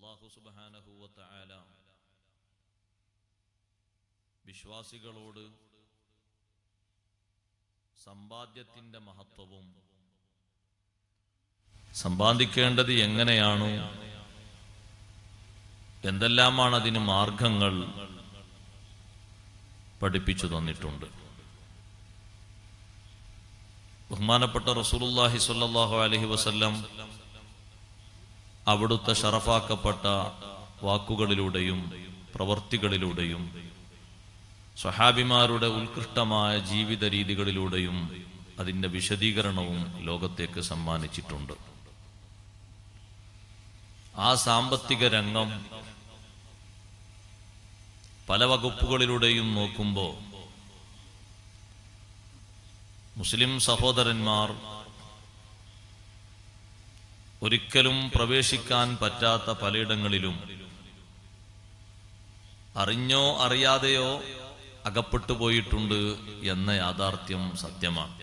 അള്ളാഹു സുബാനഹുവല വിശ്വാസികളോട് സമ്പാദ്യത്തിന്റെ മഹത്വവും സമ്പാദിക്കേണ്ടത് എങ്ങനെയാണ് എന്തെല്ലാമാണ് അതിന് മാർഗങ്ങൾ പഠിപ്പിച്ചു തന്നിട്ടുണ്ട് ബഹുമാനപ്പെട്ട റസൂലുള്ളാഹി സ്വല്ലല്ലാഹു അലൈഹി വസല്ലം അവിടുത്തെ ഷറഫാക്കപ്പെട്ട വാക്കുകളിലൂടെയും പ്രവർത്തികളിലൂടെയും സ്വഹാബിമാരുടെ ഉത്കൃഷ്ടമായ ജീവിത രീതികളിലൂടെയും അതിന്റെ വിശദീകരണവും ലോകത്തേക്ക് സമ്മാനിച്ചിട്ടുണ്ട് ആ സാമ്പത്തിക രംഗം പല വകുപ്പുകളിലൂടെയും നോക്കുമ്പോൾ മുസ്ലിം സഹോദരന്മാർ ഒരിക്കലും പ്രവേശിക്കാൻ പറ്റാത്ത പലയിടങ്ങളിലും അറിഞ്ഞോ അറിയാതെയോ അകപ്പെട്ടു പോയിട്ടുണ്ട് എന്ന യാഥാർത്ഥ്യം സത്യമാണ്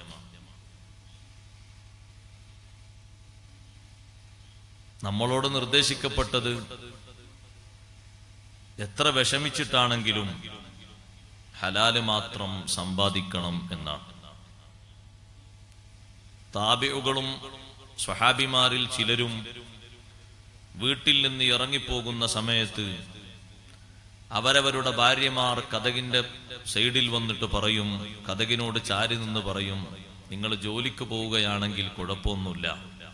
നമ്മളോട് നിർദ്ദേശിക്കപ്പെട്ടത് എത്ര വിഷമിച്ചിട്ടാണെങ്കിലും ഹലാല് മാത്രം സമ്പാദിക്കണം എന്നാണ് താബിയുകളും സ്വഹാബിമാരിൽ ചിലരും വീട്ടിൽ നിന്ന് ഇറങ്ങിപ്പോകുന്ന സമയത്ത് അവരവരുടെ ഭാര്യമാർ കഥകിന്റെ സൈഡിൽ വന്നിട്ട് പറയും കഥകിനോട് ചാരി നിന്ന് പറയും നിങ്ങൾ ജോലിക്ക് പോവുകയാണെങ്കിൽ കുഴപ്പമൊന്നുമില്ല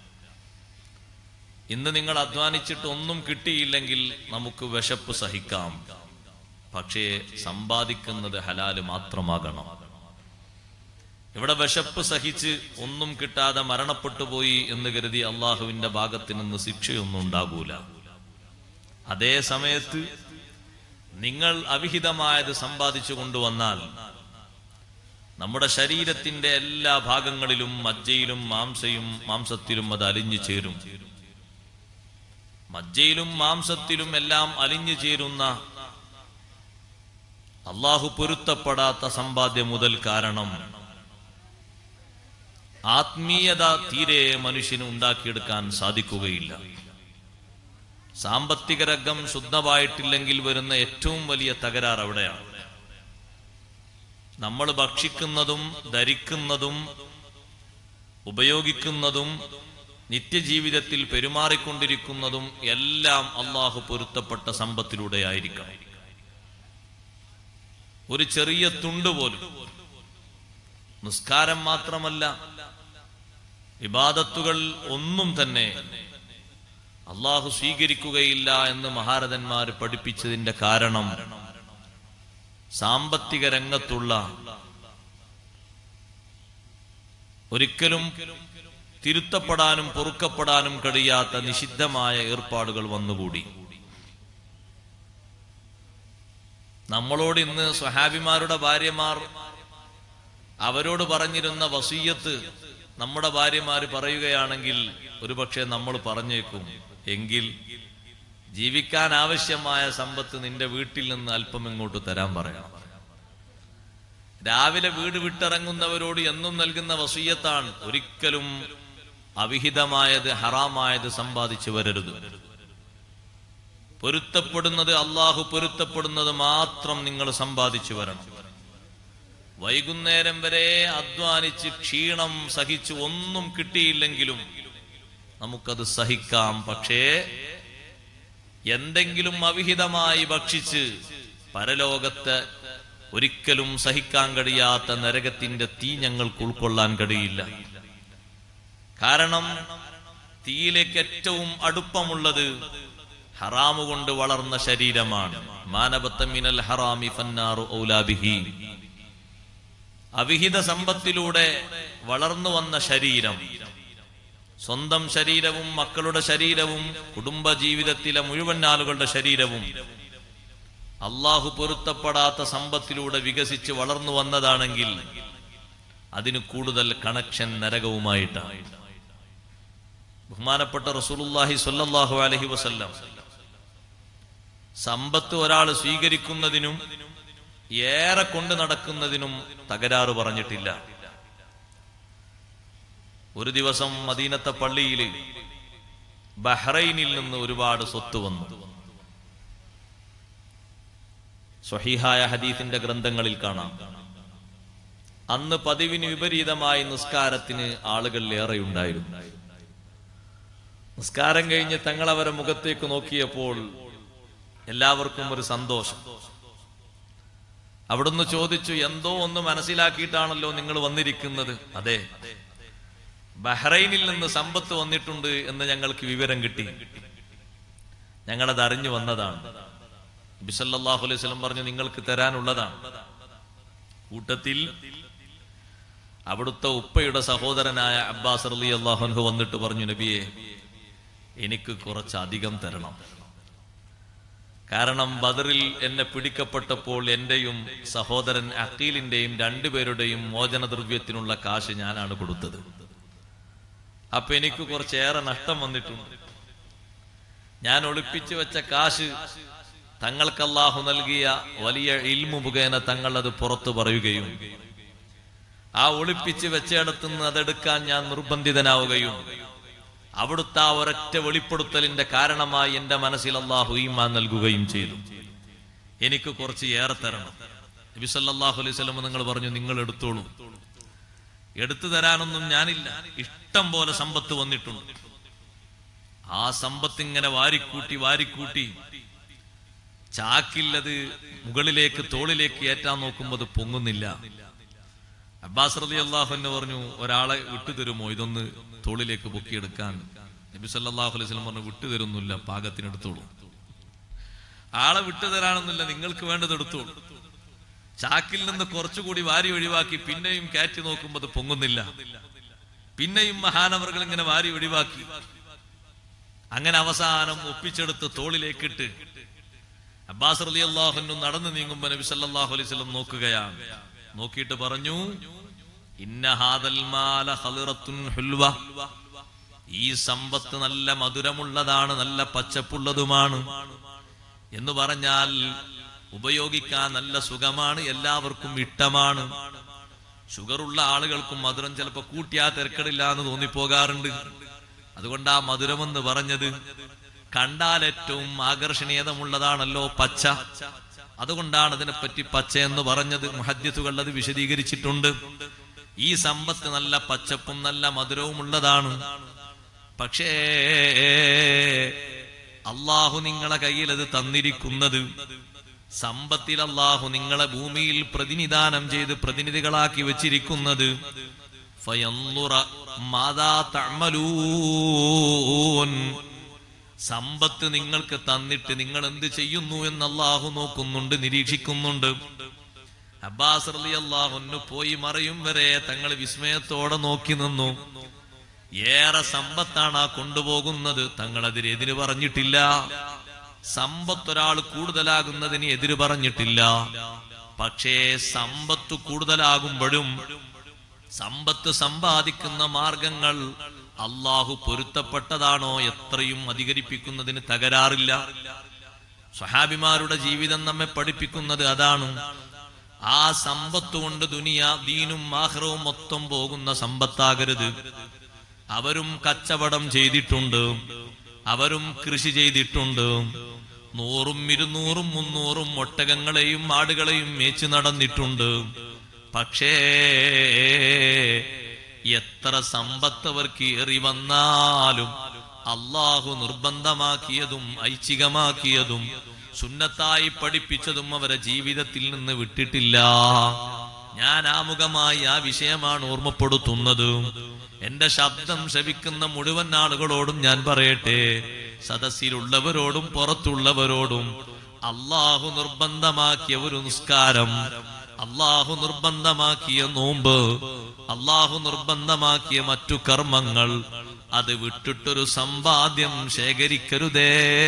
ഇന്ന് നിങ്ങൾ അധ്വാനിച്ചിട്ട് ഒന്നും കിട്ടിയില്ലെങ്കിൽ നമുക്ക് വിശപ്പ് സഹിക്കാം പക്ഷേ സമ്പാദിക്കുന്നത് ഹലാല് മാത്രമാകണം ഇവിടെ വിശപ്പ് സഹിച്ച് ഒന്നും കിട്ടാതെ മരണപ്പെട്ടു പോയി എന്ന് കരുതി അള്ളാഹുവിന്റെ ഭാഗത്ത് നിന്ന് ശിക്ഷയൊന്നും ഉണ്ടാകൂല അതേ സമയത്ത് നിങ്ങൾ അവിഹിതമായത് സമ്പാദിച്ചു കൊണ്ടുവന്നാൽ നമ്മുടെ ശരീരത്തിന്റെ എല്ലാ ഭാഗങ്ങളിലും മജ്ജയിലും മാംസയും മാംസത്തിലും അത് അലിഞ്ഞു ചേരും മജ്ജയിലും മാംസത്തിലും എല്ലാം അലിഞ്ഞു ചേരുന്ന അള്ളാഹു പൊരുത്തപ്പെടാത്ത സമ്പാദ്യം മുതൽ കാരണം ആത്മീയത തീരെ മനുഷ്യന് ഉണ്ടാക്കിയെടുക്കാൻ സാധിക്കുകയില്ല സാമ്പത്തിക രംഗം ശുദ്ധമായിട്ടില്ലെങ്കിൽ വരുന്ന ഏറ്റവും വലിയ തകരാർ അവിടെയാണ് നമ്മൾ ഭക്ഷിക്കുന്നതും ധരിക്കുന്നതും ഉപയോഗിക്കുന്നതും നിത്യജീവിതത്തിൽ പെരുമാറിക്കൊണ്ടിരിക്കുന്നതും എല്ലാം അള്ളാഹു പൊരുത്തപ്പെട്ട സമ്പത്തിലൂടെ ആയിരിക്കണം ഒരു ചെറിയ തുണ്ട് പോലും നിസ്കാരം മാത്രമല്ല ഇബാദത്തുകൾ ഒന്നും തന്നെ അള്ളാഹു സ്വീകരിക്കുകയില്ല എന്ന് മഹാരഥന്മാർ പഠിപ്പിച്ചതിന്റെ കാരണം സാമ്പത്തിക രംഗത്തുള്ള ഒരിക്കലും തിരുത്തപ്പെടാനും പൊറുക്കപ്പെടാനും കഴിയാത്ത നിഷിദ്ധമായ ഏർപ്പാടുകൾ വന്നുകൂടി നമ്മളോട് ഇന്ന് സ്വഹാബിമാരുടെ ഭാര്യമാർ അവരോട് പറഞ്ഞിരുന്ന വസീയത്ത് നമ്മുടെ ഭാര്യമാര് പറയുകയാണെങ്കിൽ ഒരുപക്ഷെ നമ്മൾ പറഞ്ഞേക്കും എങ്കിൽ ജീവിക്കാൻ ആവശ്യമായ സമ്പത്ത് നിന്റെ വീട്ടിൽ നിന്ന് അല്പം ഇങ്ങോട്ട് തരാൻ പറയണം രാവിലെ വീട് വിട്ടിറങ്ങുന്നവരോട് എന്നും നൽകുന്ന വസീയത്താണ് ഒരിക്കലും അവിഹിതമായത് ഹറാമായത് സമ്പാദിച്ചു വരരുത് പൊരുത്തപ്പെടുന്നത് അള്ളാഹു പൊരുത്തപ്പെടുന്നത് മാത്രം നിങ്ങൾ സമ്പാദിച്ചു വരണം വൈകുന്നേരം വരെ അധ്വാനിച്ച് ക്ഷീണം സഹിച്ച് ഒന്നും കിട്ടിയില്ലെങ്കിലും നമുക്കത് സഹിക്കാം പക്ഷേ എന്തെങ്കിലും അവിഹിതമായി ഭക്ഷിച്ച് പരലോകത്ത് ഒരിക്കലും സഹിക്കാൻ കഴിയാത്ത നരകത്തിന്റെ തീ ഞങ്ങൾക്ക് ഉൾക്കൊള്ളാൻ കഴിയില്ല കാരണം തീയിലേക്ക് ഏറ്റവും അടുപ്പമുള്ളത് ഹറാമു കൊണ്ട് വളർന്ന ശരീരമാണ് മാനവത്തമിനൽ ഹറാമി ഫന്നാറു ഔലാബിഹി അവിഹിത സമ്പത്തിലൂടെ വളർന്നു വന്ന ശരീരം സ്വന്തം ശരീരവും മക്കളുടെ ശരീരവും കുടുംബ ജീവിതത്തിലെ മുഴുവൻ ആളുകളുടെ ശരീരവും അള്ളാഹു പൊരുത്തപ്പെടാത്ത സമ്പത്തിലൂടെ വികസിച്ച് വളർന്നു വന്നതാണെങ്കിൽ അതിന് കൂടുതൽ കണക്ഷൻ നരകവുമായിട്ടാണ് ബഹുമാനപ്പെട്ട റസൂലുള്ളാഹി സ്വല്ലല്ലാഹു അലൈഹി വസല്ലം സമ്പത്ത് ഒരാൾ സ്വീകരിക്കുന്നതിനും ഏറെ കൊണ്ട് നടക്കുന്നതിനും തകരാറ് പറഞ്ഞിട്ടില്ല ഒരു ദിവസം മദീനത്തെ പള്ളിയിൽ ബഹ്റൈനിൽ നിന്ന് ഒരുപാട് സ്വത്ത് വന്നു സ്വഹീഹായ ഹദീസിന്റെ ഗ്രന്ഥങ്ങളിൽ കാണാം അന്ന് പതിവിന് വിപരീതമായി നിസ്കാരത്തിന് ആളുകൾ ഏറെയുണ്ടായിരുന്നു നിസ്കാരം കഴിഞ്ഞ് തങ്ങൾ അവരെ മുഖത്തേക്ക് നോക്കിയപ്പോൾ എല്ലാവർക്കും ഒരു സന്തോഷം അവിടുന്ന് ചോദിച്ചു എന്തോ ഒന്ന് മനസ്സിലാക്കിയിട്ടാണല്ലോ നിങ്ങൾ വന്നിരിക്കുന്നത് അതെ ബഹ്റൈനിൽ നിന്ന് സമ്പത്ത് വന്നിട്ടുണ്ട് എന്ന് ഞങ്ങൾക്ക് വിവരം കിട്ടി ഞങ്ങളത് അറിഞ്ഞു വന്നതാണ് ബിസല്ലാഹു അലൈഹി സ്വലം പറഞ്ഞു നിങ്ങൾക്ക് തരാനുള്ളതാണ് കൂട്ടത്തിൽ അവിടുത്തെ ഉപ്പയുടെ സഹോദരനായ അബ്ബാസ് അലി അള്ളാഹുൻഹു വന്നിട്ട് പറഞ്ഞു നബിയെ എനിക്ക് കുറച്ച് അധികം തരണം കാരണം ബദറിൽ എന്നെ പിടിക്കപ്പെട്ടപ്പോൾ എന്റെയും സഹോദരൻ അക്കീലിന്റെയും രണ്ടുപേരുടെയും മോചനദ്രവ്യത്തിനുള്ള കാശ് ഞാനാണ് കൊടുത്തത് അപ്പൊ എനിക്ക് കുറച്ചേറെ നഷ്ടം വന്നിട്ടുണ്ട് ഞാൻ ഒളിപ്പിച്ചു വെച്ച കാശ് തങ്ങൾക്ക് അല്ലാഹു നൽകിയ വലിയ ഇൽമു മുഖേന തങ്ങൾ അത് പുറത്തു പറയുകയും ആ ഒളിപ്പിച്ച് വെച്ചയിടത്തുനിന്ന് അതെടുക്കാൻ ഞാൻ നിർബന്ധിതനാവുകയും അവിടുത്തെ ആ ഒരൊറ്റ വെളിപ്പെടുത്തലിന്റെ കാരണമായി എന്റെ മനസ്സിൽ അള്ളാഹു ഈമാൻ നൽകുകയും ചെയ്തു എനിക്ക് കുറച്ച് ഏറെ തരണം നബി സല്ലല്ലാഹു അലൈഹി വസല്ലം നിങ്ങൾ പറഞ്ഞു നിങ്ങൾ എടുത്തോളൂ എടുത്തു തരാനൊന്നും ഞാനില്ല ഇഷ്ടം പോലെ സമ്പത്ത് വന്നിട്ടുണ്ട് ആ സമ്പത്ത് ഇങ്ങനെ വാരിക്കൂട്ടി വാരിക്കൂട്ടി ചാക്കില്ലത് മുകളിലേക്ക് തോളിലേക്ക് ഏറ്റാൻ നോക്കുമ്പോൾ അത് പൊങ്ങുന്നില്ല അബ്ബാസ് റലി അള്ളാഹുന്ന് പറഞ്ഞു ഒരാളെ വിട്ടുതരുമോ ഇതൊന്ന് തോളിലേക്ക് പൊക്കിയെടുക്കാൻ നബി സല്ലല്ലാഹു അലൈഹി വസല്ലം പറഞ്ഞു വിട്ടുതരുന്നില്ല പാകത്തിനെടുത്തോളൂ ആളെ വിട്ടുതരാനൊന്നുമില്ല നിങ്ങൾക്ക് വേണ്ടത് എടുത്തോളൂ ചാക്കിൽ നിന്ന് കുറച്ചുകൂടി വാരി ഒഴിവാക്കി പിന്നെയും കയറ്റി നോക്കുമ്പോൾ അത് പൊങ്ങുന്നില്ല പിന്നെയും മഹാനവറുകൾ ഇങ്ങനെ വാരി ഒഴിവാക്കി അങ്ങനെ അവസാനം ഒപ്പിച്ചെടുത്ത് തോളിലേക്കിട്ട് അബ്ബാസ് റലി അള്ളാഹുനും നടന്നു നീങ്ങുമ്പോ നബി സല്ലല്ലാഹു അലൈഹി വസല്ലം നോക്കുകയാണ് നോക്കിയിട്ട് പറഞ്ഞു ഇന്ന ഹാദൽ മാല ഖളിറത്തുൻ ഹുൽവ ഈ സമ്പത്ത് നല്ല മധുരമുള്ളതാണ് നല്ല പച്ചപ്പുള്ളതുമാണ് എന്ന് പറഞ്ഞാൽ ഉപയോഗിക്കാൻ നല്ല സുഖമാണ് എല്ലാവർക്കും ഇഷ്ടമാണ് ഷുഗറുള്ള ആളുകൾക്കും മധുരം ചിലപ്പോൾ കൂട്ടിയാ തിരക്കടില്ല എന്ന് തോന്നിപ്പോകാറുണ്ട് അതുകൊണ്ട് ആ മധുരമെന്ന് പറഞ്ഞത് കണ്ടാൽ ഏറ്റവും ആകർഷണീയതമുള്ളതാണല്ലോ പച്ച അതുകൊണ്ടാണ് അതിനെപ്പറ്റി പച്ച എന്ന് പറഞ്ഞത് മുഹദ്യത്തുകൾ അത് വിശദീകരിച്ചിട്ടുണ്ട് ഈ സമ്പത്ത് നല്ല പച്ചപ്പും നല്ല മധുരവും ഉള്ളതാണ് പക്ഷേ അള്ളാഹു നിങ്ങളെ കയ്യിൽ അത് തന്നിരിക്കുന്നത് സമ്പത്തിൽ അള്ളാഹു നിങ്ങളെ ഭൂമിയിൽ പ്രതിനിധാനം ചെയ്ത് പ്രതിനിധികളാക്കി വെച്ചിരിക്കുന്നത് ഫയന്നുറ മാതാ തഅമലൂൻ സമ്പത്ത് നിങ്ങൾക്ക് തന്നിട്ട് നിങ്ങൾ എന്ത് ചെയ്യുന്നു എന്ന് അള്ളാഹു നോക്കുന്നുണ്ട് നിരീക്ഷിക്കുന്നുണ്ട് അബ്ബാസ് അലി അള്ളാഹുന്നു പോയി മറയും വരെ തങ്ങൾ വിസ്മയത്തോടെ നോക്കി നിന്നു ഏറെ സമ്പത്താണ് ആ കൊണ്ടുപോകുന്നത് തങ്ങൾ അതിനെതിര് പറഞ്ഞിട്ടില്ല സമ്പത്ത് ഒരാൾ കൂടുതലാകുന്നതിന് എതിര് പറഞ്ഞിട്ടില്ല പക്ഷേ സമ്പത്ത് കൂടുതലാകുമ്പോഴും സമ്പത്ത് സമ്പാദിക്കുന്ന മാർഗങ്ങൾ അള്ളാഹു പൊരുത്തപ്പെട്ടതാണോ എത്രയും അധികരിപ്പിക്കുന്നതിന് തകരാറില്ല സ്വഹാബിമാരുടെ ജീവിതം നമ്മെ പഠിപ്പിക്കുന്നത് അതാണ് ആ സമ്പത്ത് കൊണ്ട് ദുനിയ ദീനും ആഹ്റവും മൊത്തം പോകുന്ന സമ്പത്താകരുത് അവരും കച്ചവടം ചെയ്തിട്ടുണ്ട് അവരും കൃഷി ചെയ്തിട്ടുണ്ട് നൂറും ഇരുന്നൂറും മുന്നൂറും ഒട്ടകങ്ങളെയും ആടുകളെയും മേച്ചു നടന്നിട്ടുണ്ട് പക്ഷേ എത്ര സമ്പത്ത് അവർക്ക് ഏറി വന്നാലും അള്ളാഹു നിർബന്ധമാക്കിയതും ഐച്ഛികമാക്കിയതും സുന്നത്തായി പഠിപ്പിച്ചതും അവരെ ജീവിതത്തിൽ നിന്ന് വിട്ടിട്ടില്ല ഞാൻ ആമുഖമായി ആ വിഷയമാണ് ഓർമ്മപ്പെടുത്തുന്നത് എന്റെ ശബ്ദം ശ്രവിക്കുന്ന മുഴുവൻ ആളുകളോടും ഞാൻ പറയട്ടെ സദസ്സിലുള്ളവരോടും പുറത്തുള്ളവരോടും അള്ളാഹു നിർബന്ധമാക്കിയ ഒരു നിസ്കാരം അള്ളാഹു നിർബന്ധമാക്കിയ നോമ്പ് അള്ളാഹു നിർബന്ധമാക്കിയ മറ്റു കർമ്മങ്ങൾ അത് വിട്ടിട്ടൊരു സമ്പാദ്യം ശേഖരിക്കരുതേ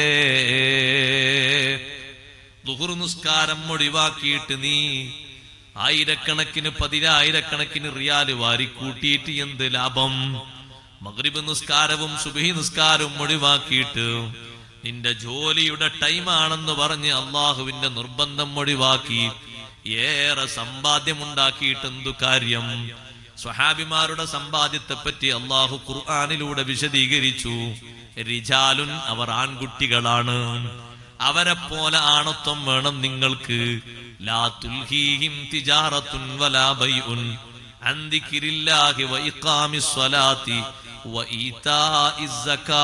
ദുഹുർ നിസ്കാരം ഒഴിവാക്കിയിട്ട് നീ ആയിരക്കണക്കിന് പതിനായിരക്കണക്കിന് റിയാല് വാരിക്കൂട്ടിയിട്ട് എന്ത് ലാഭം മഗ്രിബ് നിസ്കാരവും സുബഹി നിസ്കാരവും ഒഴിവാക്കിയിട്ട് നിന്റെ ജോലിയുടെ ടൈമാണെന്ന് പറഞ്ഞ് അള്ളാഹുവിന്റെ നിർബന്ധം ഒഴിവാക്കി ഏറെ സമ്പാദ്യമുണ്ടാക്കിയിട്ട് എന്തു കാര്യം സ്വഹാബിമാരുടെ സമ്പാദ്യത്തെ പറ്റി അള്ളാഹു ഖുർആാനിലൂടെ വിശദീകരിച്ചു റിജാലുൻ അവർ ആൺകുട്ടികളാണ് അവരെ പോലെ ആണത്വം വേണം നിങ്ങൾക്ക് ലാ തുൽഹീഹിം തിജാറത്തുൻ വലാ ബൈഉൻ അൻ ദിക്രില്ലാഹി വ ഇഖാമിസ് സ്വലാത്തി വ ഈതാഇസ് സക്കാ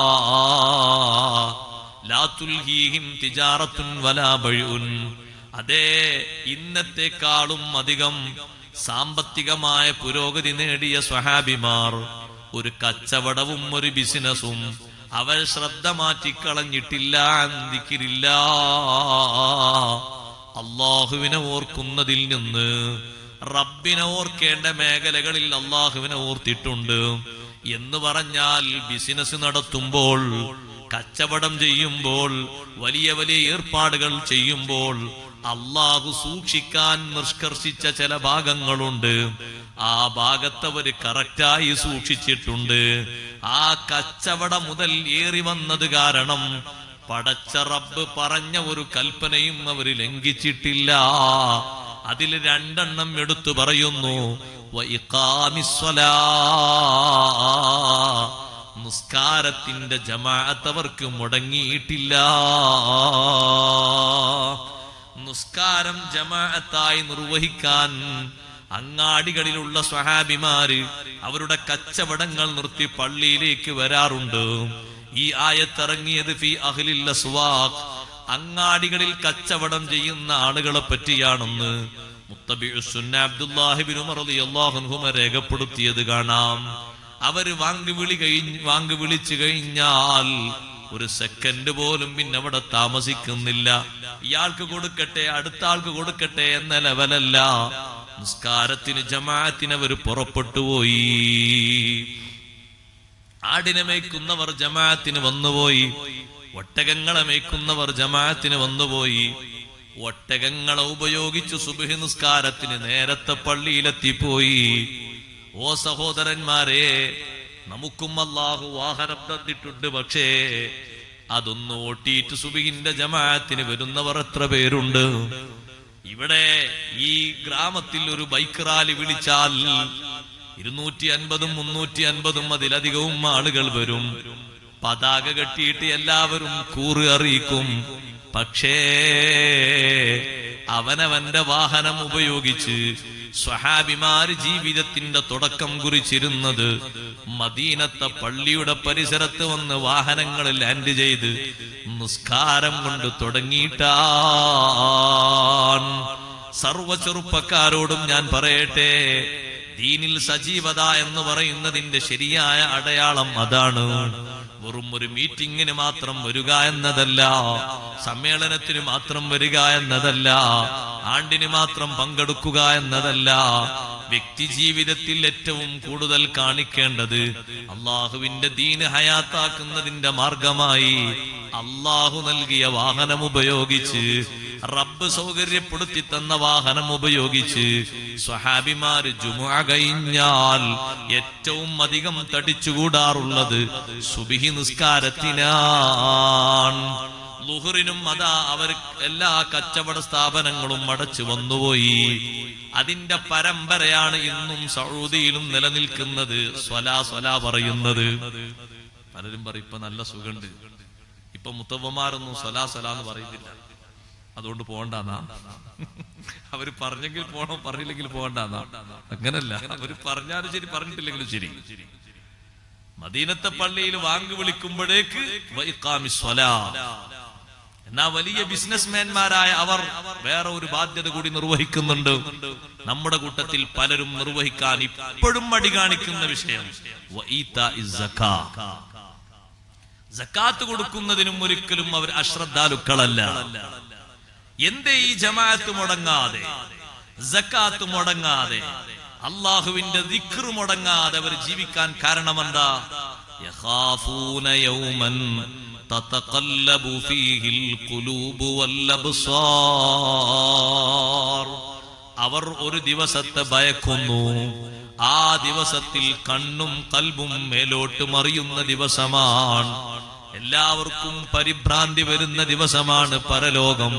ലാ തുൽഹീഹിം തിജാറത്തുൻ വലാ ബൈഉൻ അതേ ഇന്നത്തെക്കാളും അധികം സാമ്പത്തികമായ പുരോഗതി നേടിയ സ്വഹാബിമാർ ഒരു കച്ചവടവും ഒരു ബിസിനസ്സും അവർ ശ്രദ്ധ മാറ്റിക്കളഞ്ഞിട്ടില്ല അന്തിക്കില്ല അള്ളാഹുവിനെ ഓർക്കുന്നതിൽ നിന്ന് റബ്ബിനെ ഓർക്കേണ്ട മേഖലകളിൽ അള്ളാഹുവിനെ ഓർത്തിട്ടുണ്ട് എന്ന് പറഞ്ഞാൽ ബിസിനസ് നടത്തുമ്പോൾ കച്ചവടം ചെയ്യുമ്പോൾ വലിയ വലിയ ഏർപ്പാടുകൾ ചെയ്യുമ്പോൾ അള്ളാഹു സൂക്ഷിക്കാൻ നിഷ്കർഷിച്ച ചില ഭാഗങ്ങളുണ്ട് ആ ഭാഗത്തവര് കറക്റ്റായി സൂക്ഷിച്ചിട്ടുണ്ട് ആ കച്ചവടം മുതൽ ഏറി വന്നത് കാരണം പടച്ച റബ്ബ് പറഞ്ഞ ഒരു കൽപ്പനയും അവര് ലംഘിച്ചിട്ടില്ല അതിൽ രണ്ടെണ്ണം എടുത്തു പറയുന്നു വ ഇഖാമിസ്വലാ. നിസ്കാരത്തിന്റെ ജമാഅത്ത് അവർക്ക് മുടങ്ങിയിട്ടില്ല നിസ്കാരം ജമാഅത്തായി നിർവഹിക്കാൻ അങ്ങാടികളിലുള്ള സ്വഹാബിമാര് അവരുടെ കച്ചവടങ്ങൾ നിർത്തി പള്ളിയിലേക്ക് വരാറുണ്ട് ഈ ആയത്തിറങ്ങിയത് ഫി അഹ്ലിൽ അസ്വാഖ് അങ്ങാടികളിൽ കച്ചവടം ചെയ്യുന്ന ആളുകളെ പറ്റിയാണെന്ന് മുത്തബിഉ സുന്ന അബ്ദുല്ലാഹിബിൻ ഉമർ റളിയല്ലാഹു അൻഹുമ രേഖപ്പെടുത്തിയത് കാണാം അവര് വാങ്ക് വിളി കഴിഞ്ഞ് വാങ്ക് വിളിച്ചു കഴിഞ്ഞാൽ ഒരു സെക്കൻഡ് പോലും പിന്നെ അവിടെ താമസിക്കുന്നില്ല ഇയാൾക്ക് കൊടുക്കട്ടെ അടുത്ത ആൾക്ക് കൊടുക്കട്ടെ എന്ന ലെവലല്ല നിസ്കാരത്തിന് ജമാഅത്തിന് അവർ പുറപ്പെട്ടു പോയി ആടിനെ മേയ്ക്കുന്നവർ ജമാഅത്തിന് വന്നുപോയി ഒട്ടകങ്ങളെ മേയ്ക്കുന്നവർ ജമാഅത്തിന് വന്നുപോയി ഒട്ടകങ്ങളെ ഉപയോഗിച്ചു സുബഹി നിസ്കാരത്തിന് നേരത്തെ പള്ളിയിലെത്തിപ്പോയി ഓ സഹോദരന്മാരെ നമുക്കും അല്ലാഹു വാഹനം തന്നിട്ടുണ്ട് പക്ഷേ അതൊന്ന് ഓട്ടിയിട്ട് സുബിഹിന്റെ ജമാഅത്തിന് വരുന്നവർ എത്ര പേരുണ്ട് ഇവിടെ ഈ ഗ്രാമത്തിൽ ഒരു ബൈക്ക് റാലി വിളിച്ചാൽ ഇരുന്നൂറ്റി അൻപതും മുന്നൂറ്റി അൻപതും അതിലധികവും ആളുകൾ വരും പതാക കെട്ടിയിട്ട് എല്ലാവരും കൂറ് അറിയിക്കും പക്ഷേ അവനവന്റെ വാഹനം ഉപയോഗിച്ച് സ്വഹാബിമാര് ജീവിതത്തിന്റെ തുടക്കം കുറിച്ചിരുന്നത് മദീനത്തെ പള്ളിയുടെ പരിസരത്ത് വന്ന് വാഹനങ്ങൾ ലാൻഡ് ചെയ്ത് നിസ്കാരം കൊണ്ട് തുടങ്ങിയിട്ടാൻ സർവ ചെറുപ്പക്കാരോടും ഞാൻ പറയട്ടെ ദീനിൽ സജീവത എന്ന് പറയുന്നതിന്റെ ശരിയായ അടയാളം അതാണ് വെറും ഒരു മീറ്റിംഗിന് മാത്രം വരിക എന്നതല്ല സമ്മേളനത്തിന് മാത്രം വരിക എന്നതല്ല ആണ്ടിന് മാത്രം പങ്കെടുക്കുക എന്നതല്ല വ്യക്തി ജീവിതത്തിൽ ഏറ്റവും കൂടുതൽ കാണിക്കേണ്ടത് അള്ളാഹുവിന്റെ ദീന് ഹയാത്താക്കുന്നതിന്റെ മാർഗമായി അള്ളാഹു നൽകിയ വാഹനം ഉപയോഗിച്ച് റബ്ബ് സൗകര്യപ്പെടുത്തി തന്ന വാഹനം ഉപയോഗിച്ച് സ്വഹാബിമാര് ജുമുഅ കഴിഞ്ഞാൽ ഏറ്റവും അധികം തടിച്ചുകൂടാറുള്ളത് സുബിഹി നിസ്കാരത്തിനാണ് ലുഹറിനും അതാ അവർ എല്ലാ കച്ചവട സ്ഥാപനങ്ങളും അടച്ചു വന്നുപോയി അതിന്റെ പരമ്പരയാണ് ഇന്നും സൗദിയിലും നിലനിൽക്കുന്നത് സ്വലാ സ്വലാ പറയുന്നത് പലരും പറയും ഇപ്പൊ നല്ല സുഖണ്ട് ഇപ്പൊ മുത്തവന്മാരൊന്നും സ്വലാ സ്വലാ എന്ന് പറയുന്നില്ല അതുകൊണ്ട് പോകണ്ടെന്നാ അവര് പറഞ്ഞെങ്കിൽ പോണം പറഞ്ഞില്ലെങ്കിൽ പോകണ്ടെന്നാ അങ്ങനല്ല അവര് പറഞ്ഞാലും ശരി പറഞ്ഞിട്ടില്ലെങ്കിലും ശരി മദീനത്തെ പള്ളിയിൽ വാങ്ക് വിളിക്കുമ്പോഴേക്ക് വൈഖാമി സ്വലാ എന്നാ വലിയ ബിസിനസ്മാൻമാരായ അവർ വേറെ ഒരു ബാധ്യത കൂടി നിർവഹിക്കുന്നുണ്ട് നമ്മുടെ കൂട്ടത്തിൽ പലരും നിർവഹിക്കാൻ ഇപ്പോഴും മടി കാണിക്കുന്ന വിഷയം വഈതാഇ സക്കാ. സക്കാത്ത് കൊടുക്കുന്നതിനും ഒരിക്കലും അവർ അശ്രദ്ധാലുക്കളല്ല എന്തേ ഈ ജമാഅത്ത് മുടങ്ങാതെ സക്കാത്ത് മുടങ്ങാതെ അള്ളാഹുവിന്റെ ദിക്ർ മുടങ്ങാതെ അവർ ജീവിക്കാൻ കാരണമെന്താ യഖാഫൂന യൗമൻ തതഖല്ലബു ഫീഹിൽ ഖുലൂബു വല്ലബ്സാർ അവർ ഒരു ദിവസത്തെ ഭയക്കുന്നു ആ ദിവസത്തിൽ കണ്ണും കൽബും മേലോട്ട് മറിയുന്ന ദിവസമാണ് എല്ലാവർക്കും പരിഭ്രാന്തി വരുന്ന ദിവസമാണ് പരലോകം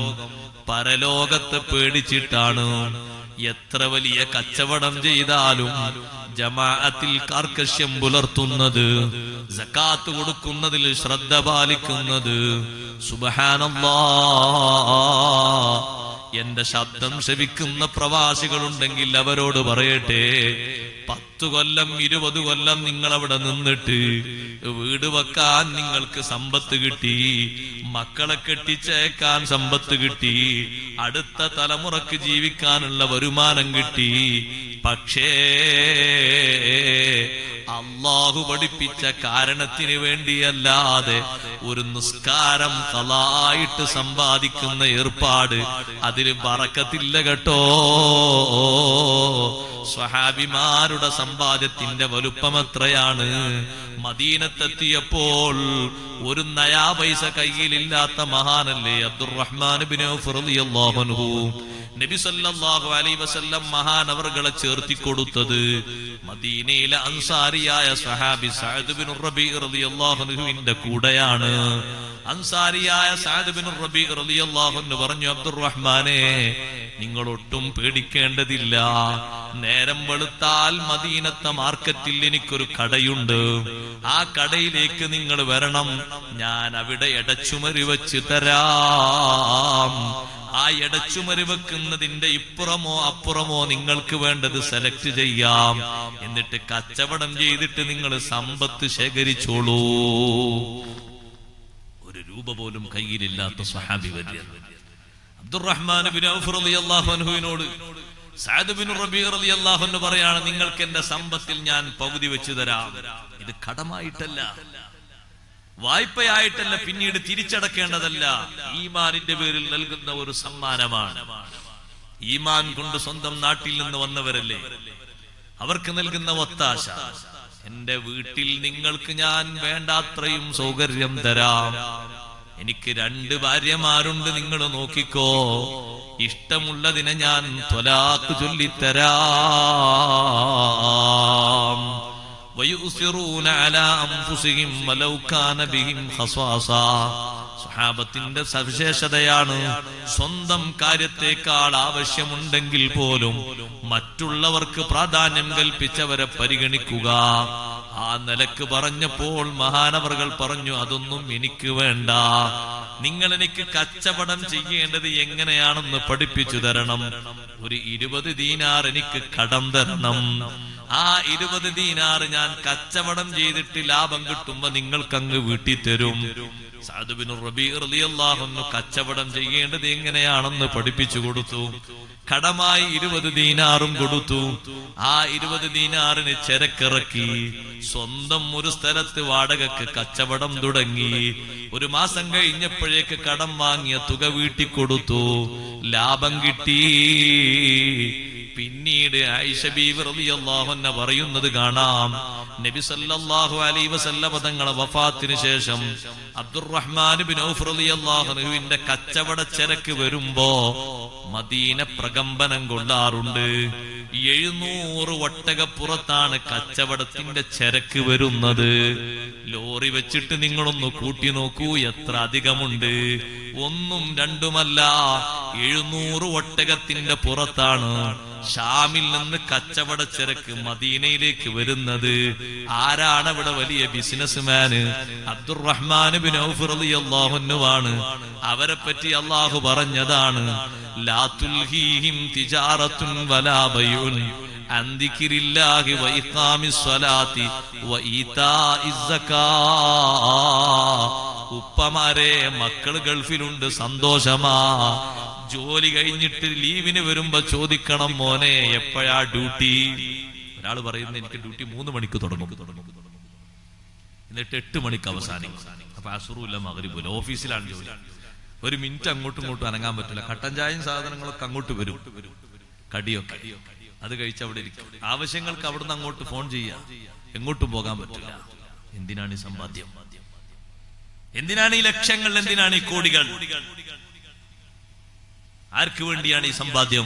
പരലോകത്തെ പേടിച്ചിട്ടാണ് എത്ര വലിയ കച്ചവടം ചെയ്താലും ജമാഅത്തിൽ കാർക്കശ്യം പുലർത്തുന്നത് സക്കാത്ത് കൊടുക്കുന്നതിൽ ശ്രദ്ധ പാലിക്കുന്നത് സുബഹാനല്ലാ എന്റെ ശബ്ദം ശ്രവിക്കുന്ന പ്രവാസികളുണ്ടെങ്കിൽ അവരോട് പറയട്ടെ പത്തു കൊല്ലം ഇരുപത് കൊല്ലം നിങ്ങൾ അവിടെ നിന്നിട്ട് വീട് വെക്കാൻ നിങ്ങൾക്ക് സമ്പത്ത് കിട്ടി മക്കളെ കെട്ടിച്ചേക്കാൻ സമ്പത്ത് കിട്ടി അടുത്ത തലമുറക്ക് ജീവിക്കാനുള്ള വരുമാനം കിട്ടി പക്ഷേ അള്ളാഹു പഠിപ്പിച്ച കാരണത്തിന് വേണ്ടിയല്ലാതെ ഒരു നിസ്കാരം കലായിട്ട് സമ്പാദിക്കുന്ന ഏർപ്പാട് അതിന് പറക്കത്തില്ല കേട്ടോ സ്വഹാബിമാരുടെ സമ്പാദ്യത്തിന്റെ വലുപ്പം എത്രയാണ് മദീനത്തെത്തിയപ്പോൾ ഒരു നയാ പൈസ കയ്യിലില്ലാത്ത മഹാനല്ലേ അബ്ദുറഹ്മാൻ ബിൻ ഔഫ് റളിയല്ലാഹു അൻഹു നബി സല്ലല്ലാഹു അലൈഹി വസല്ലം മഹാനവർകളെ ചേർത്തി കൊടുത്തത് മദീനയിലെ അൻസാരിയായ സഹാബി സഅദ് ബിൻ റബീ റളിയല്ലാഹു അൻഹുവിന്റെ കൂടെയാണ് അൻസാരിയായ സഅദ് ബിൻ റബീ റളിയല്ലാഹു അൻഹു പറഞ്ഞു അബ്ദുറഹ്മാനെ നിങ്ങൾ ഒട്ടും പേടിക്കേണ്ടതില്ല നേരം വെളുത്താൽ മദീനത്തെ മാർക്കറ്റിൽ എനിക്കൊരു കടയുണ്ട് ആ കടയിലേക്ക് നിങ്ങൾ വരണം ഞാൻ അവിടെ ഇടച്ചുമരി വെച്ച് തരാം ആ ഇടച്ചുമരി വെക്കുന്നതിന്റെ ഇപ്പുറമോ അപ്പുറമോ നിങ്ങൾക്ക് വേണ്ടത് സെലക്ട് ചെയ്യാം എന്നിട്ട് കച്ചവടം ചെയ്തിട്ട് നിങ്ങൾ സമ്പത്ത് ശേഖരിച്ചോളൂ ഒരു രൂപ പോലും കയ്യിലില്ലാത്ത സ്വഹാബി വര്യൻ അബ്ദുറഹ്മാൻ ബിൻ ഔഫ് റളിയല്ലാഹു അൻഹുവിനോട് സഅദ് ബിൻ റബീ റളിയല്ലാഹു അൻഹു പറയാണ് നിങ്ങൾക്ക് എന്റെ സമ്പത്തിൽ ഞാൻ പകുതി വെച്ച് തരാം ഇത് കടമായിട്ടല്ല വായ്പയായിട്ടല്ല പിന്നീട് തിരിച്ചടക്കേണ്ടതല്ല ഈമാനിന്റെ പേരിൽ നൽകുന്ന ഒരു സമ്മാനമാണ് ഈമാൻ കൊണ്ട് സ്വന്തം നാട്ടിൽ നിന്ന് വന്നവരല്ലേ അവർക്ക് നൽകുന്ന ഒത്താശ എന്റെ വീട്ടിൽ നിങ്ങൾക്ക് ഞാൻ വേണ്ടാത്രയും സൗകര്യം തരാം എനിക്ക് രണ്ട് ഭാര്യമാരുണ്ട് നിങ്ങൾ നോക്കിക്കോ ഇഷ്ടമുള്ളതിനെ ഞാൻ ത്വലാക്ക് ചൊല്ലിത്തരാം വയുസിറൂന അലാ അൻഫുസിഹിം വലൗ കാന ബിഹിം ഖസാസ സ്വഹാബത്തിന്റെ സവിശേഷതയാണ് സ്വന്തം കാര്യത്തെക്കാൾ ആവശ്യമുണ്ടെങ്കിൽ പോലും മറ്റുള്ളവർക്ക് പ്രാധാന്യം കൽപ്പിച്ചവരെ പരിഗണിക്കുക ആ നിലക്ക് പറഞ്ഞപ്പോൾ മഹാനവറുകൾ പറഞ്ഞു അതൊന്നും എനിക്ക് വേണ്ട നിങ്ങൾ എനിക്ക് കച്ചവടം ചെയ്യേണ്ടത് എങ്ങനെയാണെന്ന് പഠിപ്പിച്ചു തരണം ഒരു ഇരുപത് ദീനാർ എനിക്ക് കടം തരണം ആ ഇരുപത് ദീനാർ ഞാൻ കച്ചവടം ചെയ്തിട്ട് ലാഭം കിട്ടുമ്പോ നിങ്ങൾക്ക് അങ്ങ് വീട്ടി തരും സാധുബിന് റബി റളിയല്ലാഹുന്നു കച്ചവടം ചെയ്യേണ്ടത് എങ്ങനെയാണെന്ന് പഠിപ്പിച്ചു കൊടുത്തു കടമായി ഇരുപത് ദീനാറും കൊടുത്തു ആ ഇരുപത് ദീനാറിന് ചരക്കിറക്കി സ്വന്തം ഒരു സ്ഥലത്ത് വാടകക്ക് കച്ചവടം തുടങ്ങി ഒരു മാസം കഴിഞ്ഞപ്പോഴേക്ക് കടം വാങ്ങിയ തുക വീട്ടി കൊടുത്തു ലാഭം കിട്ടി പിന്നീട് ആയിഷ ബീവി റളിയല്ലാഹു അൻഹ പറയുന്നത് കാണാം നബി സല്ലല്ലാഹു അലൈഹി വസല്ലമ തങ്ങളെ വഫാത്തിന് ശേഷം അബ്ദുറഹ്മാൻ ബിൻ ഔഫ് റളിയല്ലാഹു അൻഹുവിന്റെ കച്ചവട ചരക്ക് വരുമ്പോ മദീന പ്രകമ്പനം കൊള്ളാറുണ്ട് എഴുന്നൂറ് ഒട്ടകപ്പുറത്താണ് കച്ചവടത്തിന്റെ ചരക്ക് വരുന്നത് ലോറി വെച്ചിട്ട് നിങ്ങളൊന്ന് കൂട്ടി നോക്കൂ എത്ര അധികമുണ്ട് ഒന്നും രണ്ടുമല്ല എഴുന്നൂറ് ഒട്ടകത്തിന്റെ പുറത്താണ് ഷാമിൽ നിന്ന് കച്ചവട ചരക്ക് മദീനയിലേക്ക് വരുന്നത് ആരാണ് ഇവിടെ വലിയ ബിസിനസ്മാന് അബ്ദുറഹ്മാൻ ബിൻ ഔഫ് റളിയല്ലാഹുവാണ് അവരെ പറ്റി അള്ളാഹു പറഞ്ഞതാണ് ലാ തുൽഹീഹിം തിജാറത്തുൻ വലാ ബൈഉൻ عن ذكر الله وإقام الصلاة وإيتاء الزكاة ഉപ്പമാരെ മക്കൾ ഗൾഫിലുണ്ട് സന്തോഷമാ ജോലി കഴിഞ്ഞിട്ട് ലീവിന് വരുമ്പോ ചോദിക്കണം മോനെ എപ്പോഴാ ഡ്യൂട്ടി ഒരാൾ പറയുന്നത് എനിക്ക് ഡ്യൂട്ടി മൂന്ന് മണിക്ക് തുടങ്ങും എന്നിട്ട് എട്ട് മണിക്ക് അവസാനിക്കും അപ്പൊ അസുറുമില്ല മകരിപ്പില്ല ഓഫീസിലാണ് ജോലി ഒരു മിനിറ്റ് അങ്ങോട്ടും ഇങ്ങോട്ടും അനങ്ങാൻ പറ്റില്ല കട്ടൻ ചായയും സാധനങ്ങളൊക്കെ അങ്ങോട്ട് വരും കടിയൊക്കെ അത് കഴിച്ച് അവിടെ ഇരിക്കും ആവശ്യങ്ങൾക്ക് അവിടുന്ന് അങ്ങോട്ട് ഫോൺ ചെയ്യാം എങ്ങോട്ടും പോകാൻ പറ്റില്ല എന്തിനാണ് ഈ സമ്പാദ്യം എന്തിനാണ് ഈ ലക്ഷങ്ങൾ എന്തിനാണ് ഈ കോടികൾ ആർക്ക് വേണ്ടിയാണ് ഈ സമ്പാദ്യം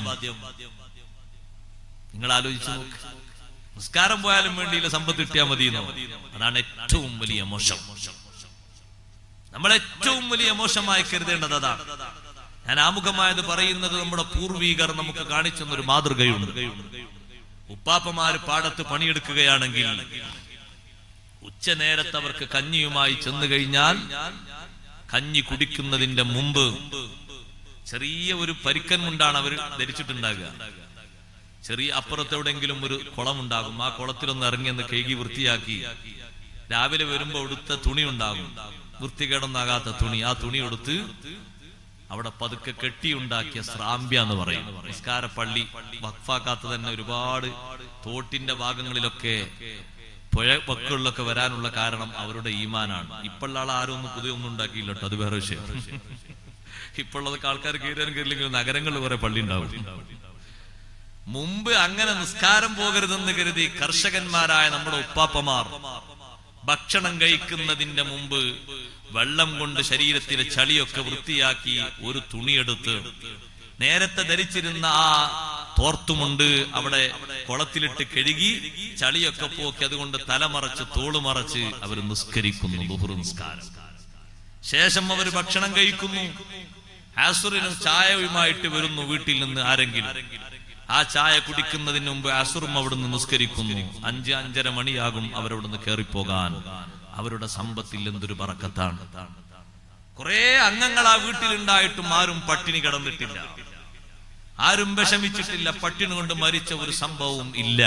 നിങ്ങൾ ആലോചിച്ചു നോക്ക് നിസ്കാരം പോയാലും വേണ്ടിയില്ല സമ്പത്ത് കിട്ടിയാൽ മതി അതാണ് ഏറ്റവും വലിയ മോശം നമ്മൾ ഏറ്റവും വലിയ മോശമായി കരുതേണ്ടത് അതാണ് ഞാൻ ആമുഖമായത് പറയുന്നത് നമ്മുടെ പൂർവീകർ നമുക്ക് കാണിച്ചെന്നൊരു മാതൃകയുണ്ട് ഉപ്പാപ്പമാര് പാടത്ത് പണിയെടുക്കുകയാണെങ്കിൽ ഉച്ച നേരത്ത് അവർക്ക് കഞ്ഞിയുമായി ചെന്നു കഴിഞ്ഞാൽ കഞ്ഞി കുടിക്കുന്നതിന്റെ മുമ്പ് ചെറിയ ഒരു പരിക്കൻ കൊണ്ടാണ് അവർ ധരിച്ചിട്ടുണ്ടാകുക ചെറിയ അപ്പുറത്തെവിടെങ്കിലും ഒരു കുളമുണ്ടാകും ആ കുളത്തിലൊന്ന് ഇറങ്ങിയെന്ന് കേകി വൃത്തിയാക്കി രാവിലെ വരുമ്പോ ഉടുത്ത തുണി ഉണ്ടാകും വൃത്തികേടൊന്നാകാത്ത തുണി ആ തുണി എടുത്ത് അവിടെ പതുക്കെ കെട്ടിയുണ്ടാക്കിയ ശ്രാമ്പ്യ എന്ന് പറയും നിസ്കാര പള്ളി വഖഫാക്കാത്ത തന്നെ ഒരുപാട് തോട്ടിന്റെ ഭാഗങ്ങളിലൊക്കെ പുഴ വക്കുകളിലൊക്കെ വരാനുള്ള കാരണം അവരുടെ ഈമാനാണ് ഇപ്പോഴുള്ള ആൾ ആരും ഒന്നും പുതിയ ഒന്നും ഉണ്ടാക്കിയില്ല കേട്ടോ അത് വേറെ വിഷയം ഇപ്പോഴുള്ളതൊക്കെ ആൾക്കാർ കയറാൻ കയറില്ലെങ്കിൽ നഗരങ്ങളിൽ കുറെ പള്ളി ഉണ്ടാവും മുമ്പ് അങ്ങനെ നിസ്കാരം പോകരുതെന്ന് കരുതി കർഷകന്മാരായ നമ്മുടെ ഉപ്പാപ്പമാർ ഭക്ഷണം കഴിക്കുന്നതിന്റെ മുമ്പ് വെള്ളം കൊണ്ട് ശരീരത്തിലെ ചളിയൊക്കെ വൃത്തിയാക്കി ഒരു തുണിയെടുത്ത് നേരത്തെ ധരിച്ചിരുന്ന ആ തോർത്തുമുണ്ട് അവിടെ കുളത്തിലിട്ട് കഴുകി ചളിയൊക്കെ പോക്കി അതുകൊണ്ട് തലമറച്ച് തോളുമറച്ച് അവർ നിസ്കരിക്കുന്നു ബഹുറു നിസ്കാരം ശേഷം അവർ ഭക്ഷണം കഴിക്കുന്നു ആസുറിന് ചായയുമായിട്ട് വരുന്നു വീട്ടിൽ നിന്ന് ആരെങ്കിലും ആ ചായ കുടിക്കുന്നതിന് മുമ്പ് അസുറും അവിടുന്ന് നിസ്കരിക്കുന്നു അഞ്ച് അഞ്ചര മണിയാകും അവരവിടുന്ന് കയറിപ്പോകാൻ അവരുടെ സമ്പത്തിൽ എന്തൊരു പറക്കത്താണ് കുറെ അംഗങ്ങൾ ആ വീട്ടിലുണ്ടായിട്ടും ആരും പട്ടിണി കിടന്നിട്ടില്ല ആരും വിഷമിച്ചിട്ടില്ല പട്ടിണി കൊണ്ട് മരിച്ച ഒരു സംഭവവും ഇല്ല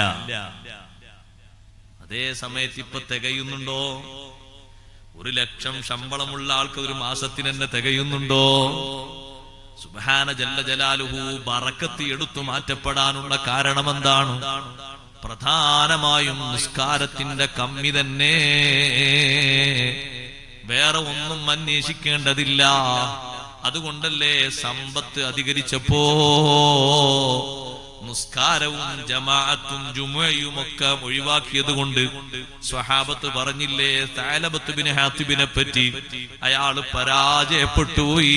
അതേ സമയത്ത് ഇപ്പൊ തികയുന്നുണ്ടോ ഒരു ലക്ഷം ശമ്പളമുള്ള ആൾക്ക് ഒരു മാസത്തിന് തന്നെ തികയുന്നുണ്ടോ സുബാന ജല്ല ജലാലുഹു ബറക്കത്ത് എടുത്തു മാറ്റപ്പെടാനുള്ള കാരണം എന്താണ് പ്രധാനമായും നിസ്കാരത്തിന്റെ കമ്മി തന്നെ വേറെ ഒന്നും അന്വേഷിക്കേണ്ടതില്ല അതുകൊണ്ടല്ലേ സമ്പത്ത് അധികരിച്ചപ്പോ നിസ്കാരവും ജമാഅത്തും ജുമയും ഒക്കെ ഒഴിവാക്കിയത് കൊണ്ട് സ്വഹാബത്ത് പറഞ്ഞില്ലേ താലബത്ത് ബിൻ ഹാത്തിബിനെ പറ്റി അയാള് പരാജയപ്പെട്ടുപോയി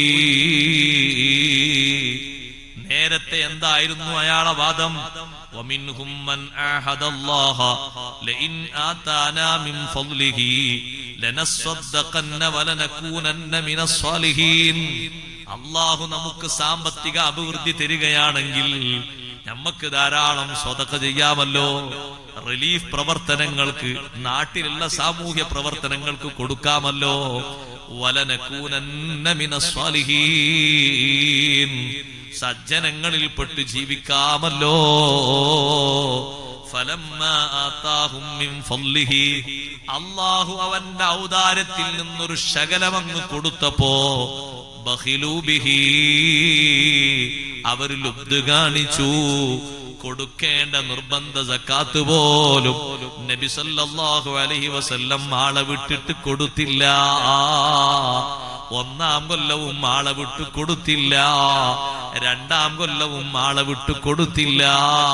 നേരത്തെ എന്തായിരുന്നു അയാളെ വാദം ومنهم من عاهد الله لئن آتانا من فضله لنصدقن ولنكونن من الصالحين അള്ളാഹു നമുക്ക് സാമ്പത്തിക അഭിവൃദ്ധി തരികയാണെങ്കിൽ നമുക്ക് ധാരാളം സ്വതക്ക ചെയ്യാമല്ലോ റിലീഫ് പ്രവർത്തനങ്ങൾക്ക് നാട്ടിലുള്ള സാമൂഹ്യ പ്രവർത്തനങ്ങൾക്ക് കൊടുക്കാമല്ലോ വലനക്കൂനന്ന മിനസ്വാലിഹീൻ സജ്ജനങ്ങളിൽ പെട്ട് ജീവിക്കാമല്ലോ ഫലമ്മാ ആതാഹും മിൻ ഫളിഹി അല്ലാഹു അവന്റെ ഔദാര്യത്തിൽ നിന്നൊരു ശകലമങ്ങ് കൊടുത്തപ്പോ ബഖിലൂ ബിഹി അവർ ലുബ്ധ കാണിച്ചു കൊടുക്കേണ്ട നിർബന്ധ സക്കാത്ത് പോലും നബി സല്ലല്ലാഹു അലൈഹി വസല്ലം ആളെ വിട്ടിട്ട് കൊടുത്തില്ല ഒന്നാം കൊല്ലവും ആളെ വിട്ടു കൊടുത്തില്ല രണ്ടാം കൊല്ലവും ആളെ വിട്ടു കൊടുത്തില്ല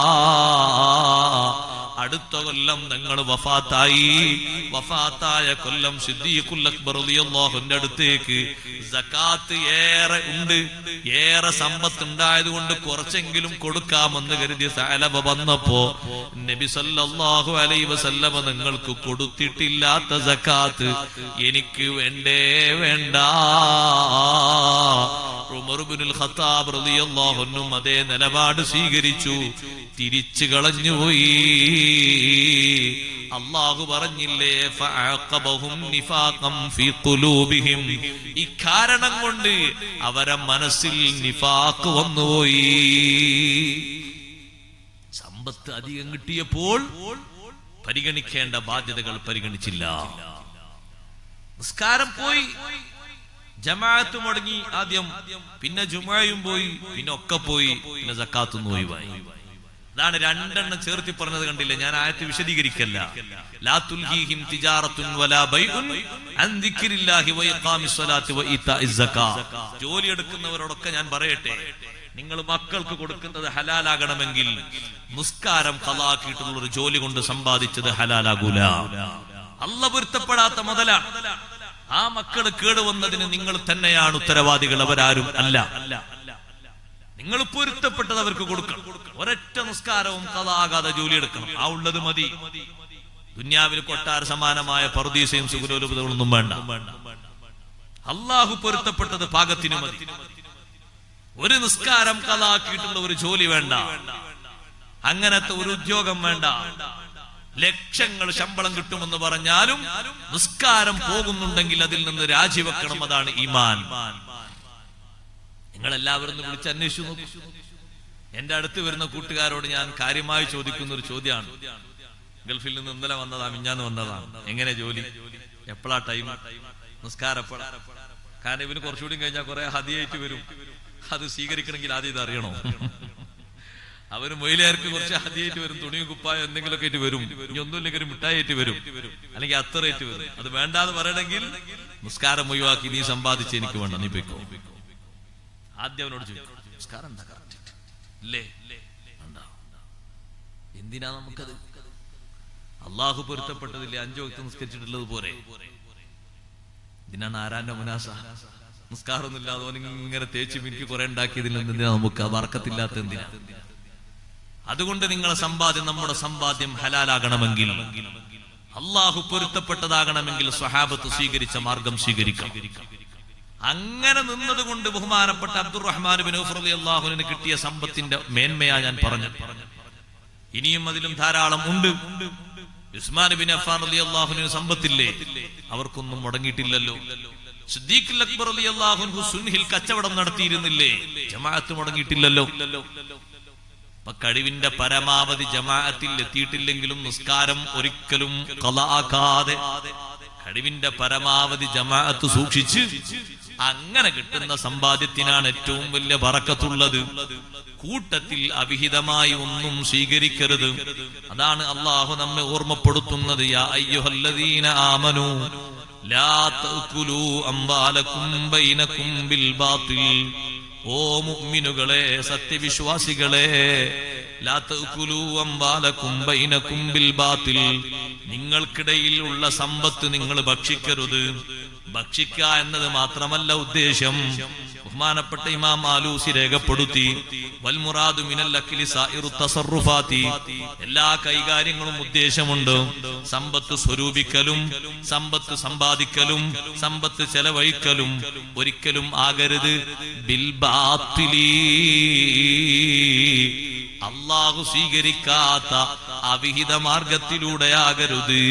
അടുത്ത കൊല്ലം നിങ്ങൾ വഫാത്തായി വഫാത്തായ കൊല്ലം സിദ്ദീഖുൽ അക്ബർ റളിയല്ലാഹുവിന്റെ അടുത്തേക്ക് സക്കാത്ത് ഏറെ ഉണ്ട് ഏറെ സമ്പത്ത് ഉണ്ടായത് കൊണ്ട് കുറച്ചെങ്കിലും കൊടുക്കാമെന്ന് കരുതി സാലബ വന്നപ്പോ നബി സല്ലല്ലാഹു അലൈഹി വസല്ലമ നിങ്ങൾക്ക് കൊടുത്തിട്ടില്ലാത്ത സക്കാത്ത് എനിക്ക് വേണ്ടേ വേണ്ട ഉമർബിനുൽ ഖത്താബ് റളിയല്ലാഹു അൻഹും അതേ നിലപാട് സ്വീകരിച്ചു തിരിച്ചു കളഞ്ഞുപോയി അള്ളാഹു പറഞ്ഞില്ലേ ഫഅഖബഹും നിഫാഖം ഫീ ഖുലൂബിഹിം ഇക്കാരണം കൊണ്ട് അവരെ മനസ്സിൽ നിഫാഖ് വന്നുപോയി സമ്പത്ത് അധികം കിട്ടിയപ്പോൾ പരിഗണിക്കേണ്ട ബാധ്യതകൾ പരിഗണിച്ചില്ല നിസ്കാരം പോയി ജമാഅത്ത് മുടങ്ങി ആദ്യം പിന്നെ ജുമായും പോയി പിന്നെ ഒക്കെ പോയി പിന്നെ സക്കാത്തും പോയി അതാണ് രണ്ടെണ്ണം ചേർത്തി പറഞ്ഞത് കണ്ടില്ല ഞാൻ ആയത്ത് വിശദീകരിക്കല്ല ലാ തുൽഹീഹിം തിജാറത്തുൻ വലാ ബൈഉൻ അൻ ദിക്രില്ലാഹി വ ഇഖാമിസ് സ്വലാത്തി വ ഈതാഇസ് സക്കാ ജോലി എടുക്കുന്നവരോടൊക്കെ ഞാൻ പറയട്ടെ നിങ്ങൾ മക്കൾക്ക് കൊടുക്കുന്നത് ഹലാലാകണമെങ്കിൽ നിസ്കാരം ഖലാക്കിയിട്ടുള്ള ഒരു ജോലി കൊണ്ട് സമ്പാദിച്ചത് ഹലാലാകൂല അല്ല പൊരുത്തപ്പെടാത്ത മുതല ആ മക്കള് കേടുവന്നതിന് നിങ്ങൾ തന്നെയാണ് ഉത്തരവാദികൾ അവരാരും അല്ല നിങ്ങൾ പൊരുത്തപ്പെട്ടത് അവർക്ക് കൊടുക്കണം ഒരൊറ്റ നിസ്കാരവും കഥാകാതെ ജോലി എടുക്കണം ആ ഉള്ളത് മതി ദുന്യാവിൽ കൊട്ടാര സമാനമായ പർദീസയും സുഖലോലുപതകളൊന്നും വേണ്ട അള്ളാഹു പൊരുത്തപ്പെട്ടത് പാകത്തിന് മതി ഒരു നിസ്കാരം കലാക്കിയിട്ടുള്ള ഒരു ജോലി വേണ്ട അങ്ങനത്തെ ഒരു ഉദ്യോഗം വേണ്ട ലക്ഷങ്ങൾ ശമ്പളം കിട്ടുമെന്ന് പറഞ്ഞാലും നിസ്കാരം പോകുന്നുണ്ടെങ്കിൽ അതിൽ നിന്ന് രാജിവെക്കണം അതാണ് ഈമാൻ നിങ്ങൾ എല്ലാവരും ഒന്ന് വിളിച്ച് അന്വേഷിച്ചു നോക്കൂ എന്റെ അടുത്ത് വരുന്ന കൂട്ടുകാരോട് ഞാൻ കാര്യമായി ചോദിക്കുന്ന ഒരു ചോദ്യമാണ് ഗൾഫിൽ നിന്ന് ഇന്നലെ വന്നതാ മിഞ്ഞാന്ന് വന്നതാണ് എങ്ങനെ ജോലി എപ്പോഴാ ടൈം നിസ്കാരം എപ്പോഴാ കാരണം ഇവന് കുറച്ചുകൂടി കഴിഞ്ഞാൽ കുറെ ഹതിയായിട്ട് വരും അത് സ്വീകരിക്കണമെങ്കിൽ ആദ്യം ഇത് അറിയണോ അവര് മൊയിലേർക്ക് കുറച്ച് ഹതിയായിട്ട് വരും തുണിയും കുപ്പായം എന്തെങ്കിലുമൊക്കെ ആയിട്ട് വരും ഇനി ഒന്നുമില്ലെങ്കിൽ ഒരു മിഠായിട്ട് വരും അല്ലെങ്കിൽ അത്രയായിട്ട് വരും അത് വേണ്ടാന്ന് പറയണമെങ്കിൽ നിസ്കാരം ഒഴിവാക്കി നീ സമ്പാദിച്ച് എനിക്ക് വേണ്ട നീ പോയിക്കോ ആദ്യം അവനോട് ചോദിക്കും നിസ്കാരം എന്താ correct? ഇല്ലേ വേണ്ട. എന്തിനാ നമുക്കത് അള്ളാഹു പൊരുത്തപ്പെട്ടതില്ലേ അഞ്ചു വക്ത് നിസ്കരിച്ചിട്ടുള്ളത് പോരെ ഇതിനാണ് ആരാന്റെ മുനാസ നിസ്കാരമൊന്നുമില്ലാതെ ഓൻ ഇങ്ങനെ തേച്ച് മിനിക്ക് കുറെ ഉണ്ടാക്കിയതിൽ എന്തിനാ നമുക്ക് ആ വർക്കത്തില്ലാത്ത എന്തിനാ അതുകൊണ്ട് നിങ്ങളെ സമ്പാദ്യം നമ്മുടെ സമ്പാദ്യം ഹലാലാകണമെങ്കിൽ അള്ളാഹു പൊരുത്തപ്പെട്ടതാകണമെങ്കിൽ സ്വഹാബത്ത് സ്വീകരിച്ച മാർഗം സ്വീകരിക്കാം അങ്ങനെ നിന്നതുകൊണ്ട് ബഹുമാനപ്പെട്ട അബ്ദുറഹ്മാൻ ബിൻ ഔഫ് റളിയല്ലാഹു അൻഹുവിന് കിട്ടിയ സമ്പത്തിന്റെ മേന്മയാ ഞാൻ പറഞ്ഞു ഇനിയും അതിലും ധാരാളം ഉണ്ട് ഉസ്മാൻ ബിൻ അഫ്ഫാൻ റളിയല്ലാഹു അൻഹു സമ്പത്തില്ലേ അവർക്കൊന്നും മുടങ്ങിയിട്ടില്ലല്ലോ സിദ്ദീഖുൽ അക്ബർ റളിയല്ലാഹു അൻഹു സുൻഹിൽ കച്ചവടം നടത്തിയിരുന്നില്ലേ ജമാഅത്ത് മുടങ്ങിയിട്ടില്ലല്ലോ അപ്പൊ കഴിവിന്റെ പരമാവധി ജമാഅത്തിൽ എത്തിയിട്ടില്ലെങ്കിലും നിസ്കാരം ഒരിക്കലും കളാക്കാതെ കഴിവിന്റെ പരമാവധി ജമാഅത്ത് സൂക്ഷിച്ച് അങ്ങനെ കിട്ടുന്ന സമ്പാദ്യത്തിനാണ് ഏറ്റവും വലിയ പറക്കത്തുള്ളത് കൂട്ടത്തിൽ അവിഹിതമായി ഒന്നും സ്വീകരിക്കരുത് അതാണ് അള്ളാഹു നമ്മെ ഓർമ്മപ്പെടുത്തുന്നത് യാ അയ്യുഹല്ലദീന ആമനു ലാ തഅ്കുലൂ അംവാലക്കും ബൈനക്കും ബിൽ ബാത്തിൽ ഓ മുഅ്മിനുകളെ സത്യവിശ്വാസികളെ ലാ തഅ്കുലൂ അംവാലക്കും ബൈനക്കും ബിൽ ബാത്തിൽ നിങ്ങൾക്കിടയിൽ ഉള്ള സമ്പത്ത് നിങ്ങൾ ഭക്ഷിക്കരുത് ഭക്ഷിക്കുക എന്നത് മാത്രമല്ല ഉദ്ദേശം ബഹുമാനപ്പെട്ട ഇമാം ആലൂസി രേഖപ്പെടുത്തി വൽമുറാദു മിനൽ അഖിലി സായിറു തസറുഫാത്തി എല്ലാ കൈകാര്യങ്ങളും ഉദ്ദേശമുണ്ട് സമ്പത്ത് സ്വരൂപിക്കലും സമ്പത്ത് സമ്പാദിക്കലും സമ്പത്ത് ചെലവഴിക്കലും ഒരിക്കലും ആകരുത് ബിൽ ബാത്തിലീ അള്ളാഹു സ്വീകരിക്കാത്ത അവിഹിത മാർഗത്തിലൂടെ ആകരുത്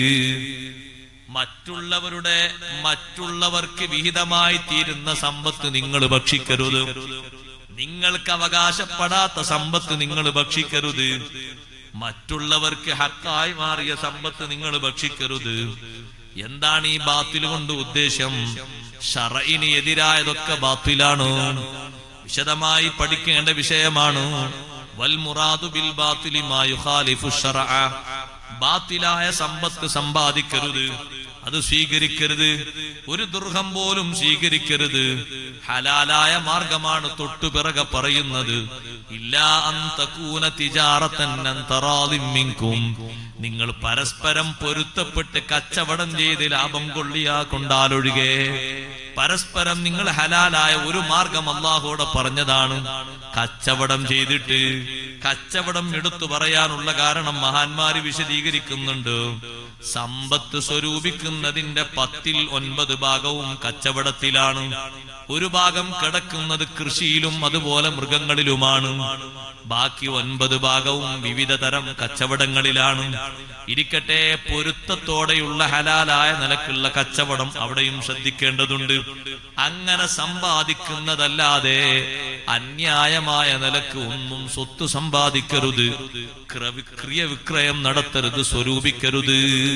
മറ്റുള്ളവരുടെ മറ്റുള്ളവർക്ക് വിഹിതമായി തീരുന്ന സമ്പത്ത് നിങ്ങൾ ഭക്ഷിക്കരുത് നിങ്ങൾക്ക് അവകാശപ്പെടാത്ത സമ്പത്ത് നിങ്ങൾ ഭക്ഷിക്കരുത് മറ്റുള്ളവർക്ക് ഹക്കായി മാറിയ സമ്പത്ത് നിങ്ങൾ ഭക്ഷിക്കരുത് എന്താണ് ഈ ബാത്തിൽ കൊണ്ട് ഉദ്ദേശം ഷറയിന് എതിരായതൊക്കെ ബാത്തിലാണ് വിശദമായി പഠിക്കേണ്ട വിഷയമാണ് വൽ മുറാദു ബിൽ ബാത്തിലി മാ യുഖാലിഫു ശറഅ ബാത്തിലായ സമ്പത്ത് സമ്പാദിക്കരുത് അത് സ്വീകരിക്കരുത് ഒരു ദുർഹം പോലും സ്വീകരിക്കരുത് ഹലാലായ മാർഗമാണ് തൊട്ടുപിറകെ പറയുന്നത് ഇല്ലാ അന്തകൂന തിജാറത്തന്നും നിങ്ങൾ പരസ്പരം പൊരുത്തപ്പെട്ട് കച്ചവടം ചെയ്ത് ലാഭം കൊള്ളിയാ കൊണ്ടാലൊഴികെ പരസ്പരം നിങ്ങൾ ഹലാലായ ഒരു മാർഗം അള്ളാഹോടെ പറഞ്ഞതാണ് കച്ചവടം ചെയ്തിട്ട് കച്ചവടം എടുത്തു പറയാനുള്ള കാരണം മഹാന്മാര് വിശദീകരിക്കുന്നുണ്ട് സമ്പത്ത് സ്വരൂപിക്കുന്നതിന്റെ പത്തിൽ ഒൻപത് ഭാഗവും കച്ചവടത്തിലാണ് ഒരു ഭാഗം കിടക്കുന്നത് കൃഷിയിലും അതുപോലെ മൃഗങ്ങളിലുമാണ് ബാക്കി ഒൻപത് ഭാഗവും വിവിധ തരം കച്ചവടങ്ങളിലാണ് ഇരിക്കട്ടെ പൊരുത്തത്തോടെയുള്ള ഹലാലായ നിലക്കുള്ള കച്ചവടം അവിടെയും ശ്രദ്ധിക്കേണ്ടതുണ്ട് അങ്ങനെ സമ്പാദിക്കുന്നതല്ലാതെ അന്യായമായ നിലക്ക് ഒന്നും സ്വത്ത് സമ്പാദിക്കരുത് ക്ര- ക്രിയ വിക്രയം നടത്തരുത് സ്വരൂപിക്കരുത്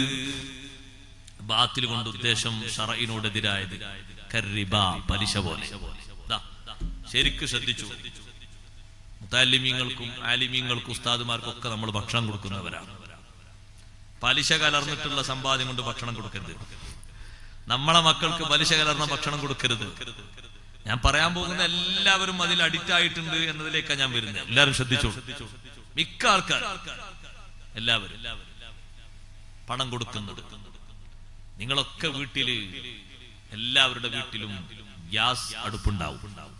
ബാത്തിൽ കൊണ്ട് ഉദ്ദേശം ഷറയിനോടെതിരായത് കർറിബ പലിശ പോലെ ദാ, ശരിക്ക് ശ്രദ്ധിച്ചു മുത്താലിമീങ്ങൾക്കും ആലിമീങ്ങൾക്കും ഉസ്താദുമാർക്കും ഒക്കെ നമ്മൾ ഭക്ഷണം കൊടുക്കുന്നവരാണ് പലിശ കലർന്നിട്ടുള്ള സമ്പാദ്യം കൊണ്ട് ഭക്ഷണം കൊടുക്കരുത് നമ്മളെ മക്കൾക്ക് പലിശ കലർന്ന ഭക്ഷണം കൊടുക്കരുത് ഞാൻ പറയാൻ പോകുന്ന എല്ലാവരും അതിൽ അഡിക്റ്റ് ആയിട്ടുണ്ട് എന്നതിലേക്കാണ് ഞാൻ വരുന്നത് എല്ലാവരും ശ്രദ്ധിച്ചു മിക്ക ആൾക്കാർ എല്ലാവരും പണം കൊടുക്കുന്നത് നിങ്ങളൊക്കെ വീട്ടില് എല്ലാവരുടെ വീട്ടിലും ഗ്യാസ് അടുപ്പുണ്ടാവും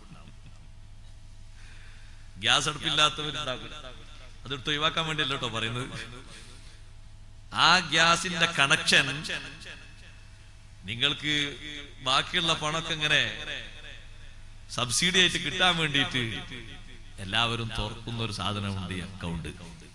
ഗ്യാസ് അടുപ്പില്ലാത്തവരുണ്ടാകും അതെടുത്ത് ഒഴിവാക്കാൻ വേണ്ടിയല്ല കേട്ടോ പറയുന്നത് ആ ഗ്യാസിന്റെ കണക്ഷൻ നിങ്ങൾക്ക് ബാക്കിയുള്ള പണമൊക്കെ ഇങ്ങനെ സബ്സിഡി ആയിട്ട് കിട്ടാൻ വേണ്ടിയിട്ട് എല്ലാവരും തുറക്കുന്ന ഒരു സാധനമുണ്ട് ഈ അക്കൗണ്ട്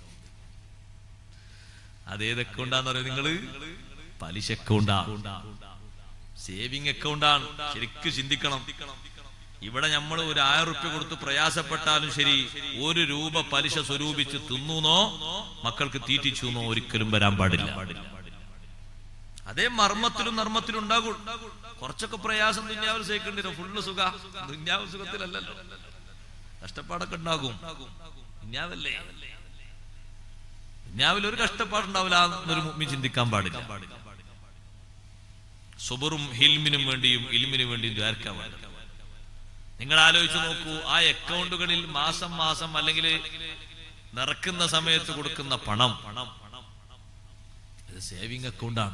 അതേത് അക്കൗണ്ടാന്ന് പറയുന്നത് നിങ്ങള് പലിശ അക്കൗണ്ടാ സേവിങ് അക്കൗണ്ടാണ് ശരിക്കും ചിന്തിക്കണം ഇവിടെ നമ്മൾ ഒരു ആയിരം റുപ്യ കൊടുത്ത് പ്രയാസപ്പെട്ടാലും ശരി ഒരു രൂപ പലിശ സ്വരൂപിച്ച് തിന്നുന്നോ മക്കൾക്ക് തീറ്റിച്ചുന്നോ ഒരിക്കലും വരാൻ പാടില്ല അതേ മർമ്മത്തിലും നർമ്മത്തിലും ഉണ്ടാകും കുറച്ചൊക്കെ പ്രയാസം ദുന്യാവിൽ സഹിക്കേണ്ടി ഫുള്ള് സുഖ ദുന്യാവ് സുഖത്തിലല്ലല്ലോ കഷ്ടപ്പാടൊക്കെ ഉണ്ടാകും ദുന്യാവല്ലേ ദുന്യാവിൽ ഒരു കഷ്ടപ്പാടുണ്ടാവില്ല എന്നൊരു മുമ്മി ചിന്തിക്കാൻ പാടില്ല സുബറും ഹിൽമിനും വേണ്ടിയും ഇൽമിനും വേണ്ടിയും ദ്വാരക്കാൻ പാടില്ല നിങ്ങൾ ആലോചിച്ച് നോക്കൂ ആ അക്കൗണ്ടുകളിൽ മാസം മാസം അല്ലെങ്കിൽ നിറക്കുന്ന സമയത്ത് കൊടുക്കുന്ന പണം ഇത് സേവിങ് അക്കൗണ്ടാണ്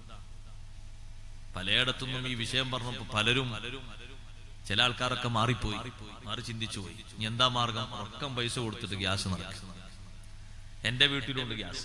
പലയിടത്തുനിന്നും ഈ വിഷയം പറഞ്ഞപ്പോ പലരും ചില ആൾക്കാരൊക്കെ മാറിപ്പോയി മാറി ചിന്തിച്ചു പോയി ഇനി എന്താ മാർഗം ഉറക്കം പൈസ കൊടുത്തിട്ട് ഗ്യാസ് നടക്കും എന്റെ വീട്ടിലുണ്ട് ഗ്യാസ്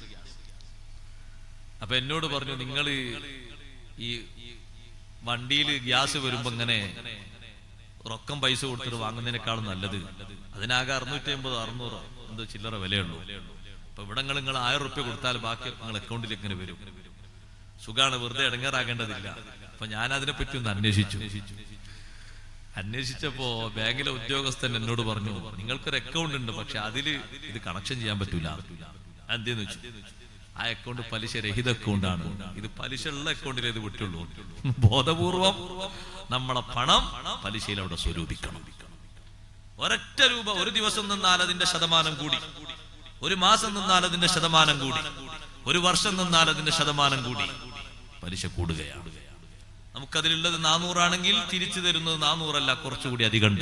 അപ്പൊ എന്നോട് പറഞ്ഞു നിങ്ങൾ ഈ വണ്ടിയിൽ ഗ്യാസ് വരുമ്പോ ഇങ്ങനെ റൊക്കം പൈസ കൊടുത്തിട്ട് വാങ്ങുന്നതിനേക്കാളും നല്ലത് അതിനാകെ അറുന്നൂറ്റി അമ്പത് അറുന്നൂറോ എന്തോ ചില്ലറ വിലയുള്ളൂ അപ്പൊ ഇവിടെ നിങ്ങൾ നിങ്ങൾ ആയിരം റുപ്യ കൊടുത്താൽ ബാക്കി നിങ്ങൾ അക്കൗണ്ടിൽ എങ്ങനെ വരും സുഖാണ് വെറുതെ ഇടങ്ങാറാകേണ്ടതില്ല അപ്പൊ ഞാൻ അതിനെപ്പറ്റി ഒന്ന് അന്വേഷിച്ചു അന്വേഷിച്ചപ്പോ ബാങ്കിലെ ഉദ്യോഗസ്ഥൻ എന്നോട് പറഞ്ഞു നിങ്ങൾക്കൊരു അക്കൗണ്ട് ഉണ്ട് പക്ഷെ അതില് ഇത് കണക്ഷൻ ചെയ്യാൻ പറ്റൂല എന്തെന്ന് വെച്ചു ആ അക്കൗണ്ട് പലിശ രഹിത അക്കൗണ്ടാണ് ഇത് പലിശ ഉള്ള അക്കൗണ്ടിൽ ഇത് വിട്ടുള്ളൂ ബോധപൂർവം നമ്മളെ പണം പലിശയിൽ അവിടെ സ്വരൂപിക്കണം ഒരൊറ്റ രൂപ ഒരു ദിവസം നിന്നാൽ അതിന്റെ ശതമാനം കൂടി ഒരു മാസം നിന്നാൽ അതിന്റെ ശതമാനം കൂടി ഒരു വർഷം നിന്നാൽ അതിന്റെ ശതമാനം കൂടി പലിശ കൂടുകയാണ് നമുക്കതിലുള്ളത് നാനൂറാണെങ്കിൽ തിരിച്ചു തരുന്നത് നാനൂറല്ല കുറച്ചുകൂടി അധികം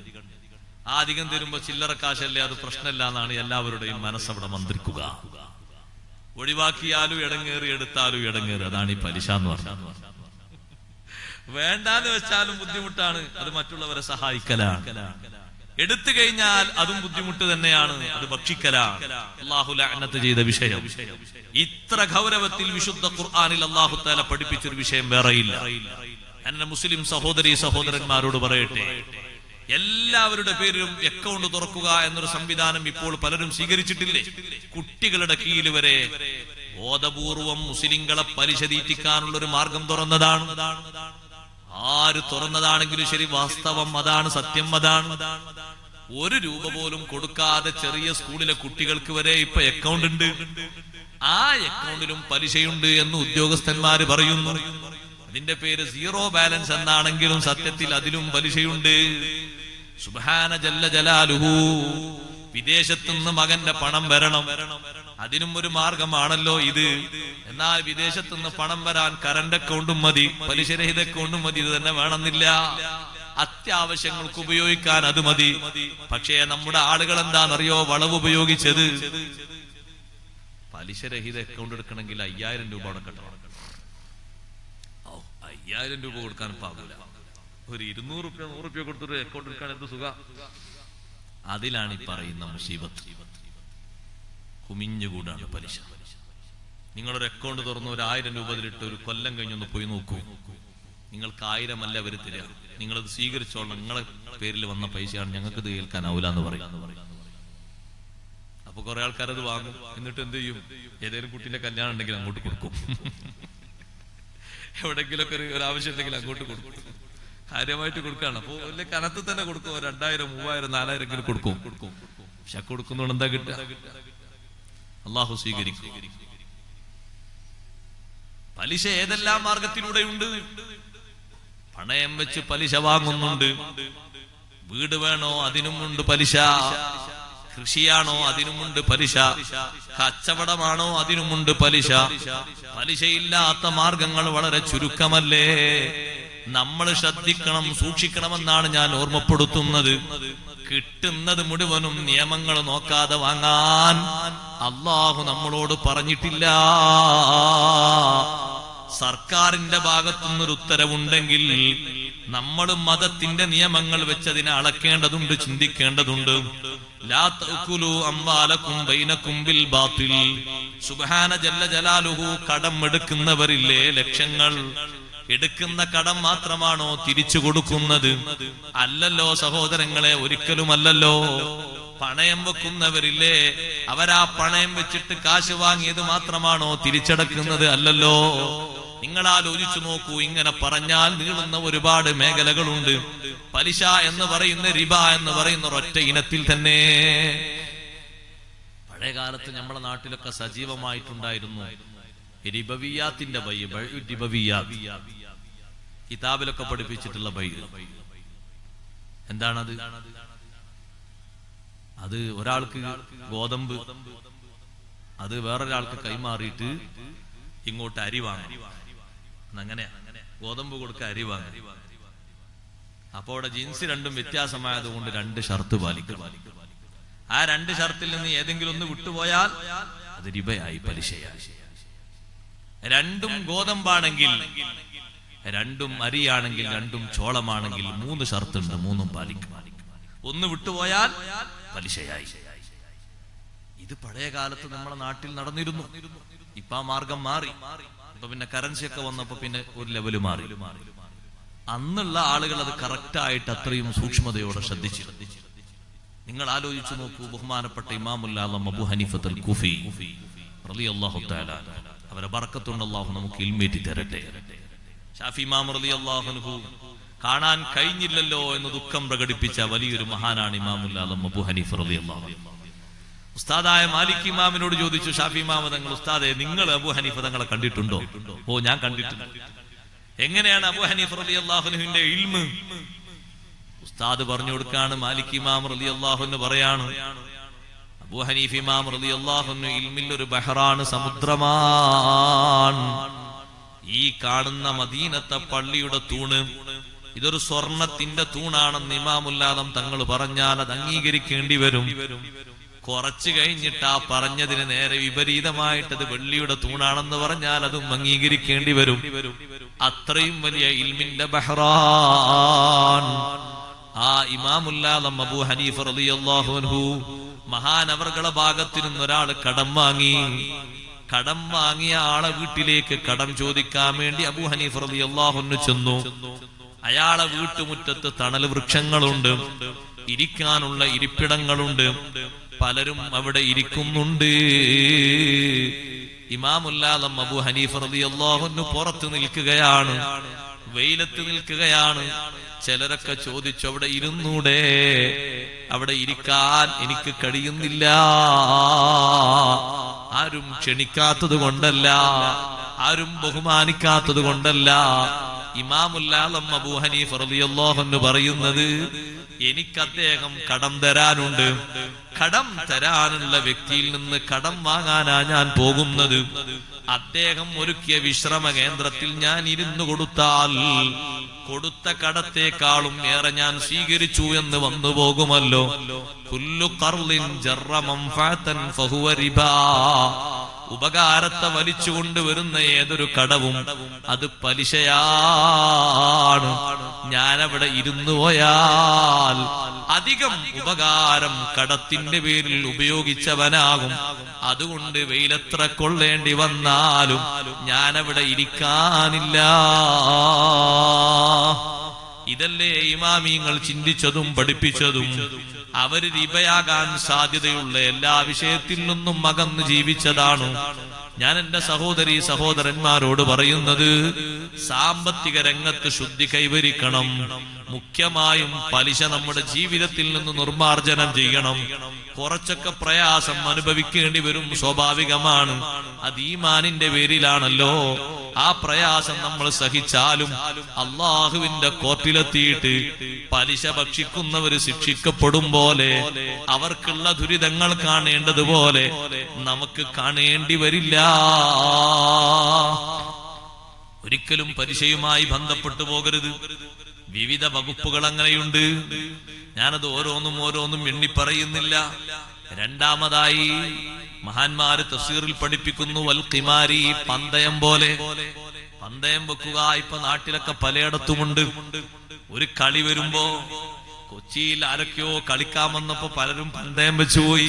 ആ അധികം തരുമ്പോ ചില്ലറ കാശല്ലേ അത് പ്രശ്നമല്ല എന്നാണ് എല്ലാവരുടെയും മനസ്സവിടെ മന്ത്രിക്കുക ഒഴിവാക്കിയാലും ഇടങ്ങേറി എടുത്താലും ഇടങ്ങേറി അതാണ് ഈ പലിശ എന്ന് പറഞ്ഞത് വേണ്ടാന്ന് വെച്ചാലും ബുദ്ധിമുട്ടാണ് അത് മറ്റുള്ളവരെ സഹായിക്കലാണ് എടുത്തു കഴിഞ്ഞാൽ അതും ബുദ്ധിമുട്ട് തന്നെയാണ് അത് ഭക്ഷിക്കലാണ് അള്ളാഹു ലഅനത്ത് ചെയ്ത വിഷയം ഇത്ര ഗൗരവത്തിൽ വിശുദ്ധ ഖുർആനിൽ അള്ളാഹു താല പഠിപ്പിച്ചൊരു വിഷയം വേറെയില്ല എന്നെ മുസ്ലിം സഹോദരി സഹോദരന്മാരോട് പറയട്ടെ എല്ലാവരുടെ പേരിലും അക്കൗണ്ട് തുറക്കുക എന്നൊരു സംവിധാനം ഇപ്പോൾ പലരും സ്വീകരിച്ചിട്ടില്ലേ കുട്ടികളുടെ കീഴിൽ വരെ ബോധപൂർവം മുസ്ലിങ്ങളെ പലിശ തീറ്റിക്കാനുള്ള ഒരു മാർഗം തുറന്നതാണ് ആര് തുറന്നതാണെങ്കിലും ശരി വാസ്തവം അതാണ് സത്യം അതാണ് ഒരു രൂപ പോലും കൊടുക്കാതെ ചെറിയ സ്കൂളിലെ കുട്ടികൾക്ക് വരെ ഇപ്പൊ അക്കൗണ്ട് ഉണ്ട് ആ അക്കൗണ്ടിലും പലിശയുണ്ട് എന്ന് ഉദ്യോഗസ്ഥന്മാര് പറയുന്നു അതിന്റെ പേര് സീറോ ബാലൻസ് എന്നാണെങ്കിലും സത്യത്തിൽ അതിലും പലിശയുണ്ട് സുബാന ജല്ല ജലാലുഹു വിദേശത്തുനിന്ന് മകന്റെ പണം വരണം അതിനും ഒരു മാർഗമാണല്ലോ ഇത് എന്നാൽ വിദേശത്തുനിന്ന് പണം വരാൻ കറണ്ട് അക്കൗണ്ടും മതി പലിശരഹിത അക്കൗണ്ടും മതി ഇത് തന്നെ വേണമെന്നില്ല അത്യാവശ്യങ്ങൾക്ക് ഉപയോഗിക്കാൻ അത് മതി പക്ഷേ നമ്മുടെ ആളുകൾ എന്താണെന്നറിയോ വളവ് ഉപയോഗിച്ചത് പലിശരഹിത അക്കൗണ്ട് എടുക്കണമെങ്കിൽ അയ്യായിരം രൂപ അവിടെ കെട്ടണം ഓ അയ്യായിരം രൂപ കൊടുക്കാൻ പാകില്ല ഒരു ഇരുന്നൂറ് റുപ്യ നൂറ് റുപ്യ കൊടുത്തിട്ട് അക്കൗണ്ട് എടുക്കാൻ എന്ത് സുഖ അതിലാണ് ഈ പറയുന്ന മുസീബത്ത് കുമിഞ്ഞുകൂടാണ് പലിശ നിങ്ങളൊരു അക്കൗണ്ട് തുറന്ന് ഒരു ആയിരം രൂപ അതിലിട്ട് ഒരു കൊല്ലം കഴിഞ്ഞൊന്ന് പോയി നോക്കൂ നിങ്ങൾക്ക് ആയിരം അല്ല അവർ തരിക നിങ്ങളത് സ്വീകരിച്ചോളണം നിങ്ങളെ പേരിൽ വന്ന പൈസയാണ് ഞങ്ങൾക്ക് ഇത് കേൾക്കാനാവില്ല എന്ന് പറയും അപ്പൊ കുറെ ആൾക്കാർ അത് വാങ്ങും എന്നിട്ട് എന്ത് ചെയ്യും ഏതെങ്കിലും കുട്ടീന്റെ കല്യാണം ഉണ്ടെങ്കിൽ അങ്ങോട്ട് കൊടുക്കും എവിടെങ്കിലൊക്കെ ഒരു ഒരു ആവശ്യം ഉണ്ടെങ്കിൽ അങ്ങോട്ട് കൊടുക്കും കാര്യമായിട്ട് കൊടുക്കാണ് അപ്പൊ വലിയ കനത്ത് തന്നെ കൊടുക്കും ഒരു രണ്ടായിരം മൂവായിരം നാലായിരം എങ്കിലും കൊടുക്കും പക്ഷെ കൊടുക്കുന്നതുകൊണ്ട് എന്താ കിട്ടുക അള്ളാഹു സ്വീകരിക്കും പലിശ ഏതെല്ലാം മാർഗത്തിലൂടെയുണ്ട് പണയം വെച്ച് പലിശ വാങ്ങുന്നുണ്ട് വീട് വേണോ അതിനുമുണ്ട് പലിശ കൃഷിയാണോ അതിനുമുണ്ട് പലിശ കച്ചവടമാണോ അതിനുമുണ്ട് പലിശ പലിശയില്ലാത്ത മാർഗങ്ങൾ വളരെ ചുരുക്കമല്ലേ നമ്മൾ ശ്രദ്ധിക്കണം സൂക്ഷിക്കണമെന്നാണ് ഞാൻ ഓർമ്മപ്പെടുത്തുന്നത് കിട്ടുന്നത് മുഴുവനും നിയമങ്ങൾ നോക്കാതെ വാങ്ങാൻ അള്ളാഹു നമ്മളോട് പറഞ്ഞിട്ടില്ല സർക്കാരിന്റെ ഭാഗത്തുനിന്നൊരു ഉത്തരവുണ്ടെങ്കിൽ നമ്മൾ മതത്തിന്റെ നിയമങ്ങൾ വെച്ച് അതിനെ അളക്കേണ്ടതുണ്ട് ചിന്തിക്കേണ്ടതുണ്ട് ലാ തഅ്കുലു അംവാലക്കും ബൈനക്കും ബിൽ ബാത്തിൽ സുബ്ഹാന ജല്ല ജലാലുഹു കടം എടുക്കുന്നവരില്ലേ ലക്ഷങ്ങൾ എടുക്കുന്ന കടം മാത്രമാണോ തിരിച്ചു കൊടുക്കുന്നത് അല്ലല്ലോ സഹോദരങ്ങളെ ഒരിക്കലുമല്ലല്ലോ പണയം വെക്കുന്നവരില്ലേ അവരാ പണയം വെച്ചിട്ട് കാശ് വാങ്ങിയത് മാത്രമാണോ തിരിച്ചടക്കുന്നത് അല്ലല്ലോ നിങ്ങൾ ആലോചിച്ചു നോക്കൂ ഇങ്ങനെ പറഞ്ഞാൽ നീളുന്ന ഒരുപാട് മേഖലകളുണ്ട് പലിശ എന്ന് പറയുന്ന റിബ എന്ന് പറയുന്ന ഒരൊറ്റ ഇനത്തിൽ തന്നെ പഴയ കാലത്ത് നമ്മുടെ നാട്ടിലൊക്കെ സജീവമായിട്ടുണ്ടായിരുന്നു റിബവിയാത്തിന്റെ ബൈ ബൈ റിബവിയാത്ത് കിതാബിലൊക്കെ പഠിപ്പിച്ചിട്ടുള്ള ബൈ എന്താണത് അത് ഒരാൾക്ക് ഗോതമ്പ് അത് വേറൊരാൾക്ക് കൈമാറിയിട്ട് ഇങ്ങോട്ട് അരി വാങ്ങും അങ്ങനെ ഗോതമ്പ് കൊടുക്ക അരി വാങ്ങും അപ്പോ അവിടെ ജീൻസ് രണ്ടും വ്യത്യാസമായതുകൊണ്ട് രണ്ട് ഷർത്ത് പാലിക്കും ആ രണ്ട് ഷർത്തിൽ നിന്ന് ഏതെങ്കിലും ഒന്ന് വിട്ടുപോയാൽ അത് റിബയായി പലിശയായി രണ്ടും ഗോതമ്പാണെങ്കിൽ രണ്ടും അരിയാണെങ്കിൽ രണ്ടും ചോളമാണെങ്കിൽ മൂന്ന് ഷർത്തുണ്ട് മൂന്നും പാലിക്കും ഒന്ന് വിട്ടുപോയാൽ പലിശയായി ഇത് പഴയ കാലത്ത് നമ്മുടെ നാട്ടിൽ നടന്നിരുന്നു ഇപ്പൊ ആ മാർഗം മാറി ഇപ്പൊ പിന്നെ കറൻസി ഒക്കെ വന്നപ്പോ പിന്നെ ഒരു ലെവല് മാറി അന്നുള്ള ആളുകൾ അത് കറക്റ്റ് ആയിട്ട് അത്രയും സൂക്ഷ്മതയോടെ ശ്രദ്ധിച്ചു നിങ്ങൾ ആലോചിച്ചു നോക്കൂ ബഹുമാനപ്പെട്ട ഇമാമുല്ലാം അബു ഹനീഫത്തുൽ കുഫി റളിയല്ലാഹു തആല അവരെ ബർക്കത്തുണ്ട് അല്ലാഹു നമുക്ക് ഇൽമേറ്റി തരട്ടെ ഷാഫി ഇമാം റളിയല്ലാഹു അൻഹു കാണാൻ കഴിഞ്ഞില്ലല്ലോ എന്ന് ദുഃഖം പ്രകടിപ്പിച്ച വലിയൊരു മഹാനാണ് ഇമാമുല്ലാം അബു ഹനീഫ് റളിയല്ലാഹു അൻഹു ഉസ്താദായ മാലിക് ഇമാമിനോട് ചോദിച്ചു ഷാഫി ഇമാമ തങ്ങൾ ഉസ്താദെ നിങ്ങൾ അബു ഹനീഫ തങ്ങളെ കണ്ടിട്ടുണ്ടോ ഓ ഞാൻ കണ്ടിട്ടുണ്ട് എങ്ങനെയാണ് അബു ഹനീഫ് റലി അള്ളാഹുനുവിന്റെ ഇൽമ് ഉസ്താദ് പറഞ്ഞു കൊടുക്കാണ് മാലിക് ഇമാം റലി അള്ളാഹുന്ന് പറയാണ് അബു ഹനീഫ് ഇമാം റലി അള്ളാഹുന് ഇൽമിൽ ഒരു ബഹറാണ് സമുദ്രമാണ് ഈ കാണുന്ന മദീനത്തെ പള്ളിയുടെ തൂണ് ഇതൊരു സ്വർണത്തിന്റെ തൂണാണെന്ന് ഇമാമുല്ലാദം തങ്ങൾ പറഞ്ഞാൽ അത് അംഗീകരിക്കേണ്ടി വരും കുറച്ചു കഴിഞ്ഞിട്ട് ആ പറഞ്ഞതിന് നേരെ വിപരീതമായിട്ട് അത് വെള്ളിയുടെ തൂണാണെന്ന് പറഞ്ഞാൽ അതും അംഗീകരിക്കേണ്ടി വരും അത്രയും വലിയ ഇൽമിന്റെ ബഹ്റാൻ ആ ഇമാമുല്ലാദം അബു ഹനീഫ് റളിയല്ലാഹു അൻഹു മഹാനവർകളെ ഭാഗത്തു നിന്ന് ഒരാൾ കടം വാങ്ങി കടം വാങ്ങിയ ആളെ വീട്ടിലേക്ക് കടം ചോദിക്കാൻ വേണ്ടി അബു ഹനീഫ് റളിയല്ലാഹു അൻഹു ചെന്നു അയാളെ വീട്ടുമുറ്റത്ത് തണൽ വൃക്ഷങ്ങളുണ്ട് ഇരിക്കാനുള്ള ഇരിപ്പിടങ്ങളുണ്ട് പലരും അവിടെ ഇരിക്കുന്നുണ്ട് ഇമാമുല്ലാദം അബു ഹനീഫ് റളിയല്ലാഹു പുറത്ത് നിൽക്കുകയാണ് വെയിലത്ത് നിൽക്കുകയാണ് ചിലരൊക്കെ ചോദിച്ചു അവിടെ ഇരുന്നൂടെ അവിടെ ഇരിക്കാൻ എനിക്ക് കഴിയുന്നില്ല ആരും ക്ഷണിക്കാത്തത് കൊണ്ടല്ല ആരും ബഹുമാനിക്കാത്തത് കൊണ്ടല്ല ഇമാമുല്ലാലം അബൂ ഹനീഫ് റളിയല്ലാഹു അൻഹു പറയുന്നത് എനിക്ക് അദ്ദേഹം കടം തരാനുണ്ട് കടം തരാനുള്ള വ്യക്തിയിൽ നിന്ന് കടം വാങ്ങാനാ ഞാൻ പോകുന്നത് അദ്ദേഹം ഒരുക്കിയ വിശ്രമ കേന്ദ്രത്തിൽ ഞാൻ ഇരുന്നു കൊടുത്താൽ കൊടുത്ത കടത്തേക്കാളും ഏറെ ഞാൻ സ്വീകരിച്ചു എന്ന് വന്നു പോകുമല്ലോ കുല്ലു കർലിൻ ജറ മംഫഅതൻ ഫഹുവ റിബാ ഉപകാരത്തെ വലിച്ചു കൊണ്ടുവരുന്ന ഏതൊരു കടവും അത് പലിശയാണ് ഞാനവിടെ ഇരുന്നു പോയാൽ അധികം ഉപകാരം കടത്തിന്റെ പേരിൽ ഉപയോഗിച്ചവനാകും അതുകൊണ്ട് വെയിലത്ര കൊള്ളേണ്ടി വന്നാലും ഞാനവിടെ ഇരിക്കാനില്ല ഇതല്ലേ ഇമാമിങ്ങൾ ചിന്തിച്ചതും പഠിപ്പിച്ചതും അവര് റിബയാകാൻ സാധ്യതയുള്ള എല്ലാ വിഷയത്തിൽ നിന്നും അകന്ന് ജീവിച്ചതാണ് ഞാൻ എന്റെ സഹോദരി സഹോദരന്മാരോട് പറയുന്നത് സാമ്പത്തിക രംഗത്ത് ശുദ്ധി കൈവരിക്കണം മുഖ്യമായും പലിശ നമ്മുടെ ജീവിതത്തിൽ നിന്ന് നിർമാർജനം ചെയ്യണം കുറച്ചൊക്കെ പ്രയാസം അനുഭവിക്കേണ്ടി വരും സ്വാഭാവികമാണ് അത് ഈമാനിന്റെ പേരിലാണല്ലോ ആ പ്രയാസം നമ്മൾ സഹിച്ചാലും അള്ളാഹുവിന്റെ കോർട്ടിലെത്തിയിട്ട് പലിശ ഭക്ഷിക്കുന്നവര് ശിക്ഷിക്കപ്പെടും പോലെ അവർക്കുള്ള ദുരിതങ്ങൾ കാണേണ്ടതുപോലെ നമുക്ക് കാണേണ്ടി വരില്ല ഒരിക്കലും പലിശയുമായി ബന്ധപ്പെട്ടു പോകരുത് വിവിധ വകുപ്പുകൾ അങ്ങനെയുണ്ട് ഞാനത് ഓരോന്നും ഓരോന്നും എണ്ണി പറയുന്നില്ല രണ്ടാമതായി മഹാന്മാര് തഫ്സീറിൽ പഠിപ്പിക്കുന്നു വൽക്കിമാരി പന്തയം പോലെ പന്തയം വെക്കുക ഇപ്പൊ നാട്ടിലൊക്കെ പലയിടത്തുമുണ്ട് ഒരു കളി വരുമ്പോ കൊച്ചിയിൽ ആരൊക്കെയോ കളിക്കാൻ വന്നപ്പോ പലരും പന്തയം വെച്ചുപോയി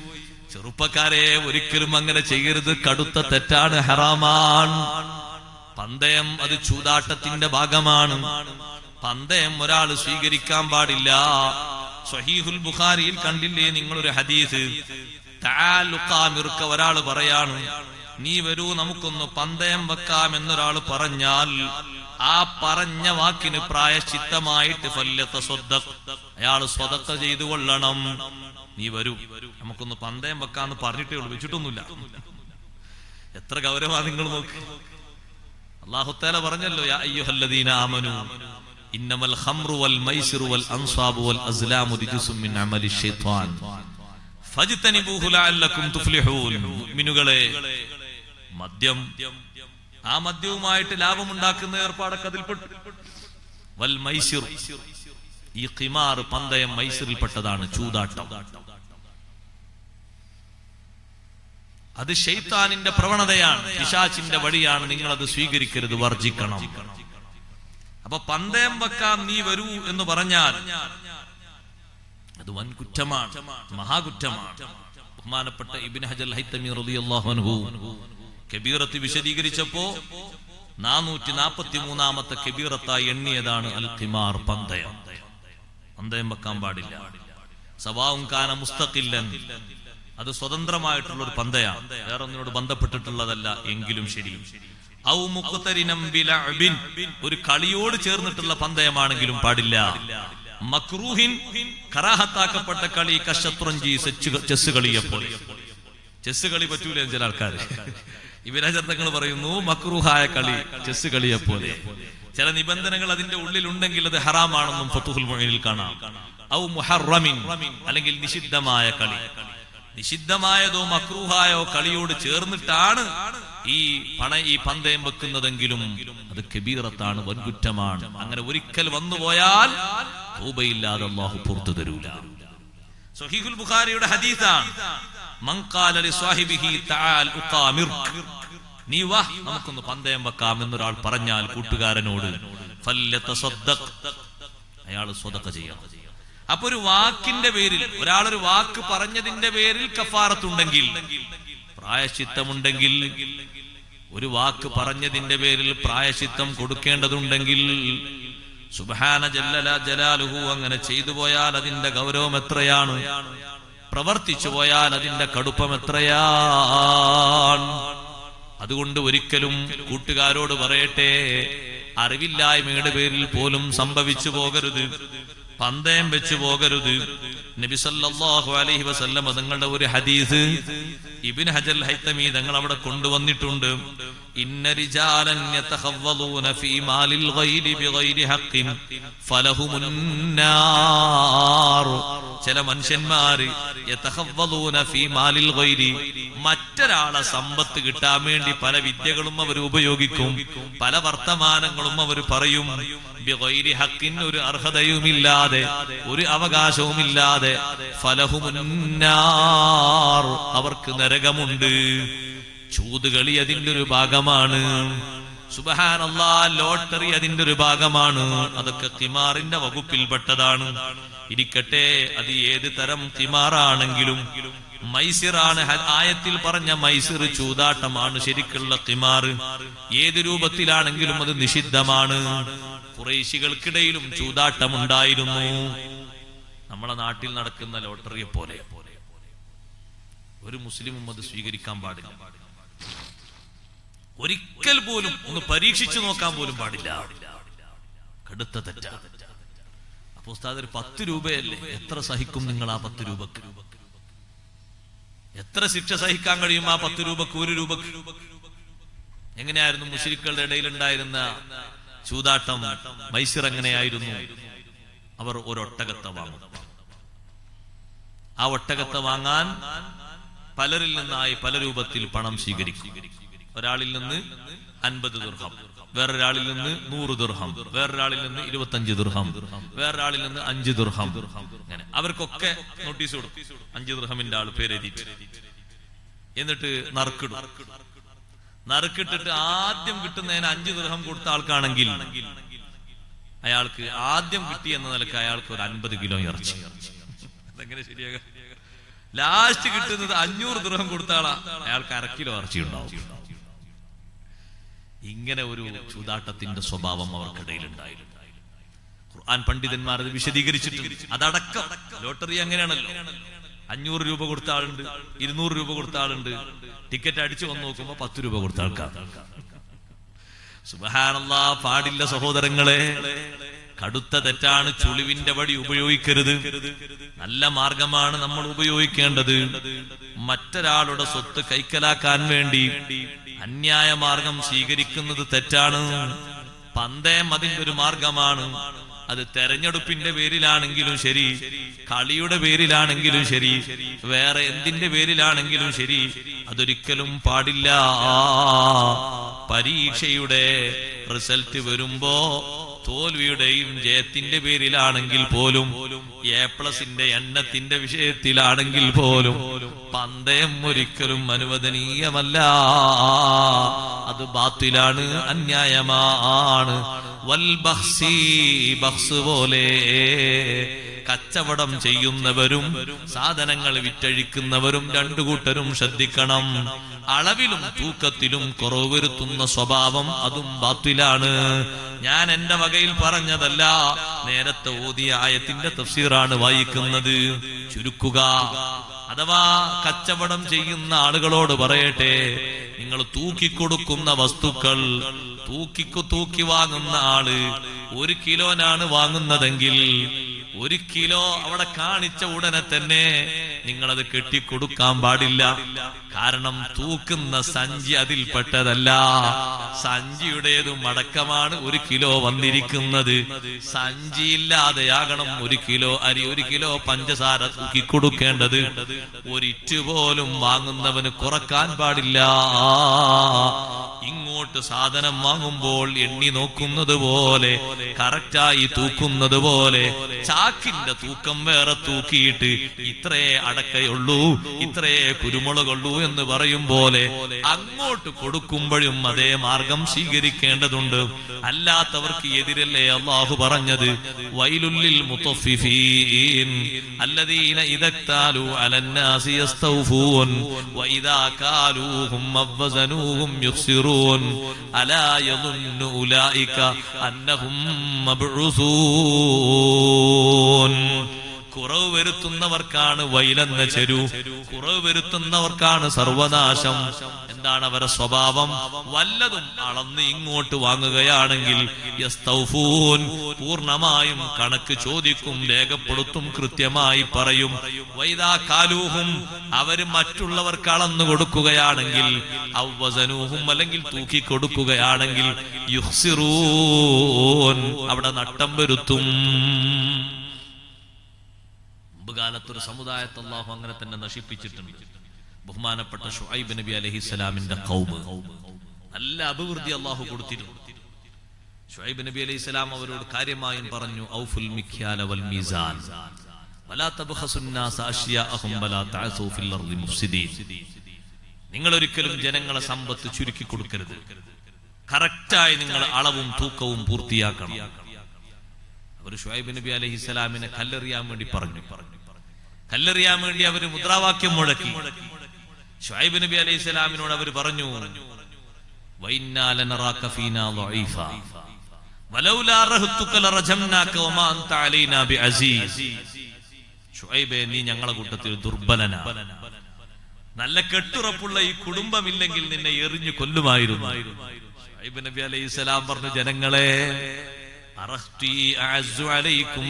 ചെറുപ്പക്കാരെ ഒരിക്കലും അങ്ങനെ ചെയ്യരുത് കടുത്ത തെറ്റാണ് ഹറാമാൻ പന്തയം അത് ചൂതാട്ടത്തിന്റെ ഭാഗമാണ് പന്തയം ഒരാൾ സ്വീകരിക്കാൻ പാടില്ല സ്വഹീഹുൽ ബുഖാരിയിൽ കണ്ടില്ലേ നിങ്ങളൊരു ഹദീസ് താലുക്കാമിറുക്ക ഒരാൾ പറയാണ് നീ വരൂ നമുക്കൊന്ന് പന്തയം വെക്കാം എന്നൊരാൾ പറഞ്ഞാൽ ആ പറഞ്ഞ വാക്കിന് പ്രായശ്ചിത്തമായിട്ട് ഫല്യത്ത സ്വതക് അയാൾ സ്വതക്ക ചെയ്തു കൊള്ളണം നീ വരൂ നമുക്കൊന്ന് പന്തയം വെക്കാന്ന് പറഞ്ഞിട്ടേ ഉള്ളൂ വെച്ചിട്ടൊന്നുമില്ല എത്ര ഗൗരവമാ നിങ്ങൾ നോക്ക് അള്ളാഹുത്താല പറഞ്ഞല്ലോ യാ അയ്യുഹല്ലദീന ആമനു ഇന്നമൽ ഖംറു വൽ മൈസിറു വൽ അൻസാബു വൽ അസ്ലാമു റിജ്സും മിൻ അമലി ശൈത്വാൻ ഫജ്തനിബൂഹു ലഅല്ലക്കും തുഫ്ലിഹൂൻ മുഅ്മിനുകളെ മദ്യം ആ മദ്യവുമായിട്ട് ലാഭമുണ്ടാക്കുന്ന ഏർപ്പാടൊക്കെ അതിൽപ്പെട്ടു വൽ മൈസിർ ഈ ഖിമാർ പന്തയം മൈസിറിൽപ്പെട്ടതാണ് ചൂതാട്ടം അത് ഷെയ്ത്താനിന്റെ പ്രവണതയാണ് പിശാച്ചിന്റെ വഴിയാണ് നിങ്ങൾ അത് സ്വീകരിക്കരുത് വർജിക്കണം അപ്പൊ പന്തയം വെക്കാം നീ വരൂ എന്ന് പറഞ്ഞാൽ അത് വൻ കുറ്റമാണ് മഹാകുറ്റമാണ് ബഹുമാനപ്പെട്ട ഇബിൻ ഹജൽ ഹൈത്തമി റളിയല്ലാഹു അൻഹു കബീറത്ത് വിശദീകരിച്ചപ്പോ നാനൂറ്റി നാൽപ്പത്തി മൂന്നാമത്തെ കബീറത്തായി എണ്ണിയതാണ് അൽ ഖിമാർ പന്തയം പന്തയം വെക്കാൻ പാടില്ല സവാവും കാന മുസ്തഖില്ലൻ അത് സ്വതന്ത്രമായിട്ടുള്ള ഒരു പന്തയാണ് വേറെ ഒന്നിനോട് ബന്ധപ്പെട്ടിട്ടുള്ളതല്ല എങ്കിലും ശരി ഔ മുഖ്തരിനം ബിലഅബിൻ ഒരു കളിയോട് ചേർന്നിട്ടുള്ള പന്തയമാണെങ്കിലും പാടില്ല മക്രൂഹിൻ കറാഹത്താക്കപ്പെട്ട കളി കശത്രുഞ്ചി ചെസ് കളിയെപ്പോലെ ചെസ് കളി പറ്റൂല ചില ആൾക്കാർ ഇവരാചർത്തങ്ങൾ പറയുന്നു മക്രൂഹായ കളി ചെസ് കളിയെപ്പോലെ ചില നിബന്ധനകൾ അതിന്റെ ഉള്ളിൽ ഉണ്ടെങ്കിൽ അത് ഹറാമാണെന്നും ഫത്തുഹുൽ മൊഴിയിൽ കാണാം ഔ മുഹറമിൻ അല്ലെങ്കിൽ നിഷിദ്ധമായ കളി നിഷിദ്ധമായതോ മക്രൂഹായോ കളിയോട് ചേർന്നിട്ടാണ് ഈ പണ ഈ പന്തയം വെക്കുന്നതെങ്കിലും അത് കബീറത്താണ് വൻകുറ്റമാണ് അങ്ങനെ ഒരിക്കൽ വന്നുപോയാൽ തൂബയില്ലാതെ അള്ളാഹു പുറത്തു തരൂല സഹീഹുൽ ബുഖാരിയുടെ ഹദീസാണ് മൻ ഖാല ലി സ്വാഹിബിഹി തആൽ ഉഖാമിർക്ക് നീ വാ നമുക്കൊന്ന് പന്തയം വെക്കാം എന്നൊരാൾ പറഞ്ഞാൽ കൂട്ടുകാരനോട് ഫല്യതസദ്ദഖ് അയാൾ സ്വതക്ക ചെയ്യണം അപ്പൊ ഒരു വാക്കിന്റെ പേരിൽ ഒരാളൊരു വാക്ക് പറഞ്ഞതിന്റെ പേരിൽ കഫാറത്തുണ്ടെങ്കിൽ പ്രായശിത്തമുണ്ടെങ്കിൽ ഒരു വാക്ക് പറഞ്ഞതിന്റെ പേരിൽ പ്രായശിത്തം കൊടുക്കേണ്ടതുണ്ടെങ്കിൽ സുബഹാന ജല്ലല ജലാലുഹു അങ്ങനെ ചെയ്തു പോയാൽ അതിന്റെ ഗൗരവം എത്രയാണ് പ്രവർത്തിച്ചു പോയാൽ അതിന്റെ കടുപ്പം എത്രയാണ് അതുകൊണ്ട് ഒരിക്കലും കൂട്ടുകാരോട് പറയട്ടെ അറിവില്ലായ്മയുടെ പേരിൽ പോലും സംഭവിച്ചു പോകരുത് പന്തയം വെച്ചു പോകരുത് നബി സല്ലല്ലാഹു അലൈഹി വസല്ലം തങ്ങളുടെ ഒരു ഹദീസ് ഇബ്നു ഹജൽ ഹൈത്തമി തങ്ങൾ അവിടെ കൊണ്ടുവന്നിട്ടുണ്ട് ഇന്ന റിജാലൻ യതഖവ്വലൂന ഫീ മാലിൽ ഗൈരി ബിഗൈരി ഹഖിൻ ഫലഹുമുന്നാർ ചില മനുഷ്യന്മാര് യതഖവ്വലൂന ഫീ മാലിൽ ഗൈരി മറ്റൊരാളെ സമ്പത്ത് കിട്ടാൻ വേണ്ടി പല വിദ്യകളും അവർ ഉപയോഗിക്കും പല വർത്തമാനങ്ങളും അവർ പറയും ബിഗൈരി ഹഖിൻ ഒരു അർഹതയുമില്ലാതെ ഒരു അവകാശവുമില്ലാതെ ഫലഹുമുന്നാർ അവർക്ക് നരകമുണ്ട് ചൂതുകളി അതിന്റെ ഒരു ഭാഗമാണ് സുബഹാനല്ലാ ലോട്ടറി അതിന്റെ ഒരു ഭാഗമാണ് അതൊക്കെ കിമാറിന്റെ വകുപ്പിൽപ്പെട്ടതാണ് ഇരിക്കട്ടെ അത് ഏത് തരം കിമാറാണെങ്കിലും മൈസിറാണ് ഹ- ആയത്തിൽ പറഞ്ഞ മൈസിർ ചൂതാട്ടമാണ് ശരിക്കുള്ള കിമാർ ഏത് രൂപത്തിലാണെങ്കിലും അത് നിഷിദ്ധമാണ് കുറേശികൾക്കിടയിലും ചൂതാട്ടമുണ്ടായിരുന്നു നമ്മളെ നാട്ടിൽ നടക്കുന്ന ലോട്ടറിയെ പോലെ ഒരു മുസ്ലിമും അത് സ്വീകരിക്കാൻ പാടില്ല ഒരിക്കൽ പോലും ഒന്ന് പരീക്ഷിച്ചു നോക്കാൻ പോലും പാടില്ല കടുത്ത തെറ്റ അപ്പൊ ഉസ്താദ് ഒരു പത്ത് രൂപയല്ലേ എത്ര സഹിക്കും നിങ്ങൾ ആ പത്ത് രൂപക്ക് എത്ര ശിക്ഷ സഹിക്കാൻ കഴിയും ആ പത്ത് രൂപക്ക് ഒരു രൂപക്ക് എങ്ങനെയായിരുന്നു മുസ്ലിക്കളുടെ ഇടയിൽ ഉണ്ടായിരുന്ന ചൂതാട്ടം മൈസിർ എങ്ങനെയായിരുന്നു അവർ ഒരു ഒട്ടകത്തെ വാങ്ങും ആ ഒട്ടകത്തെ വാങ്ങാൻ പലരിൽ നിന്നായി പല രൂപത്തിൽ പണം സ്വീകരിക്കും ഒരാളിൽ നിന്ന് അൻപത് ദുർഹം വേറൊരാളിൽ നിന്ന് നൂറ് ദുർഹം വേറൊരാളിൽ നിന്ന് ഇരുപത്തഞ്ച് ദുർഹം വേറൊരാളിൽ നിന്ന് അഞ്ച് ദുർഹം അങ്ങനെ അവർക്കൊക്കെ നോട്ടീസ് കൊടുക്കും അഞ്ച് ദുർഹമിന്റെ ആൾ പേരെഴുതിയിട്ട് എന്നിട്ട് നറുക്കിടും നറുക്കിട്ടിട്ട് ആദ്യം കിട്ടുന്നതിന് അഞ്ച് ദുർഹം കൊടുത്ത ആൾക്കാണെങ്കിൽ അയാൾക്ക് ആദ്യം കിട്ടി എന്ന നിലക്ക് അയാൾക്ക് ഒരു അൻപത് കിലോ ഇറച്ചി അതെങ്ങനെ ശരിയാകാം ലാസ്റ്റ് കിട്ടുന്നത് അഞ്ഞൂറ് ദൃഹം കൊടുത്ത ആളാ അയാൾക്ക് അര കിലോ ഇറച്ചി ഉണ്ടാവും ഇങ്ങനെ ഒരു ചൂതാട്ടത്തിന്റെ സ്വഭാവം അവർക്കിടയിൽ ഉണ്ടായിരുന്നു ഖുർആൻ പണ്ഡിതന്മാർ അത് വിശദീകരിച്ചിട്ടുണ്ട് അതടക്കം ലോട്ടറി അങ്ങനെയാണല്ലോ അഞ്ഞൂറ് രൂപ കൊടുത്ത ആളുണ്ട് ഇരുന്നൂറ് രൂപ കൊടുത്ത ആളുണ്ട് ടിക്കറ്റ് അടിച്ചു വന്ന് നോക്കുമ്പോ പത്ത് രൂപ കൊടുത്ത ആൾക്കാർ സുബഹാനല്ലാ പാടില്ല സഹോദരങ്ങളെ കടുത്ത തെറ്റാണ് ചുളിവിന്റെ വടി ഉപയോഗിക്കരുത് നല്ല മാർഗമാണ് നമ്മൾ ഉപയോഗിക്കേണ്ടത് മറ്റൊരാളുടെ സ്വത്ത് കൈക്കലാക്കാൻ വേണ്ടി അന്യായ മാർഗം സ്വീകരിക്കുന്നത് തെറ്റാണ് പന്തയം അതിന്റെ ഒരു മാർഗമാണ് അത് തെരഞ്ഞെടുപ്പിന്റെ പേരിലാണെങ്കിലും ശരി കളിയുടെ പേരിലാണെങ്കിലും ശരി വേറെ എന്തിന്റെ പേരിലാണെങ്കിലും ശരി അതൊരിക്കലും പാടില്ല പരീക്ഷയുടെ റിസൾട്ട് വരുമ്പോ തോൽവിയുടെയും ജയത്തിന്റെ പേരിലാണെങ്കിൽ പോലും എ പ്ലസിന്റെ എണ്ണത്തിന്റെ വിഷയത്തിലാണെങ്കിൽ പോലും പന്തയം ഒരിക്കലും അനുവദനീയമല്ല അത് ബാത്തിലാണ് അന്യായമാണ് വൽ ബഹ്സി ബഹ്സ് പോലെ കച്ചവടം ചെയ്യുന്നവരും സാധനങ്ങൾ വിറ്റഴിക്കുന്നവരും രണ്ടു കൂട്ടരും ശ്രദ്ധിക്കണം അളവിലും തൂക്കത്തിലും കുറവ് വരുത്തുന്ന സ്വഭാവം അതും ബാത്തിലാണ് ഞാൻ എന്റെ വകയിൽ പറഞ്ഞതല്ല നേരത്തെ ഓതിയ ആയത്തിന്റെ തഫ്സീറാണ് വായിക്കുന്നത് ചുരുക്കുക അഥവാ കച്ചവടം ചെയ്യുന്ന ആളുകളോട് പറയട്ടെ നിങ്ങൾ തൂക്കിക്കൊടുക്കുന്ന വസ്തുക്കൾ തൂക്കിക്കു തൂക്കി വാങ്ങുന്ന ആള് ഒരു കിലോനാണ് വാങ്ങുന്നതെങ്കിൽ ഒരു കിലോ അവിടെ കാണിച്ച ഉടനെ തന്നെ നിങ്ങളത് കെട്ടിക്കൊടുക്കാൻ പാടില്ല കാരണം തൂക്കുന്ന സഞ്ചി അതിൽപ്പെട്ടതല്ല സഞ്ചിയുടേതും അടക്കമാണ് ഒരു കിലോ വന്നിരിക്കുന്നത് സഞ്ചിയില്ലാതെയാകണം ഒരു കിലോ അരി ഒരു കിലോ പഞ്ചസാര തൂക്കിക്കൊടുക്കേണ്ടത് ഒരിറ്റ് പോലും വാങ്ങുന്നവന് കുറക്കാൻ പാടില്ല ഇങ്ങോട്ട് സാധനം വാങ്ങുമ്പോൾ എണ്ണി നോക്കുന്നത് പോലെ കറക്റ്റായി തൂക്കുന്നത് പോലെ ചാക്കിന്റെ തൂക്കം വേറെ തൂക്കിയിട്ട് ഇത്രേ അടക്കയുള്ളൂ ഇത്രേ കുരുമുളകുള്ളൂ എന്ന് പറയും പോലെ അങ്ങോട്ട് കൊടുക്കുമ്പോഴും അതേ മാർഗം സ്വീകരിക്കേണ്ടതുണ്ട് അല്ലാത്തവർക്ക് എതിരല്ലേ അള്ളാഹു പറഞ്ഞത് വൈലുല്ലിൽ മുത്തഫിഫീൻ അല്ലദീന ഇദക്താലു അലന്നാസി യസ്തൗഫൂൻ വഇദാ കാലൂഹും അവസനൂഹും യുഖ്സിറൂൻ അലാ യظن ഉലൈക അന്നഹും മബ്ഊസൂൻ കുറവ് വരുത്തുന്നവർക്കാണ് വൈലെന്ന ചെരു കുറവ് വരുത്തുന്നവർക്കാണ് സർവനാശം എന്താണ് അവരുടെ സ്വഭാവം വല്ലതും അളന്ന് ഇങ്ങോട്ട് വാങ്ങുകയാണെങ്കിൽ യസ്തൗഫൂൻ പൂർണ്ണമായും കണക്ക് ചോദിക്കും രേഖപ്പെടുത്തും കൃത്യമായി പറയും വൈദാ കാലൂഹും അവര് മറ്റുള്ളവർക്ക് അളന്നു കൊടുക്കുകയാണെങ്കിൽ ഔവസനൂഹും അല്ലെങ്കിൽ തൂക്കി കൊടുക്കുകയാണെങ്കിൽ യുഹ്സിറൂൻ അവിടെ നട്ടം വരുത്തും മുമ്പ് കാലത്ത് ഒരു സമുദായത്തെ അള്ളാഹു അങ്ങനെ തന്നെ നശിപ്പിച്ചിട്ടുണ്ട് ബഹുമാനപ്പെട്ട ഷുഐബ് നബി അലഹിസ്സലാമിന്റെ കൗമ് നല്ല അഭിവൃദ്ധി അള്ളാഹു കൊടുത്തിരുന്നു ഷുഐബ് നബി അലൈഹി സ്വലാം അവരോട് കാര്യമായും പറഞ്ഞു ഔഫുൽ മിഖ്യാല വൽ മീസാൻ വലാ തബ്ഖസു الناس അഷ്യാഅഹും വലാ തഅസൂ ഫിൽ അർളി മുഫ്സിദീൻ നിങ്ങൾ ഒരിക്കലും ജനങ്ങളെ സമ്പത്ത് ചുരുക്കി കൊടുക്കരുത് കറക്റ്റായി നിങ്ങൾ അളവും തൂക്കവും പൂർത്തിയാക്കണം അവർ ഷുഹൈബ് നബി അലൈഹി സ്വലാമിനെ കല്ലെറിയാൻ വേണ്ടി പറഞ്ഞു കല്ലെറിയാൻ വേണ്ടി അവർ മുദ്രാവാക്യം മുഴക്കി ഷുഹൈബ് നബി അലൈഹി സ്വലാമിനോട് അവർ പറഞ്ഞു "വഇന്നാ ലനറാക ഫീനാ ളഈഫ. വലൗലാ റഹ്തുക ലറജംനാക വമാ അൻത അലൈനാ ബിഅസീസ്." ഷുഹൈബേ നീ ഞങ്ങളെ കൂട്ടത്തിൽ ദുർബലനാ നല്ല കെട്ടുറപ്പുള്ള ഈ കുടുംബമില്ലെങ്കിൽ നിന്നെ എറിഞ്ഞു കൊല്ലുമായിരുന്നു ഷുഹൈബ് നബി അലൈഹി സ്വലാം പറഞ്ഞു ജനങ്ങളെ അറഹ്തി അഅസ്സു അലൈക്കും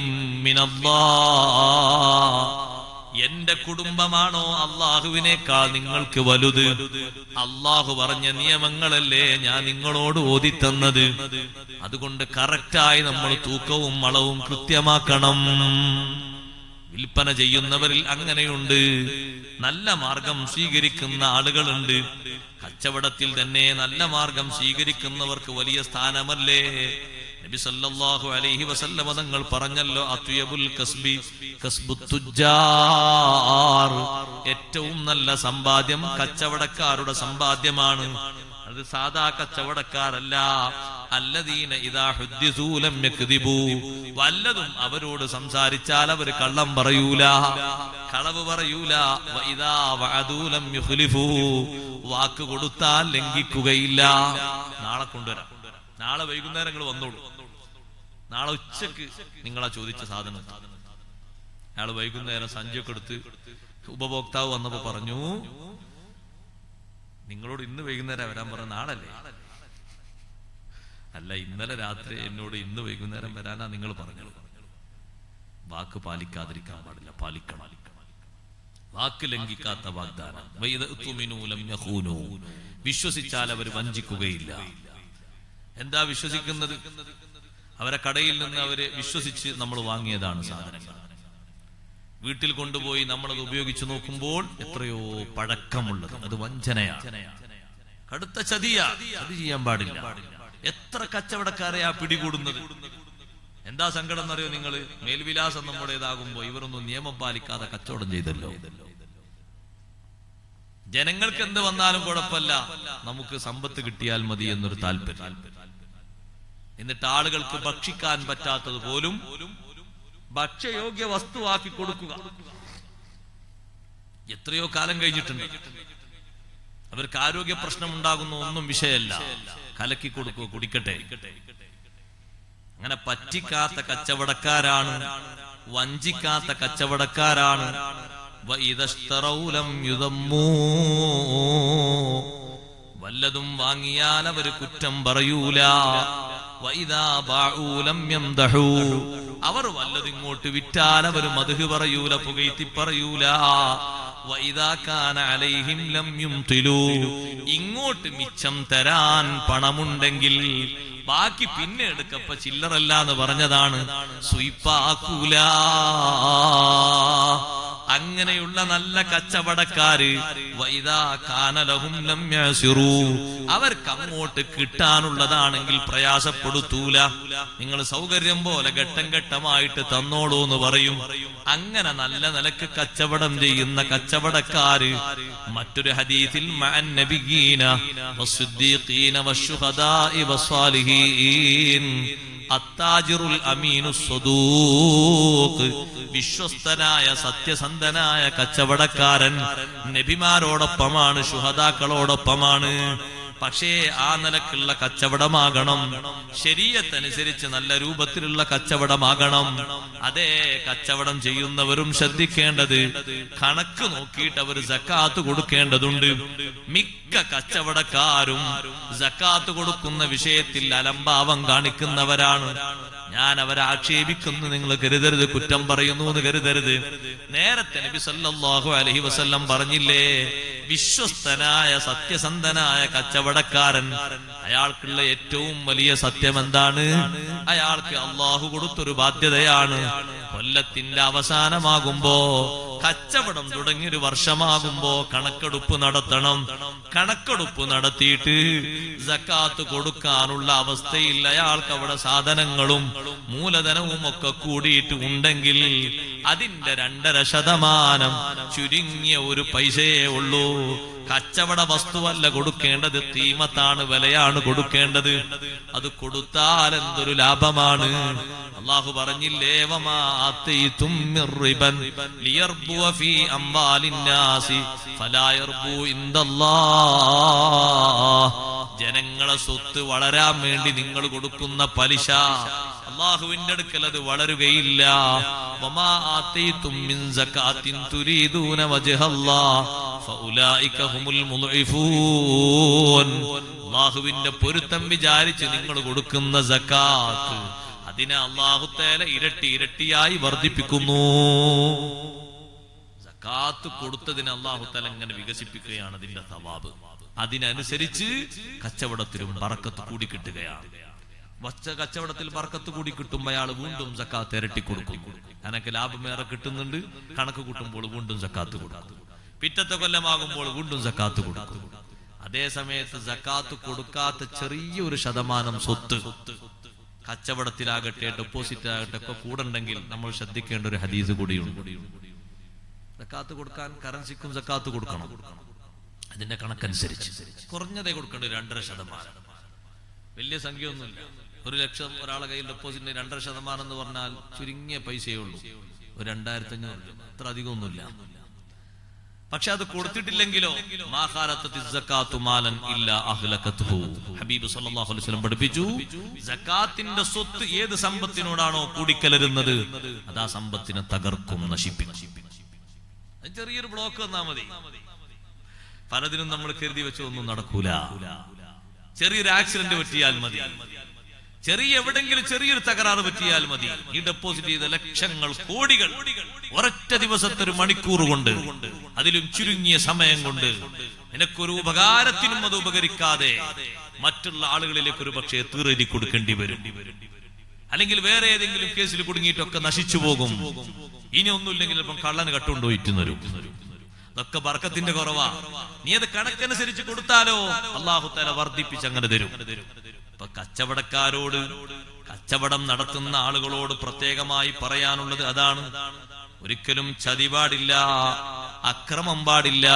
മിനല്ലാഹ് എന്റെ കുടുംബമാണോ അള്ളാഹുവിനേക്കാൾ നിങ്ങൾക്ക് വലുത് അള്ളാഹു പറഞ്ഞ നിയമങ്ങളല്ലേ ഞാൻ നിങ്ങളോട് ഓതിത്തന്നത് അതുകൊണ്ട് കറക്റ്റായി നമ്മൾ തൂക്കവും അളവും കൃത്യമാക്കണം വിൽപ്പന ചെയ്യുന്നവരിൽ അങ്ങനെയുണ്ട് നല്ല മാർഗം സ്വീകരിക്കുന്ന ആളുകളുണ്ട് കച്ചവടത്തിൽ തന്നെ നല്ല മാർഗം സ്വീകരിക്കുന്നവർക്ക് വലിയ സ്ഥാനമല്ലേ നബി സല്ലല്ലാഹു അലൈഹി വസല്ലമ തങ്ങൾ പറഞ്ഞല്ലോ അത്വയബുൽ കസ്ബി കസ്ബുത് തുജ്ജാർ ഏറ്റവും നല്ല സമ്പാദ്യം കച്ചവടക്കാരുടെ സമ്പാദ്യമാണ് അത് സാധാ കച്ചവടക്കാരല്ല അല്ലദീന ഇദാ ഹുദ്ദിസൂ ലം യക്ദിബൂ വല്ലതും അവരോട് സംസാരിച്ചാൽ അവർ കള്ളം പറയൂല കളവ് പറയൂല വ ഇദാ വഅദൂ ലം യുഖ്ലിഫൂ വാക്ക് കൊടുത്താൽ ലംഘിക്കുകയില്ല നാളെ കൊണ്ടുവരാം നാളെ വൈകുന്നേരം നിങ്ങൾ വന്നോളൂ നാളെ ഉച്ചക്ക് നിങ്ങളാ ചോദിച്ച സാധനം അയാൾ വൈകുന്നേരം സഞ്ചിയൊക്കെ എടുത്ത് ഉപഭോക്താവ് വന്നപ്പോ പറഞ്ഞു നിങ്ങളോട് ഇന്ന് വൈകുന്നേരം വരാൻ പറഞ്ഞ നാളല്ലേ അല്ല ഇന്നലെ രാത്രി എന്നോട് ഇന്ന് വൈകുന്നേരം വരാനാ നിങ്ങൾ പറഞ്ഞത് വാക്ക് പാലിക്കാതിരിക്കാൻ പാടില്ല പാലിക്കണം വാക്ക് ലംഘിക്കാത്ത വാഗ്ദാനം വൈദഅ്തുമിനൂ ലം യഖൂനൂ. വിശ്വസിച്ചാൽ അവർ വഞ്ചിക്കുകയില്ല എന്താ വിശ്വസിക്കുന്നത് അവരെ കടയിൽ നിന്ന് അവര് വിശ്വസിച്ച് നമ്മൾ വാങ്ങിയതാണ് സാധനങ്ങൾ വീട്ടിൽ കൊണ്ടുപോയി നമ്മളത് ഉപയോഗിച്ചു നോക്കുമ്പോൾ എത്രയോ പഴക്കമുള്ളത് അത് വഞ്ചനയാണ് കടുത്ത ചതിയ അത് ചെയ്യാൻ പാടില്ല എത്ര കച്ചവടക്കാരെയാ പിടികൂടുന്നത് എന്താ സങ്കടം എന്നറിയോ നിങ്ങൾ മേൽവിലാസം നമ്മുടേതാകുമ്പോ ഇവരൊന്നും നിയമം പാലിക്കാതെ കച്ചവടം ചെയ്തല്ലോ ജനങ്ങൾക്ക് എന്ത് വന്നാലും കുഴപ്പമില്ല നമുക്ക് സമ്പത്ത് കിട്ടിയാൽ മതി എന്നൊരു താല്പര്യം എന്നിട്ട് ആളുകൾക്ക് ഭക്ഷിക്കാൻ പറ്റാത്തത് പോലും ഭക്ഷ്യയോഗ്യ വസ്തുവാക്കി കൊടുക്കുക എത്രയോ കാലം കഴിഞ്ഞിട്ടുണ്ട് അവർക്ക് ആരോഗ്യ പ്രശ്നം ഉണ്ടാകുന്ന ഒന്നും വിഷയമല്ല കലക്കി കൊടുക്കുക കുടിക്കട്ടെ അങ്ങനെ പറ്റിക്കാത്ത കച്ചവടക്കാരാണ് വഞ്ചിക്കാത്ത കച്ചവടക്കാരാണ് വഇദശ്തറൗലം യുദമ്മൂ. വല്ലതും വാങ്ങിയാൽ അവര് കുറ്റം പറയൂല വൈദാ ബാഊലം യംദഹൂ. അവർ വല്ലതും ഇങ്ങോട്ട് വിറ്റാൽ അവർ മധു പറയൂല പുകയ്ത്തി പറയൂല വൈദാ കാന അലൈഹിം ലം യുംതിലൂ. ഇങ്ങോട്ട് മിച്ചം തരാൻ പണമുണ്ടെങ്കിൽ ബാക്കി പിന്നെ എടുക്കപ്പ ചില്ലറല്ല എന്ന് പറഞ്ഞതാണ് സുയിപ്പാക്കൂല അങ്ങനെയുള്ള നല്ല കച്ചവടക്കാര് വൈദാ കാനലഹും ലം യസിറൂ. അവർക്ക് അങ്ങോട്ട് കിട്ടാനുള്ളതാണെങ്കിൽ പ്രയാസപ്പെടുത്തൂല നിങ്ങൾ സൗകര്യം പോലെ ഘട്ടം ഘട്ടമായിട്ട് തന്നോളൂ എന്ന് പറയും അങ്ങനെ നല്ല നിലക്ക് കച്ചവടം ചെയ്യുന്ന കച്ചവടക്കാര് മറ്റൊരു ഹദീസിൽ മഅൻ നബിയീന വസ്സുദ്ദീഖീന വശുഹദാഇ വസ്സാലിഹീൻ അത്താജിറുൽ അമീനു സ്വദൂഖ് വിശ്വസ്തനായ സത്യസന്ധനായ കച്ചവടക്കാരൻ നബിമാരോടൊപ്പമാണ് ശുഹദാക്കളോടൊപ്പമാണ് പക്ഷേ ആ നിലക്കുള്ള കച്ചവടമാകണം ശരീരത്തനുസരിച്ച് നല്ല രൂപത്തിലുള്ള കച്ചവടമാകണം അതേ കച്ചവടം ചെയ്യുന്നവരും ശ്രദ്ധിക്കേണ്ടത് കണക്ക് നോക്കിയിട്ട് അവർ ജക്കാത്ത് കൊടുക്കേണ്ടതുണ്ട് മിക്ക കച്ചവടക്കാരും ജക്കാത്ത് കൊടുക്കുന്ന വിഷയത്തിൽ അലംഭാവം കാണിക്കുന്നവരാണ് ഞാൻ അവരെ ആക്ഷേപിക്കുന്നു നിങ്ങൾ കരുതരുത് കുറ്റം പറയുന്നു എന്ന് കരുതരുത് നേരത്തെ നബി സല്ലല്ലാഹു അലൈഹി വസല്ലം പറഞ്ഞില്ലേ വിശ്വസ്തനായ സത്യസന്ധനായ കച്ചവടക്കാരൻ അയാൾക്കുള്ള ഏറ്റവും വലിയ സത്യം എന്താണ് അയാൾക്ക് അള്ളാഹു കൊടുത്തൊരു ബാധ്യതയാണ് കൊല്ലത്തിന്റെ അവസാനമാകുമ്പോ കച്ചവടം തുടങ്ങിയൊരു വർഷമാകുമ്പോ കണക്കെടുപ്പ് നടത്തണം കണക്കെടുപ്പ് നടത്തിയിട്ട് ജക്കാത്ത് കൊടുക്കാനുള്ള അവസ്ഥയിൽ അയാൾക്ക് അവിടെ സാധനങ്ങളും മൂലധനവും ഒക്കെ കൂടിയിട്ട് ഉണ്ടെങ്കിൽ അതിന്റെ രണ്ടര ശതമാനം ചുരുങ്ങിയ ഒരു പൈസയേ ഉള്ളൂ കച്ചവട വസ്തുവല്ല കൊടുക്കേണ്ടത് തീമത്താണ് വിലയാണ് കൊടുക്കേണ്ടത് അത് കൊടുത്താൽ എന്തൊരു ലാഭമാണ് അള്ളാഹു പറഞ്ഞില്ലേ വമാ ആത്തീതും മിർ റിബൻ ലിയർബുവ ഫീ അംവാലിന്നാസി ഫലാ യർബു ഇൻദല്ലാഹ് ജനങ്ങളെ സ്വത്ത് വളരാൻ വേണ്ടി നിങ്ങൾ കൊടുക്കുന്ന പലിശ അള്ളാഹുവിന്റെ അടുക്കൽ അത് വളരുകയില്ല വമാ ആത്തീതും മിൻ സകാത്തിൻ തുരീദൂന വജ്ഹല്ലാഹ് ഫഉലൈക ഹുമുൽ മുദ്ഇഫൂൻ അള്ളാഹുവിന്റെ പൊരുത്തം വിചാരിച്ച് നിങ്ങൾ കൊടുക്കുന്ന സക്കാത്ത് അതിനെ അള്ളാഹുത്തേല ഇരട്ടി ഇരട്ടിയായി വർദ്ധിപ്പിക്കുന്നു സക്കാത്ത് കൊടുത്തതിന് അള്ളാഹുത്തേല ഇങ്ങനെ വികസിപ്പിക്കുകയാണ് അതിന്റെ സവാബ് അതിനനുസരിച്ച് കച്ചവടത്തിലും പറക്കത്ത് കൂടി കിട്ടുകയാണ് വച്ച കച്ചവടത്തിൽ പറക്കത്ത് കൂടി കിട്ടുമ്പോൾ അയാൾ വീണ്ടും സക്കാത്ത് ഇരട്ടി കൊടുക്കും അനക്ക് ലാഭമേറെ കിട്ടുന്നുണ്ട് കണക്ക് കൂട്ടുമ്പോൾ വീണ്ടും സക്കാത്ത് കൊടുക്കും പിറ്റത്തെ കൊല്ലമാകുമ്പോൾ വീണ്ടും സക്കാത്ത് കൊടുക്കും അതേ സമയത്ത് സക്കാത്ത് കൊടുക്കാത്ത ചെറിയൊരു ശതമാനം സ്വത്ത് കച്ചവടത്തിലാകട്ടെ ഡെപ്പോസിറ്റ് ആകട്ടെ ഒക്കെ കൂടണ്ടെങ്കിൽ നമ്മൾ ശ്രദ്ധിക്കേണ്ട ഒരു ഹദീസ് കൂടിയുണ്ട് സക്കാത്ത് കൊടുക്കാൻ കറൻസിക്കും സക്കാത്ത് കൊടുക്കണം അതിന്റെ കണക്കനുസരിച്ച് കുറഞ്ഞതേ കൊടുക്കേണ്ട രണ്ടര ശതമാനം വലിയ സംഖ്യ ഒന്നുമില്ല ഒരു ലക്ഷം ഒരാളെ കയ്യിൽ ഡെപ്പോസിറ്റ് രണ്ടര ശതമാനം എന്ന് പറഞ്ഞാൽ ചുരുങ്ങിയ പൈസയേ ഉള്ളൂ ഒരു രണ്ടായിരത്തി അഞ്ഞൂറ് രൂപ അത്ര അധികമൊന്നുമില്ല പക്ഷെ അത് കൊടുത്തിട്ടില്ലെങ്കിലോ മാഹാരത്തത്തി സക്കാത്തു മാലൻ ഇല്ല അഹ്ലകത്തുഹു ഹബീബ് സല്ലല്ലാഹു അലൈഹി വസല്ലം പഠിപ്പിച്ചു സക്കാത്തിന്റെ സ്വത്ത് ഏത് സമ്പത്തിനോടാണോ കൂടിക്കലരുന്നത് അത് ആ സമ്പത്തിനെ തകർക്കും നശിപ്പിക്കും അത് ചെറിയൊരു ബ്ലോക്ക് വന്നാ മതി പലതിനും നമ്മൾ കരുതി വെച്ച ഒന്നും നടക്കൂല ചെറിയൊരു ആക്സിഡന്റ് പറ്റിയാൽ മതി ചെറിയ എവിടെങ്കിലും ചെറിയൊരു തകരാറ് പറ്റിയാൽ മതി ഈ ഡെപ്പോസിറ്റ് ചെയ്ത ലക്ഷങ്ങൾ കോടികൾ ഒരൊറ്റ ദിവസത്തെ ഒരു മണിക്കൂർ കൊണ്ട് അതിലും ചുരുങ്ങിയ സമയം കൊണ്ട് നിനക്കൊരു ഉപകാരത്തിനും അത് ഉപകരിക്കാതെ മറ്റുള്ള ആളുകളിലേക്ക് ഒരു പക്ഷേ തീറെഴുതി കൊടുക്കേണ്ടി വരും അല്ലെങ്കിൽ വേറെ ഏതെങ്കിലും കേസിൽ കുടുങ്ങിയിട്ടൊക്കെ നശിച്ചു പോകും ഇനി ഒന്നുമില്ലെങ്കിൽ ഇപ്പം കള്ളന് കട്ടുകൊണ്ടുപോയിട്ട് വരും അതൊക്കെ ബർക്കത്തിന്റെ കുറവാ നീ അത് കണക്കനുസരിച്ച് കൊടുത്താലോ അള്ളാഹു തല വർദ്ധിപ്പിച്ച് അങ്ങനെ തരും ഇപ്പൊ കച്ചവടക്കാരോട് കച്ചവടം നടത്തുന്ന ആളുകളോട് പ്രത്യേകമായി പറയാനുള്ളത് അതാണ് ഒരിക്കലും ചതി പാടില്ല അക്രമം പാടില്ല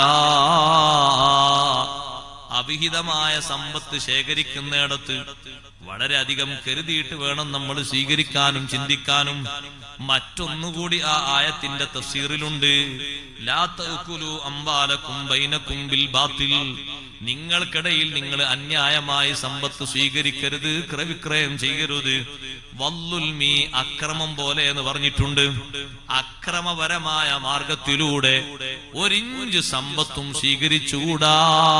അവിഹിതമായ സമ്പത്ത് ശേഖരിക്കുന്നിടത്ത് വളരെയധികം കരുതിയിട്ട് വേണം നമ്മൾ സ്വീകരിക്കാനും ചിന്തിക്കാനും മറ്റൊന്നുകൂടി ആ ആയത്തിന്റെ തഫ്സീറിലുണ്ട് ലാ തഅ്കുലു അംബാലക്കും ബൈനക്കും ബിൽ ബാത്തിൽ നിങ്ങൾക്കിടയിൽ നിങ്ങൾ അന്യായമായി സമ്പത്ത് സ്വീകരിക്കരുത് ക്രയവിക്രയം ചെയ്യരുത് വല്ലുൽമി അക്രമം പോലെ എന്ന് പറഞ്ഞിട്ടുണ്ട് അക്രമപരമായ മാർഗത്തിലൂടെ ഒരിഞ്ച് സമ്പത്തും സ്വീകരിച്ചുകൂടാ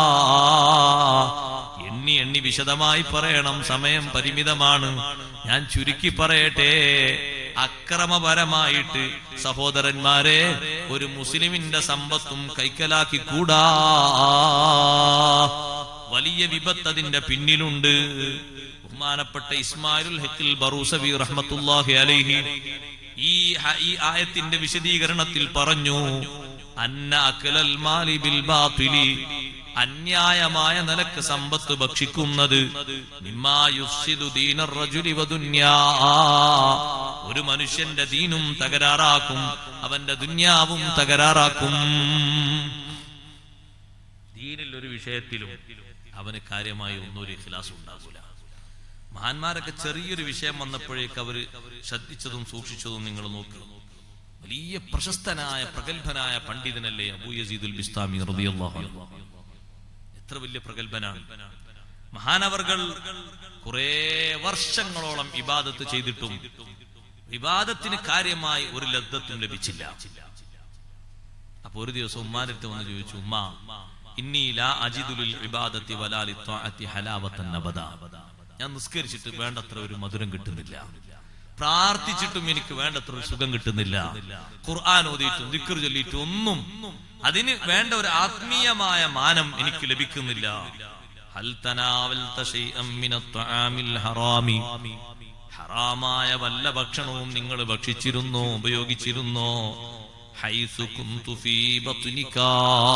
എണ്ണി എണ്ണി വിശദമായി പറയണം സമയം പരിമിതമാണ് ഞാൻ ചുരുക്കി പറയട്ടെ അക്രമപരമായിട്ട് സഹോദരന്മാരെ ഒരു മുസ്ലിമിന്റെ സമ്പത്തും കൈക്കലാക്കി കൂടാ വലിയ വിപത്ത് അതിന്റെ പിന്നിലുണ്ട് ബഹുമാനപ്പെട്ട ഇസ്മായിലുൽ ഹക്കിൽ ബറൂസബി റഹ്മത്തുല്ലാഹി അലൈഹി ഈ ഹ- ഈ ആയത്തിന്റെ വിശദീകരണത്തിൽ പറഞ്ഞു അന്ന അക്കലൽ മാലി ബിൽ ബാത്തിലി അന്യായമായ നിലക്ക് സമ്പത്ത് ഭക്ഷിക്കുന്നത് മിമ്മാ യുഫ്സിദു ദീനർ റജുലി വദുന്യാ. ഒരു മനുഷ്യന്റെ ദീനും തകരാറാക്കും അവന്റെ ദുന്യാവും തകരാറാക്കും ദീനിൽ ഒരു വിഷയത്തിലും അവന് കാര്യമായി ഒന്നും ഒരു ഇഖ്ലാസ് ഉണ്ടാകൂല മഹാന്മാരൊക്കെ ചെറിയൊരു വിഷയം വന്നപ്പോഴേക്ക് അവര് ശ്രദ്ധിച്ചതും സൂക്ഷിച്ചതും നിങ്ങൾ നോക്കി വലിയ പ്രശസ്തനായ പ്രഗത്ഭനായ പണ്ഡിതനല്ലേ അബൂ യസീദുൽ ബിസ്താമി റളിയല്ലാഹു അൻഹു എത്ര വലിയ പ്രഗത്ഭനാണ് മഹാനവർകൾ കുറെ വർഷങ്ങളോളം ഇബാദത്ത് ചെയ്തിട്ടും വിവാദത്തിന് കാര്യമായി ഒരു ലബ്ധത്തും ലഭിച്ചില്ല അപ്പൊ ഒരു ദിവസം ഉമ്മാനടുത്ത് വന്ന് ചോദിച്ചു ഉമ്മ ഇന്നി ലാ അജിദുലിൽ ഇബാദത്തി വലാലി ത്വാഅത്തി ഹലാവത്തൻ അബദ ഞാൻ നിസ്കരിച്ചിട്ട് വേണ്ടത്ര ഒരു മധുരം കിട്ടുന്നില്ല പ്രാർത്ഥിച്ചിട്ടും എനിക്ക് വേണ്ടത്ര ഒരു സുഖം കിട്ടുന്നില്ല ഖുർആൻ ഓതിയിട്ടും ദിക്കർ ചൊല്ലിയിട്ടും ഒന്നും അതിന് വേണ്ട ഒരു ആത്മീയമായ മാനം എനിക്ക് ലഭിക്കുന്നില്ല ഹൽ തനാവൽത ശൈഅം മിനത് ത്വആമിൽ ഹറാമി ഹറാമായ വല്ല ഭക്ഷണവും നിങ്ങൾ ഭക്ഷിച്ചിരുന്നോ ഉപയോഗിച്ചിരുന്നോ ഹൈസു കുന്തു ഫീ ബത്നികാ.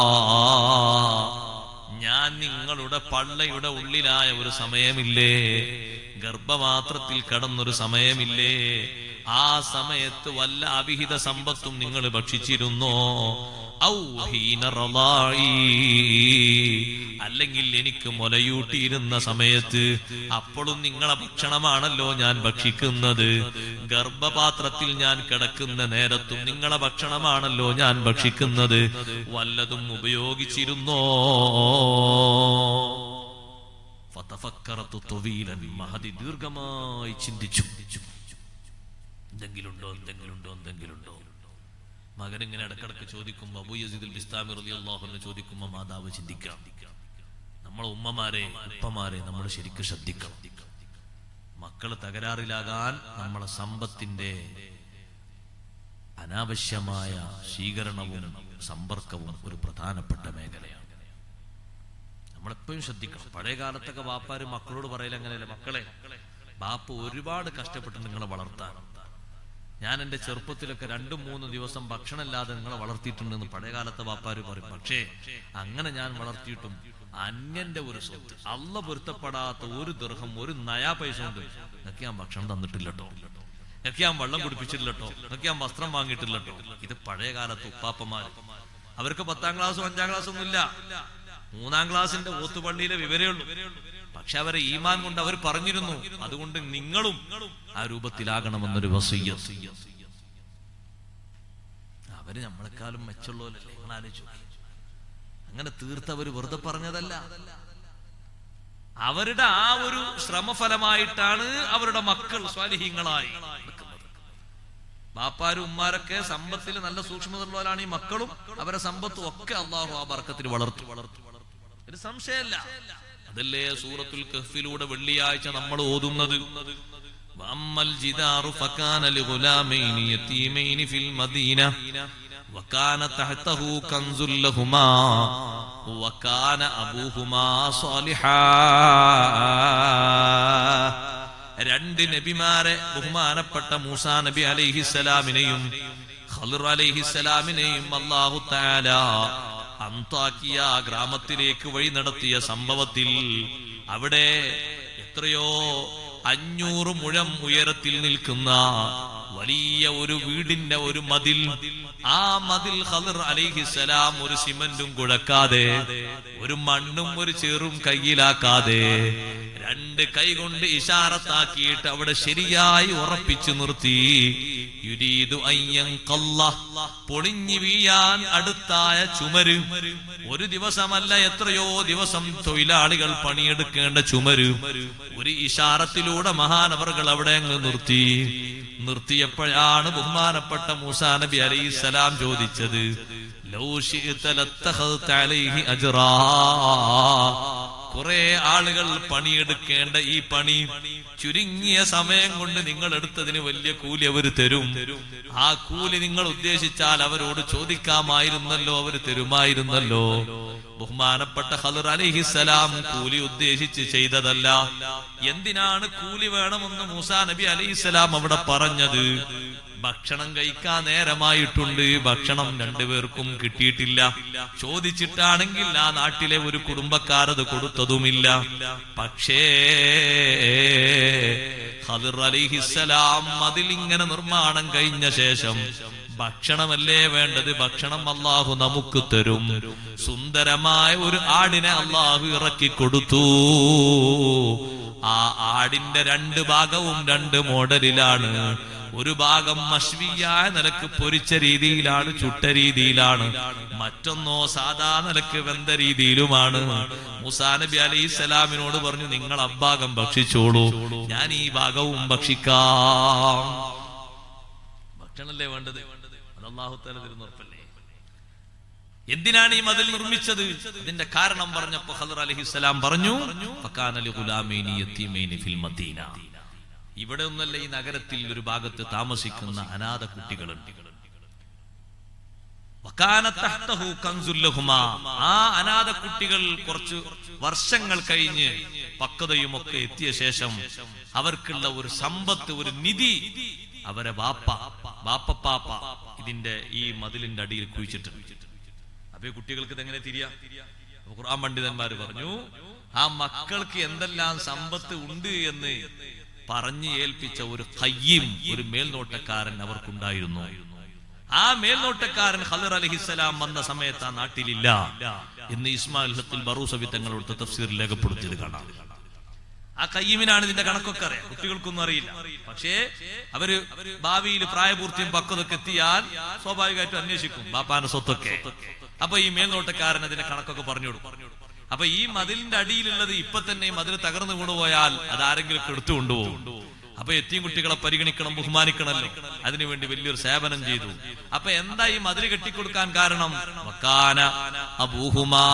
ഞാൻ നിങ്ങളുടെ പള്ളയുടെ ഉള്ളിലായ ഒരു സമയമില്ലേ ഗർഭപാത്രത്തിൽ കടന്നൊരു സമയമില്ലേ ആ സമയത്ത് വല്ല അവിഹിത സമ്പത്തും നിങ്ങൾ ഭക്ഷിച്ചിരുന്നോ ഔ ഹീന റളായി. അല്ലെങ്കിൽ എനിക്ക് മുലയൂട്ടിയിരുന്ന സമയത്ത് അപ്പോഴും നിങ്ങളെ ഭക്ഷണമാണല്ലോ ഞാൻ ഭക്ഷിക്കുന്നത് ഗർഭപാത്രത്തിൽ ഞാൻ കിടക്കുന്ന നേരത്തും നിങ്ങളെ ഭക്ഷണമാണല്ലോ ഞാൻ ഭക്ഷിക്കുന്നത് വല്ലതും ഉപയോഗിച്ചിരുന്നോ ഫതഫക്കറത്തു ത്വവീലൻ. മഹദി ദീർഘമായി ചിന്തിച്ചു എന്തെങ്കിലുണ്ടോ എന്തെങ്കിലുണ്ടോ എന്തെങ്കിലുണ്ടോ മകൻ ഇങ്ങനെ ഇടക്കിടക്ക് ചോദിക്കുമ്പോ അബൂ യസീദുൽ ബിസ്താമി റളിയല്ലാഹു അൻഹു ചോദിക്കുമ്പോ മാതാവ് ചിന്തിക്കാം നമ്മളെ ഉമ്മമാരെ ഉപ്പമാരെ നമ്മൾ ശരിക്കും ശ്രദ്ധിക്കണം മക്കള് തകരാറിലാകാൻ നമ്മളെ സമ്പത്തിന്റെ അനാവശ്യമായ സ്വീകരണവും സമ്പർക്കവും ഒരു പ്രധാനപ്പെട്ട മേഖലയാണ് നമ്മളെപ്പോഴും ശ്രദ്ധിക്കണം പഴയ കാലത്തൊക്കെ ബാപ്പാര് മക്കളോട് പറയല അങ്ങനെയല്ല മക്കളെ ബാപ്പ ഒരുപാട് കഷ്ടപ്പെട്ട് നിങ്ങളെ വളർത്താൻ ഞാൻ എന്റെ ചെറുപ്പത്തിലൊക്കെ രണ്ടും മൂന്നും ദിവസം ഭക്ഷണമില്ലാതെ നിങ്ങളെ വളർത്തിയിട്ടുണ്ടെന്ന് പഴയ കാലത്തെ ബാപ്പാര് പറയും പക്ഷേ അങ്ങനെ ഞാൻ വളർത്തിയിട്ടും അന്യന്റെ ഒരു സ്വത്ത് അള്ള പൊരുത്തപ്പെടാത്ത ഒരു ദീർഘം ഒരു നയാ പൈസ കൊണ്ട് നിനക്ക് ഞാൻ ഭക്ഷണം തന്നിട്ടില്ലട്ടോ നിനക്ക് ഞാൻ വെള്ളം കുടിപ്പിച്ചിട്ടില്ലട്ടോ നിനക്ക് ഞാൻ വസ്ത്രം വാങ്ങിയിട്ടില്ലട്ടോ ഇത് പഴയ കാലത്ത് ഉപ്പാപ്പന്മാർ അവർക്ക് പത്താം ക്ലാസ്സും അഞ്ചാം ക്ലാസ്സും ഒന്നും ഇല്ല മൂന്നാം ക്ലാസ്സിന്റെ ഓത്തുപള്ളിയിലെ വിവരേ ഉള്ളൂ പക്ഷെ അവരെ ഈമാൻ കൊണ്ട് അവർ പറഞ്ഞിരുന്നു അതുകൊണ്ട് നിങ്ങളും ആ രൂപത്തിലാകണമെന്നൊരു വസയ്യത്ത് അവര് നമ്മളെക്കാളും മെച്ചുള്ളവരല്ലേ നിങ്ങൾ ആലോചിച്ചു അങ്ങനെ തീർത്തവര് വെറുതെ പറഞ്ഞതല്ല അവരുടെ ആ ഒരു ശ്രമഫലമായിട്ടാണ് അവരുടെ മക്കൾ സ്വാലിഹീങ്ങളായി നിൽക്കുന്നത് ബാപ്പാരും ഉമ്മാരൊക്കെ സമ്പത്തിൽ നല്ല സൂക്ഷ്മതയുള്ളവരാണ് ഈ മക്കളും അവരെ സമ്പത്തും ഒക്കെ അള്ളാഹു ആ ബർക്കത്തിൽ വളർത്തു വളർത്തു ഒരു സംശയമല്ല അതല്ലേ സൂറത്തുൽ കഹ്ഫിലൂടെ വെള്ളിയാഴ്ച നമ്മൾ ഓതുന്നത് وأما الجدار فكان لغلامين يتيمين في المدينة وكان تحته كنز لهما وكان أبوهما صالحا രണ്ട് നബിമാരെ ബഹുമാനപ്പെട്ട മൂസാ നബി അലൈഹിസ്സലാമിനെയും ഖളിർ അലൈഹിസ്സലാമിനെയും അല്ലാഹു തആല അന്താക്കിയ ഗ്രാമത്തിലേക്ക് വഴി നടത്തിയ സംഭവത്തിൽ അവിടെ എത്രയോ അഞ്ഞൂറ് മുഴം ഉയരത്തിൽ നിൽക്കുന്ന വലിയ ഒരു വീടിന്റെ ഒരു മതിൽ ആ മതിൽ ഖദർ അലിഹിസലാം ഒരു സിമന്റും കുഴക്കാതെ ഒരു മണ്ണും ഒരു ചേറും കയ്യിലാക്കാതെ രണ്ട് കൈ കൊണ്ട് ഇഷാറത്താക്കിയിട്ട് അവിടെ ശരിയായി ഉറപ്പിച്ചു നിർത്തി യുരീദു അയ്യൻ കല്ല പൊളിഞ്ഞു വീഴാൻ അടുത്തായ ചുമര് ഒരു ദിവസമല്ല എത്രയോ ദിവസം തൊഴിലാളികൾ പണിയെടുക്കേണ്ട ചുമര് ഒരു ഇഷാറത്തിലൂടെ മഹാനവറുകൾ അവിടെ അങ്ങ് നിർത്തി നിർത്തിയപ്പോഴാണ് ബഹുമാനപ്പെട്ട മൂസാ നബി അലൈഹിസ്സലാം ചോദിച്ചത് ലൗ ശിഅ്ത ലത്തഖദ്ത അലൈഹി അജ്റാ കുറെ ആളുകൾ പണിയെടുക്കേണ്ട ഈ പണി ചുരുങ്ങിയ സമയം കൊണ്ട് നിങ്ങൾ എടുത്തതിന് വലിയ കൂലി അവർ തരും ആ കൂലി നിങ്ങൾ ഉദ്ദേശിച്ചാൽ അവരോട് ചോദിക്കാമായിരുന്നല്ലോ അവർ തരുമായിരുന്നല്ലോ ബഹുമാനപ്പെട്ട ഖദർ അലിഹിസലാം കൂലി ഉദ്ദേശിച്ച് ചെയ്തതല്ല എന്തിനാണ് കൂലി വേണമെന്ന് മൂസാ നബി അലിഹിസലാം അവിടെ പറഞ്ഞത് ഭക്ഷണം കഴിക്കാൻ നേരമായിട്ടുണ്ട് ഭക്ഷണം രണ്ടുപേർക്കും കിട്ടിയിട്ടില്ല ചോദിച്ചിട്ടാണെങ്കിൽ ആ നാട്ടിലെ ഒരു കുടുംബക്കാരത് കൊടുത്തതുമില്ല പക്ഷേ ഖദിർ അലിഹിസലാം അതിലിങ്ങനെ നിർമ്മാണം കഴിഞ്ഞ ശേഷം ഭക്ഷണമല്ലേ വേണ്ടത് ഭക്ഷണം അള്ളാഹു നമുക്ക് തരും സുന്ദരമായ ഒരു ആടിനെ അള്ളാഹു ഇറക്കി കൊടുത്തു ആ ആടിന്റെ രണ്ട് ഭാഗവും രണ്ട് മോഡലിലാണ് ഒരു ഭാഗം മഷ്വിയായ നിലക്ക് പൊരിച്ച രീതിയിലാണ് ചുട്ട രീതിയിലാണ് മറ്റൊന്നോ സാധാ നിലക്ക് വെന്ത രീതിയിലുമാണ് മുസാ നബി അലൈഹി സ്വലാമിനോട് പറഞ്ഞു നിങ്ങൾ അഭാഗം ഭക്ഷിച്ചോളൂ ഞാൻ ഈ ഭാഗവും ഭക്ഷിക്കാം ഭക്ഷണല്ലേ വേണ്ടത് അത് അള്ളാഹു തല തിരുന്നുറപ്പല്ലേ എന്തിനാണ് ഈ മതിൽ നിർമ്മിച്ചത് ഇതിന്റെ കാരണം പറഞ്ഞപ്പോ ഹദർ അലഹിസ്സലാം പറഞ്ഞു ഫക്കാന ലിഗുലാമൈനി യതീമൈനി ഫിൽ മദീന ഇവിടെ ഒന്നല്ല ഈ നഗരത്തിൽ ഒരു ഭാഗത്ത് താമസിക്കുന്ന അനാഥ കുട്ടികളുണ്ട് വക്കാന തഹ്തഹു കൻസുൽ ലഹുമാ. ആ അനാഥ കുട്ടികൾ കുറച്ച് വർഷങ്ങൾ കഴിഞ്ഞ് പക്വതയുമൊക്കെ എത്തിയ ശേഷം അവർക്കുള്ള ഒരു സമ്പത്ത് ഒരു നിധി അവരെ വാപ്പ വാപ്പപ്പാപ്പ ഇതിന്റെ ഈ മതിലിന്റെ അടിയിൽ കുഴിച്ചിട്ടുണ്ട് അപ്പൊ ഈ കുട്ടികൾക്ക് ഇതെങ്ങനെ തിരിയാ അപ്പൊ ഖുർആൻ പണ്ഡിതന്മാര് പറഞ്ഞു ആ മക്കൾക്ക് എന്തെല്ലാം സമ്പത്ത് ഉണ്ട് എന്ന് പറഞ്ഞു ഏൽപ്പിച്ച ഒരു കയ്യും ഒരു മേൽനോട്ടക്കാരൻ അവർക്കുണ്ടായിരുന്നു ആ മേൽനോട്ടക്കാരൻ ഖദർ അലഹിസ്സലാം വന്ന സമയത്ത് ആ നാട്ടിലില്ല എന്ന് ഇസ്മായിൽ ഹത്തിൽ ബറൂസവി തങ്ങളോട് തഫ്സീറിൽ രേഖപ്പെടുത്തിയത് കാണാം ആ കയ്യമിനാണ് ഇതിന്റെ കണക്കൊക്കെ അറിയാം കുട്ടികൾക്കൊന്നും അറിയില്ല പക്ഷേ അവര് ഭാവിയിൽ പ്രായപൂർത്തിയും പക്വതൊക്കെ എത്തിയാൽ സ്വാഭാവികമായിട്ടും അന്വേഷിക്കും ബാപ്പാന്റെ സ്വത്തൊക്കെ അപ്പൊ ഈ മേൽനോട്ടക്കാരൻ അതിന്റെ കണക്കൊക്കെ പറഞ്ഞു കൊടുക്കും അപ്പൊ ഈ മതിലിന്റെ അടിയിലുള്ളത് ഇപ്പൊ തന്നെ ഈ മതിൽ തകർന്നു കൊണ്ടുപോയാൽ അത് ആരെങ്കിലും എടുത്തു കൊണ്ടുപോകും അപ്പൊ എത്തിയും കുട്ടികളെ പരിഗണിക്കണം ബഹുമാനിക്കണമല്ലോ അതിനുവേണ്ടി വലിയൊരു സേവനം ചെയ്തു അപ്പൊ എന്താ ഈ മതിൽ കെട്ടിക്കൊടുക്കാൻ കാരണം വക്കാന അബൂഹുമാ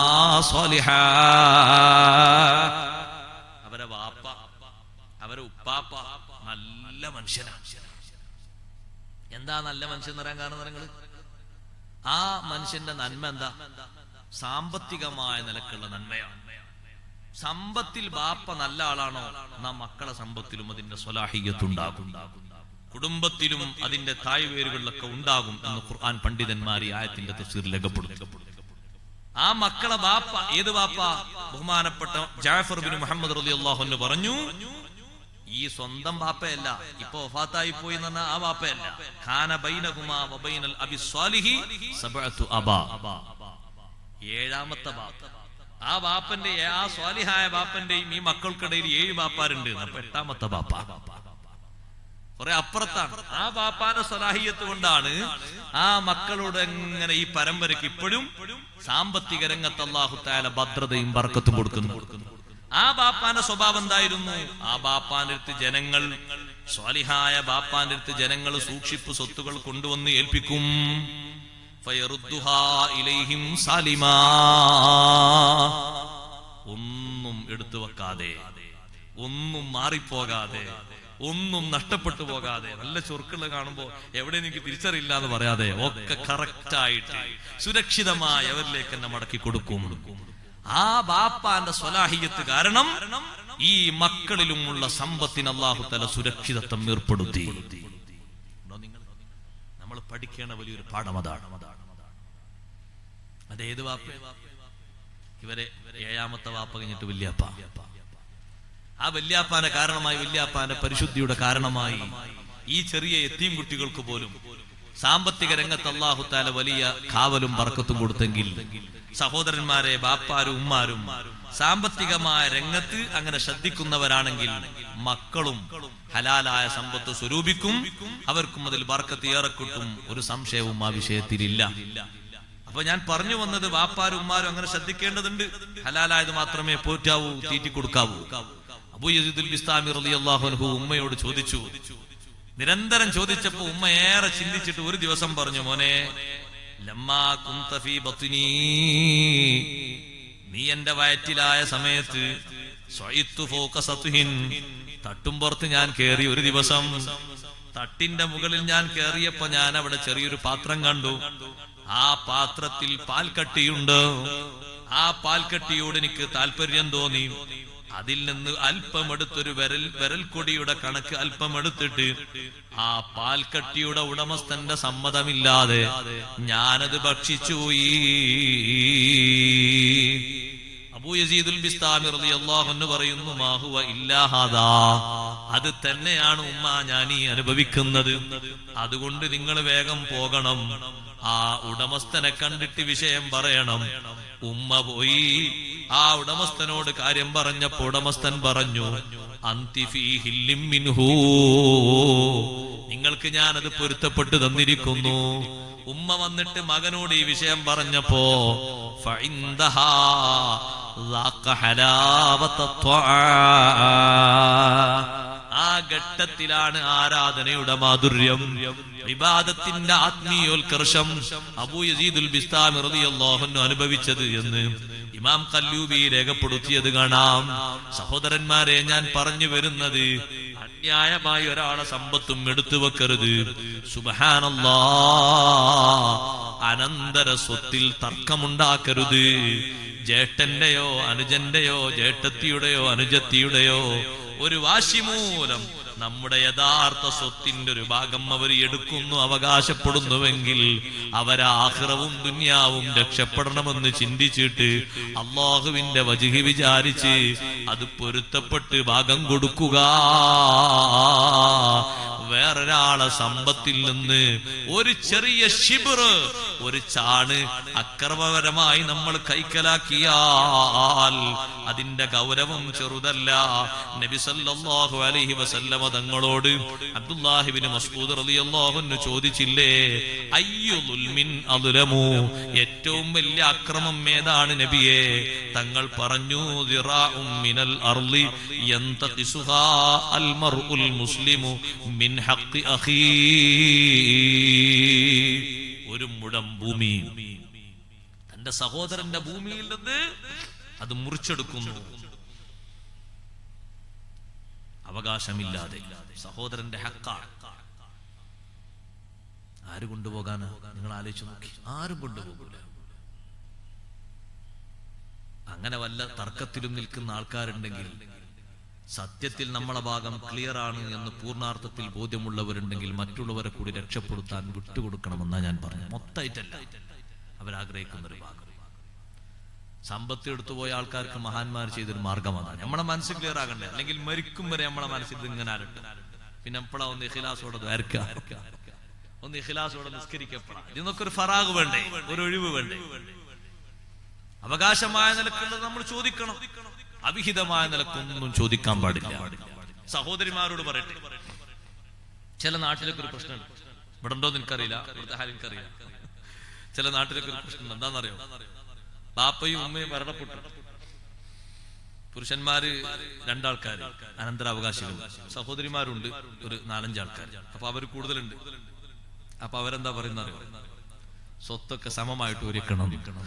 സ്വാലിഹാ അവരെ വാപ്പ അവരെ ഉപ്പാപ്പ നല്ല മനുഷ്യനാണ് എന്താ നല്ല മനുഷ്യൻ എന്ന് പറയാൻ കാരണം നിങ്ങള് ആ മനുഷ്യന്റെ നന്മ എന്താ സാമ്പത്തികമായ നിലക്കുള്ള നന്മയാണ് സമ്പത്തിൽ ബാപ്പ നല്ല ആളാണോ എന്നാ മക്കളെ സമ്പത്തിലും അതിന്റെ സ്വലാഹിയത്തുണ്ടാകും കുടുംബത്തിലും അതിന്റെ തായ്വേരുകളിലൊക്കെ ഉണ്ടാകും എന്ന് ഖുർആൻ പണ്ഡിതന്മാർ ഈ ആയത്തിന്റെ തഫ്സീറിൽ രേഖപ്പെടുത്തും ആ മക്കളെ ബാപ്പ ഏത് ബാപ്പ ബഹുമാനപ്പെട്ട ജാഫർ ബിൻ മുഹമ്മദ് റളിയല്ലാഹു അൻഹു പറഞ്ഞു ഈ സ്വന്തം ബാപ്പയല്ല ഇപ്പൊ വഫാത്തായി പോയി എന്ന് പറഞ്ഞാൽ ആ ബാപ്പയല്ല ഖാന ബൈനഹുമാ വബൈനൽ അബി സ്വാലിഹി സബഅത്തു അബാ ഏഴാമത്തെ ബാപ്പ ആ ബാപ്പന്റെ ആ സ്വാലിഹായ ബാപ്പന്റെയും ഈ മക്കൾക്കിടയിൽ ഏഴ് ബാപ്പാരുണ്ട് അപ്പൊ എട്ടാമത്തെ ബാപ്പ കുറെ അപ്പുറത്താണ് ആ ബാപ്പാന്റെ സ്വലാഹിയത്ത് കൊണ്ടാണ് ആ മക്കളോട് എങ്ങനെ ഈ പരമ്പരയ്ക്ക് ഇപ്പോഴും സാമ്പത്തിക രംഗത്ത് അള്ളാഹു താല ഭദ്രതയും ബർക്കത്തും കൊടുക്കുന്നു ആ ബാപ്പാന്റെ സ്വഭാവം എന്തായിരുന്നു ആ ബാപ്പാന്റെ അടുത്ത് ജനങ്ങൾ സ്വാലിഹായ ബാപ്പാന്റെ അടുത്ത് ജനങ്ങൾ സൂക്ഷിപ്പ് സ്വത്തുകൾ കൊണ്ടുവന്ന് ഏൽപ്പിക്കും ഫയറുദ്ദുഹാ ഇലൈഹിം സാലിമാ ഒന്നും എടുത്തു വെക്കാതെ ഒന്നും മാറിപ്പോകാതെ ഒന്നും നഷ്ടപ്പെട്ടു പോകാതെ നല്ല ചൊറുക്കുള്ള കാണുമ്പോ എവിടെ എനിക്ക് തിരിച്ചറിയില്ല എന്ന് പറയാതെ ഒക്കെ കറക്റ്റ് ആയിട്ട് സുരക്ഷിതമായി അവരിലേക്ക് തന്നെ മടക്കി കൊടുക്കും ആ ബാപ്പാന്റെ സ്വലാഹിയത്ത് കാരണം ഈ മക്കളിലുമുള്ള സമ്പത്തിന് അള്ളാഹു തല സുരക്ഷിതത്വം ഏർപ്പെടുത്തി നമ്മൾ പഠിക്കേണ്ട വലിയൊരു പാഠം അതാണ് അതേത് വാപ്പ ഇവരെ ഏഴാമത്തെ വാപ്പ കഴിഞ്ഞിട്ട് വല്യാപ്പ ആ വല്യാപ്പാന്റെ കാരണമായി വല്യാപ്പാന്റെ പരിശുദ്ധിയുടെ കാരണമായി ഈ ചെറിയ എത്തിയും കുട്ടികൾക്ക് പോലും സാമ്പത്തിക രംഗത്ത് അള്ളാഹുത്താല വലിയ കാവലും പറക്കത്തും കൊടുത്തെങ്കിൽ സഹോദരന്മാരെ ബാപ്പാരും ഉമ്മാരും സാമ്പത്തികമായ രംഗത്ത് അങ്ങനെ ശ്രദ്ധിക്കുന്നവരാണെങ്കിൽ മക്കളും ഹലാലായ സമ്പത്ത് സ്വരൂപിക്കും അവർക്കും അതിൽ ബർക്കത്ത് ഏറെ കിട്ടും ഒരു സംശയവും ആ വിഷയത്തിലില്ല അപ്പൊ ഞാൻ പറഞ്ഞു വന്നത് വാപ്പാരും ഉമ്മാരും അങ്ങനെ ശ്രദ്ധിക്കേണ്ടതുണ്ട് ഹലാലായത് മാത്രമേ പോറ്റാവൂ തീറ്റി കൊടുക്കാവൂ അബൂ യസീദുൽ ബിസ്താമി റളിയല്ലാഹു അൻഹു ഉമ്മയോട് ചോദിച്ചു നിരന്തരം ചോദിച്ചപ്പോ ഉമ്മ ഏറെ ചിന്തിച്ചിട്ട് ഒരു ദിവസം പറഞ്ഞു മോനെ ലമ്മാ കുന്ത ഫീ ബത്നി നീ എന്റെ വയറ്റിലായ സമയത്ത് സ്വയിത്തു ഫൗക സത്ഹിൻ തട്ടുംപുറത്ത് ഞാൻ കേറി ഒരു ദിവസം തട്ടിന്റെ മുകളിൽ ഞാൻ കേറിയപ്പോ ഞാൻ അവിടെ ചെറിയൊരു പാത്രം കണ്ടു ആ പാത്രത്തിൽ പാൽക്കട്ടിയുണ്ട് ആ പാൽക്കട്ടിയോട് എനിക്ക് താല്പര്യം തോന്നി അതിൽ നിന്ന് അല്പം എടുത്തൊരു വിരൽ വിരൽ കൊടിയുടെ കണക്ക് അല്പം എടുത്തിട്ട് ആ പാൽക്കട്ടിയുടെ ഉടമസ്ഥന്റെ സമ്മതമില്ലാതെ ഞാനത് ഭക്ഷിച്ചു അബൂ യസീദുൽ ബിസ്താമി റളിയല്ലാഹു അൻഹു പറയുന്നു മാഹുവ ഇല്ലാഹാദാ അത് തന്നെയാണ് ഉമ്മ ഞാൻ ഈ അനുഭവിക്കുന്നത് അതുകൊണ്ട് നിങ്ങൾ വേഗം പോകണം ആ ഉടമസ്ഥനെ കണ്ടിട്ട് വിഷയം പറയണം ഉമ്മ പോയി ആ ഉടമസ്ഥനോട് കാര്യം പറഞ്ഞപ്പോ ഉടമസ്ഥൻ പറഞ്ഞു അന്തി ഫീ ഹില്ലിം മിൻഹൂ നിങ്ങൾക്ക് ഞാനത് പൊരുത്തപ്പെട്ടു തന്നിരിക്കുന്നു ഉമ്മ വന്നിട്ട് മകനോട് ഈ വിഷയം പറഞ്ഞപ്പോ ഫഇന്ദഹാ ذاق حلاوة الطعام. ആ ഘട്ടത്തിലാണ് ആരാധനയുടെ മാധുര്യം വിവാദത്തിന്റെ ആത്മീയോത്കർഷം അബൂ യസീദുൽ ബിസ്താമി റളിയല്ലാഹു അൻഹു അനുഭവിച്ചത് എന്ന് ഇമാം കല്ലൂബി രേഖപ്പെടുത്തിയത് കാണാം സഹോദരന്മാരെ ഞാൻ പറഞ്ഞു വരുന്നത് അന്യായമായി ഒരാളെ സമ്പത്തും എടുത്തു വെക്കരുത് സുബഹാനല്ലാ അനന്തര സ്വത്തിൽ തർക്കമുണ്ടാക്കരുത് ജ്യേഷ്ഠന്റെയോ അനുജന്റെയോ ജ്യേഷ്ഠത്തിയുടെയോ അനുജത്തിയുടെയോ ഒരു വാശി മൂലം നമ്മുടെ യഥാർത്ഥ സ്വത്തിന്റെ ഒരു ഭാഗം അവർ എടുക്കുന്നു അവകാശപ്പെടുന്നുവെങ്കിൽ അവരാഹ്റവും ദുന്യാവും രക്ഷപ്പെടണമെന്ന് ചിന്തിച്ചിട്ട് അള്ളാഹുവിന്റെ വജിഹി വിചാരിച്ച് അത് പൊരുത്തപ്പെട്ട് ഭാഗം കൊടുക്കുക വേറൊരാളെ സമ്പത്തിൽ നിന്ന് ഒരു ചെറിയ ഷിബിർ ഒരു ചാണ് അക്രമപരമായി നമ്മൾ കൈക്കലാക്കിയാൽ അതിന്റെ ഗൗരവം ചെറുതല്ല നബി സല്ലല്ലാഹു അലൈഹി വസല്ലമ തങ്ങളോട് അബ്ദുല്ലാഹിബിന് മസ്ഊദ് റളിയല്ലാഹു അൻഹു ചോദിച്ചില്ലേ അയ്യു ദുൽമിൻ അദ്ലമു ഏറ്റവും വലിയ അക്രമം ഏതാണ് നബിയെ തങ്ങൾ പറഞ്ഞു ദിറാഉം മിനൽ അർളി യന്തഖിസുഹാ അൽ മർഉൽ മുസ്ലിമു മിൻ ഹഖ് അഖീ ഒരു മുടം ഭൂമി തന്റെ സഹോദരന്റെ ഭൂമിയിൽ നിന്ന് അത് മുറിച്ചെടുക്കുന്നു അവകാശമില്ലാതെ സഹോദരന്റെ ഹക്കാണ് ആര് കൊണ്ടുപോകാനാ നിങ്ങൾ ആലോചിച്ച് നോക്കി ആരും കൊണ്ടുപോകില്ല അങ്ങനെ വല്ല തർക്കത്തിലും നിൽക്കുന്ന ആൾക്കാരുണ്ടെങ്കിൽ സത്യത്തിൽ നമ്മളെ ഭാഗം ക്ലിയർ ആണ് എന്ന് പൂർണ്ണാർത്ഥത്തിൽ ബോധ്യമുള്ളവരുണ്ടെങ്കിൽ മറ്റുള്ളവരെ കൂടി രക്ഷപ്പെടുത്താൻ വിട്ടുകൊടുക്കണമെന്നാ ഞാൻ പറഞ്ഞു മൊത്തമായിട്ടല്ല അവരാഗ്രഹിക്കുന്ന ഒരു ഭാഗം സമ്പത്ത് എടുത്തു പോയ ആൾക്കാർക്ക് മഹാന്മാർ ചെയ്തൊരു മാർഗമാണ് നമ്മളെ മനസ്സ് ക്ലിയർ ആകണ്ടേ അല്ലെങ്കിൽ മരിക്കും വരെ നമ്മളെ മനസ്സിൽ ഇത് ഇങ്ങനെ അരട്ടെ പിന്നെ എപ്പോഴാ ഒന്ന് ഇഖിലാസോടെ ദ്വാരക്ക ഒന്ന് ഇഖിലാസോടെ നിസ്കരിക്കപ്പെടാം ഇതിനൊക്കെ ഒരു ഫറാഗ് വേണ്ടേ ഒരു ഒഴിവ് വേണ്ടേ അവകാശമായ നിലക്കുള്ളത് നമ്മൾ ചോദിക്കണം അവിഹിതമായ നിലക്കൊന്നും ചോദിക്കാൻ പാടില്ല സഹോദരിമാരോട് പറയട്ടെ ചില നാട്ടിലൊക്കെ ഒരു പ്രശ്നമുണ്ട് ഇവിടെ ഉണ്ടോ എനിക്കറിയില്ല ഇവിടുത്തെ ഹാൽ എനിക്കറിയില്ല ചില നാട്ടിലൊക്കെ ഒരു പ്രശ്നം എന്താണെന്നറിയോ ബാപ്പയും ഉമ്മയും മരണപ്പെട്ടു പുരുഷന്മാര് രണ്ടാൾക്കാര് അനന്തരാവകാശികൾ സഹോദരിമാരുണ്ട് ഒരു നാലഞ്ച് ആൾക്കാർ അപ്പൊ അവർ കൂടുതലുണ്ട് അപ്പൊ അവരെന്താ പറയുന്ന അറിയോ സ്വത്തൊക്കെ സമമായിട്ട് ഒരുക്കണം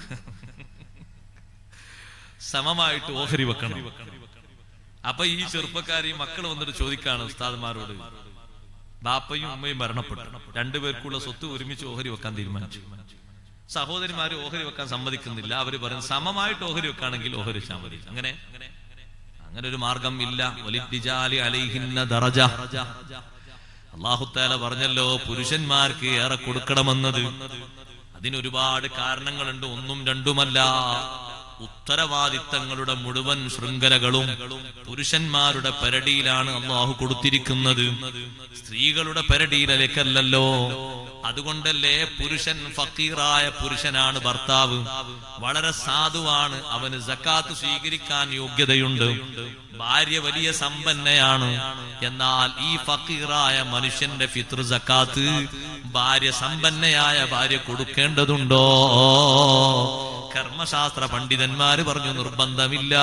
സമമായിട്ട് ഓഹരി വെക്കണം അപ്പൊ ഈ ചെറുപ്പക്കാരി മക്കൾ വന്നിട്ട് ചോദിക്കാണ് ഉസ്താദ്മാരോട് ബാപ്പയും ഉമ്മയും മരണപ്പെട്ടു രണ്ടുപേർക്കുള്ള സ്വത്ത് ഒരുമിച്ച് ഓഹരി വെക്കാൻ തീരുമാനിച്ചു സഹോദരിമാര് ഓഹരി വെക്കാൻ സമ്മതിക്കുന്നില്ല അവര് പറയുന്നത് സമമായിട്ട് ഓഹരി വെക്കാണെങ്കിൽ ഓഹരി വെച്ചാൽ മതി അങ്ങനെ അങ്ങനെ ഒരു മാർഗം ഇല്ല വലിറ്റിജാലി അലൈഹിന്ന ദറജ അള്ളാഹുത്താല പറഞ്ഞല്ലോ പുരുഷന്മാർക്ക് ഏറെ കൊടുക്കണമെന്നത് അതിനൊരുപാട് കാരണങ്ങളുണ്ട് ഒന്നും രണ്ടുമല്ല ഉത്തരവാദിത്തങ്ങളുടെ മുഴുവൻ ശൃംഖലകളും പുരുഷന്മാരുടെ പരടിയിലാണ് അള്ളാഹു കൊടുത്തിരിക്കുന്നത് സ്ത്രീകളുടെ പരടിയിലേക്കല്ലല്ലോ അതുകൊണ്ടല്ലേ പുരുഷൻ ഫക്കീറായ പുരുഷനാണ് ഭർത്താവ് വളരെ സാധുവാണ് അവന് സക്കാത്ത് സ്വീകരിക്കാൻ യോഗ്യതയുണ്ട് ഭാര്യ വലിയ സമ്പന്നയാണ് എന്നാൽ ഈ ഫക്കീറായ മനുഷ്യന്റെ ഫിത്ർ സക്കാത്ത് ഭാര്യ സമ്പന്നയായ ഭാര്യ കൊടുക്കേണ്ടതുണ്ടോ കർമ്മശാസ്ത്ര പണ്ഡിതന്മാര് പറഞ്ഞു നിർബന്ധമില്ല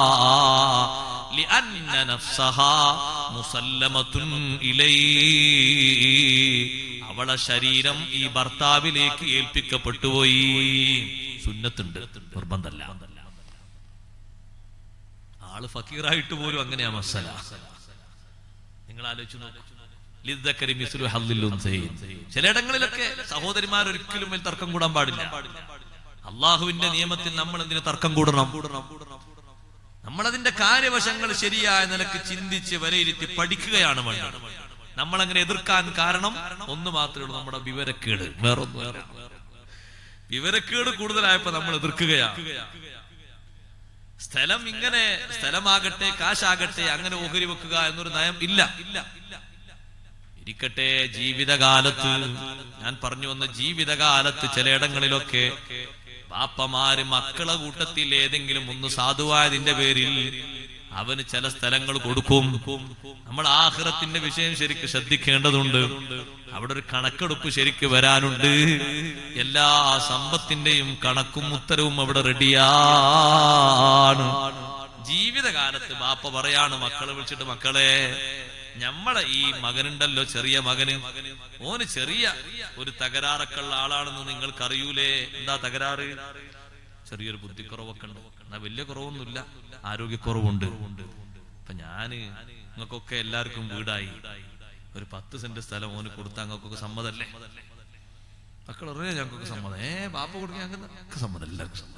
لأن نفسها مسلمة إليه അവളെ ശരീരം ഈ ഭർത്താവിലേക്ക് ഏൽപ്പിക്കപ്പെട്ടുപോയി സുന്നത്തുണ്ട് നിർബന്ധമല്ല ആള് ഫക്കീറായിട്ട് പോലും അങ്ങനെയാ മസല നിങ്ങൾ ആലോചിച്ചു നോക്കൂ ലിദ്ദക്കരി മിസ്ലു ഹല്ലിൽ ഉൻസൈൻ. ചിലയിടങ്ങളിലൊക്കെ സഹോദരിമാർ ഒരിക്കലും മേൽ തർക്കം കൂടാൻ പാടില്ല അള്ളാഹുവിന്റെ നിയമത്തിൽ നമ്മൾ എന്തിന് തർക്കം കൂടണം നമ്മളതിന്റെ കാര്യവശങ്ങൾ ശരിയായ നിലക്ക് ചിന്തിച്ച് വിലയിരുത്തി പഠിക്കുകയാണ് വേണ്ടത് നമ്മൾ അങ്ങനെ എതിർക്കാൻ കാരണം ഒന്ന് മാത്രമേ ഉള്ളൂ നമ്മുടെ വിവരക്കേട് വേറൊന്നും വേറെ വിവരക്കേട് കൂടുതലായപ്പോ നമ്മൾ എതിർക്കുകയാണ് സ്ഥലം ഇങ്ങനെ സ്ഥലമാകട്ടെ കാശാകട്ടെ അങ്ങനെ ഓഹരി വെക്കുക എന്നൊരു നയം ഇല്ല ഇരിക്കട്ടെ ജീവിതകാലത്ത് ഞാൻ പറഞ്ഞു വന്ന ജീവിതകാലത്ത് ചിലയിടങ്ങളിലൊക്കെ ബാപ്പമാര് മക്കളെ കൂട്ടത്തിൽ ഏതെങ്കിലും ഒന്ന് സാധുവായതിന്റെ പേരിൽ അവന് ചില സ്ഥലങ്ങൾ കൊടുക്കും നമ്മൾ ആഹ്റത്തിന്റെ വിഷയം ശരിക്ക് ശ്രദ്ധിക്കേണ്ടതുണ്ട് അവിടെ ഒരു കണക്കെടുപ്പ് ശരിക്ക് വരാനുണ്ട് എല്ലാ സമ്പത്തിന്റെയും കണക്കും ഉത്തരവും അവിടെ റെഡിയാണ് ജീവിതകാലത്ത് ബാപ്പ പറയാണ് മക്കളെ വിളിച്ചിട്ട് മക്കളെ ഞമ്മളെ ഈ മകനുണ്ടല്ലോ ചെറിയ മകന് ഓന് ചെറിയ ഒരു തകരാറൊക്കെ ഉള്ള ആളാണെന്ന് നിങ്ങൾക്ക് അറിയൂലേ എന്താ തകരാറ് ചെറിയൊരു ബുദ്ധിക്കുറവൊക്കെ ഉണ്ട് എന്നാ വലിയ കുറവൊന്നുമില്ല ആരോഗ്യക്കുറവുണ്ട് അപ്പൊ ഞാന് നിങ്ങൾക്കൊക്കെ എല്ലാവർക്കും വീടായി ഒരു പത്ത് സെന്റ് സ്ഥലം ഓന് കൊടുത്താൽ ഞങ്ങൾക്കൊക്കെ സമ്മതല്ലേ മക്കൾ അറിയാം ഞങ്ങൾക്കൊക്കെ സമ്മതം ഏ ബാപ്പ കൊടുക്കാൻ ഞങ്ങൾക്ക് സമ്മതം എല്ലാവർക്കും സമ്മതം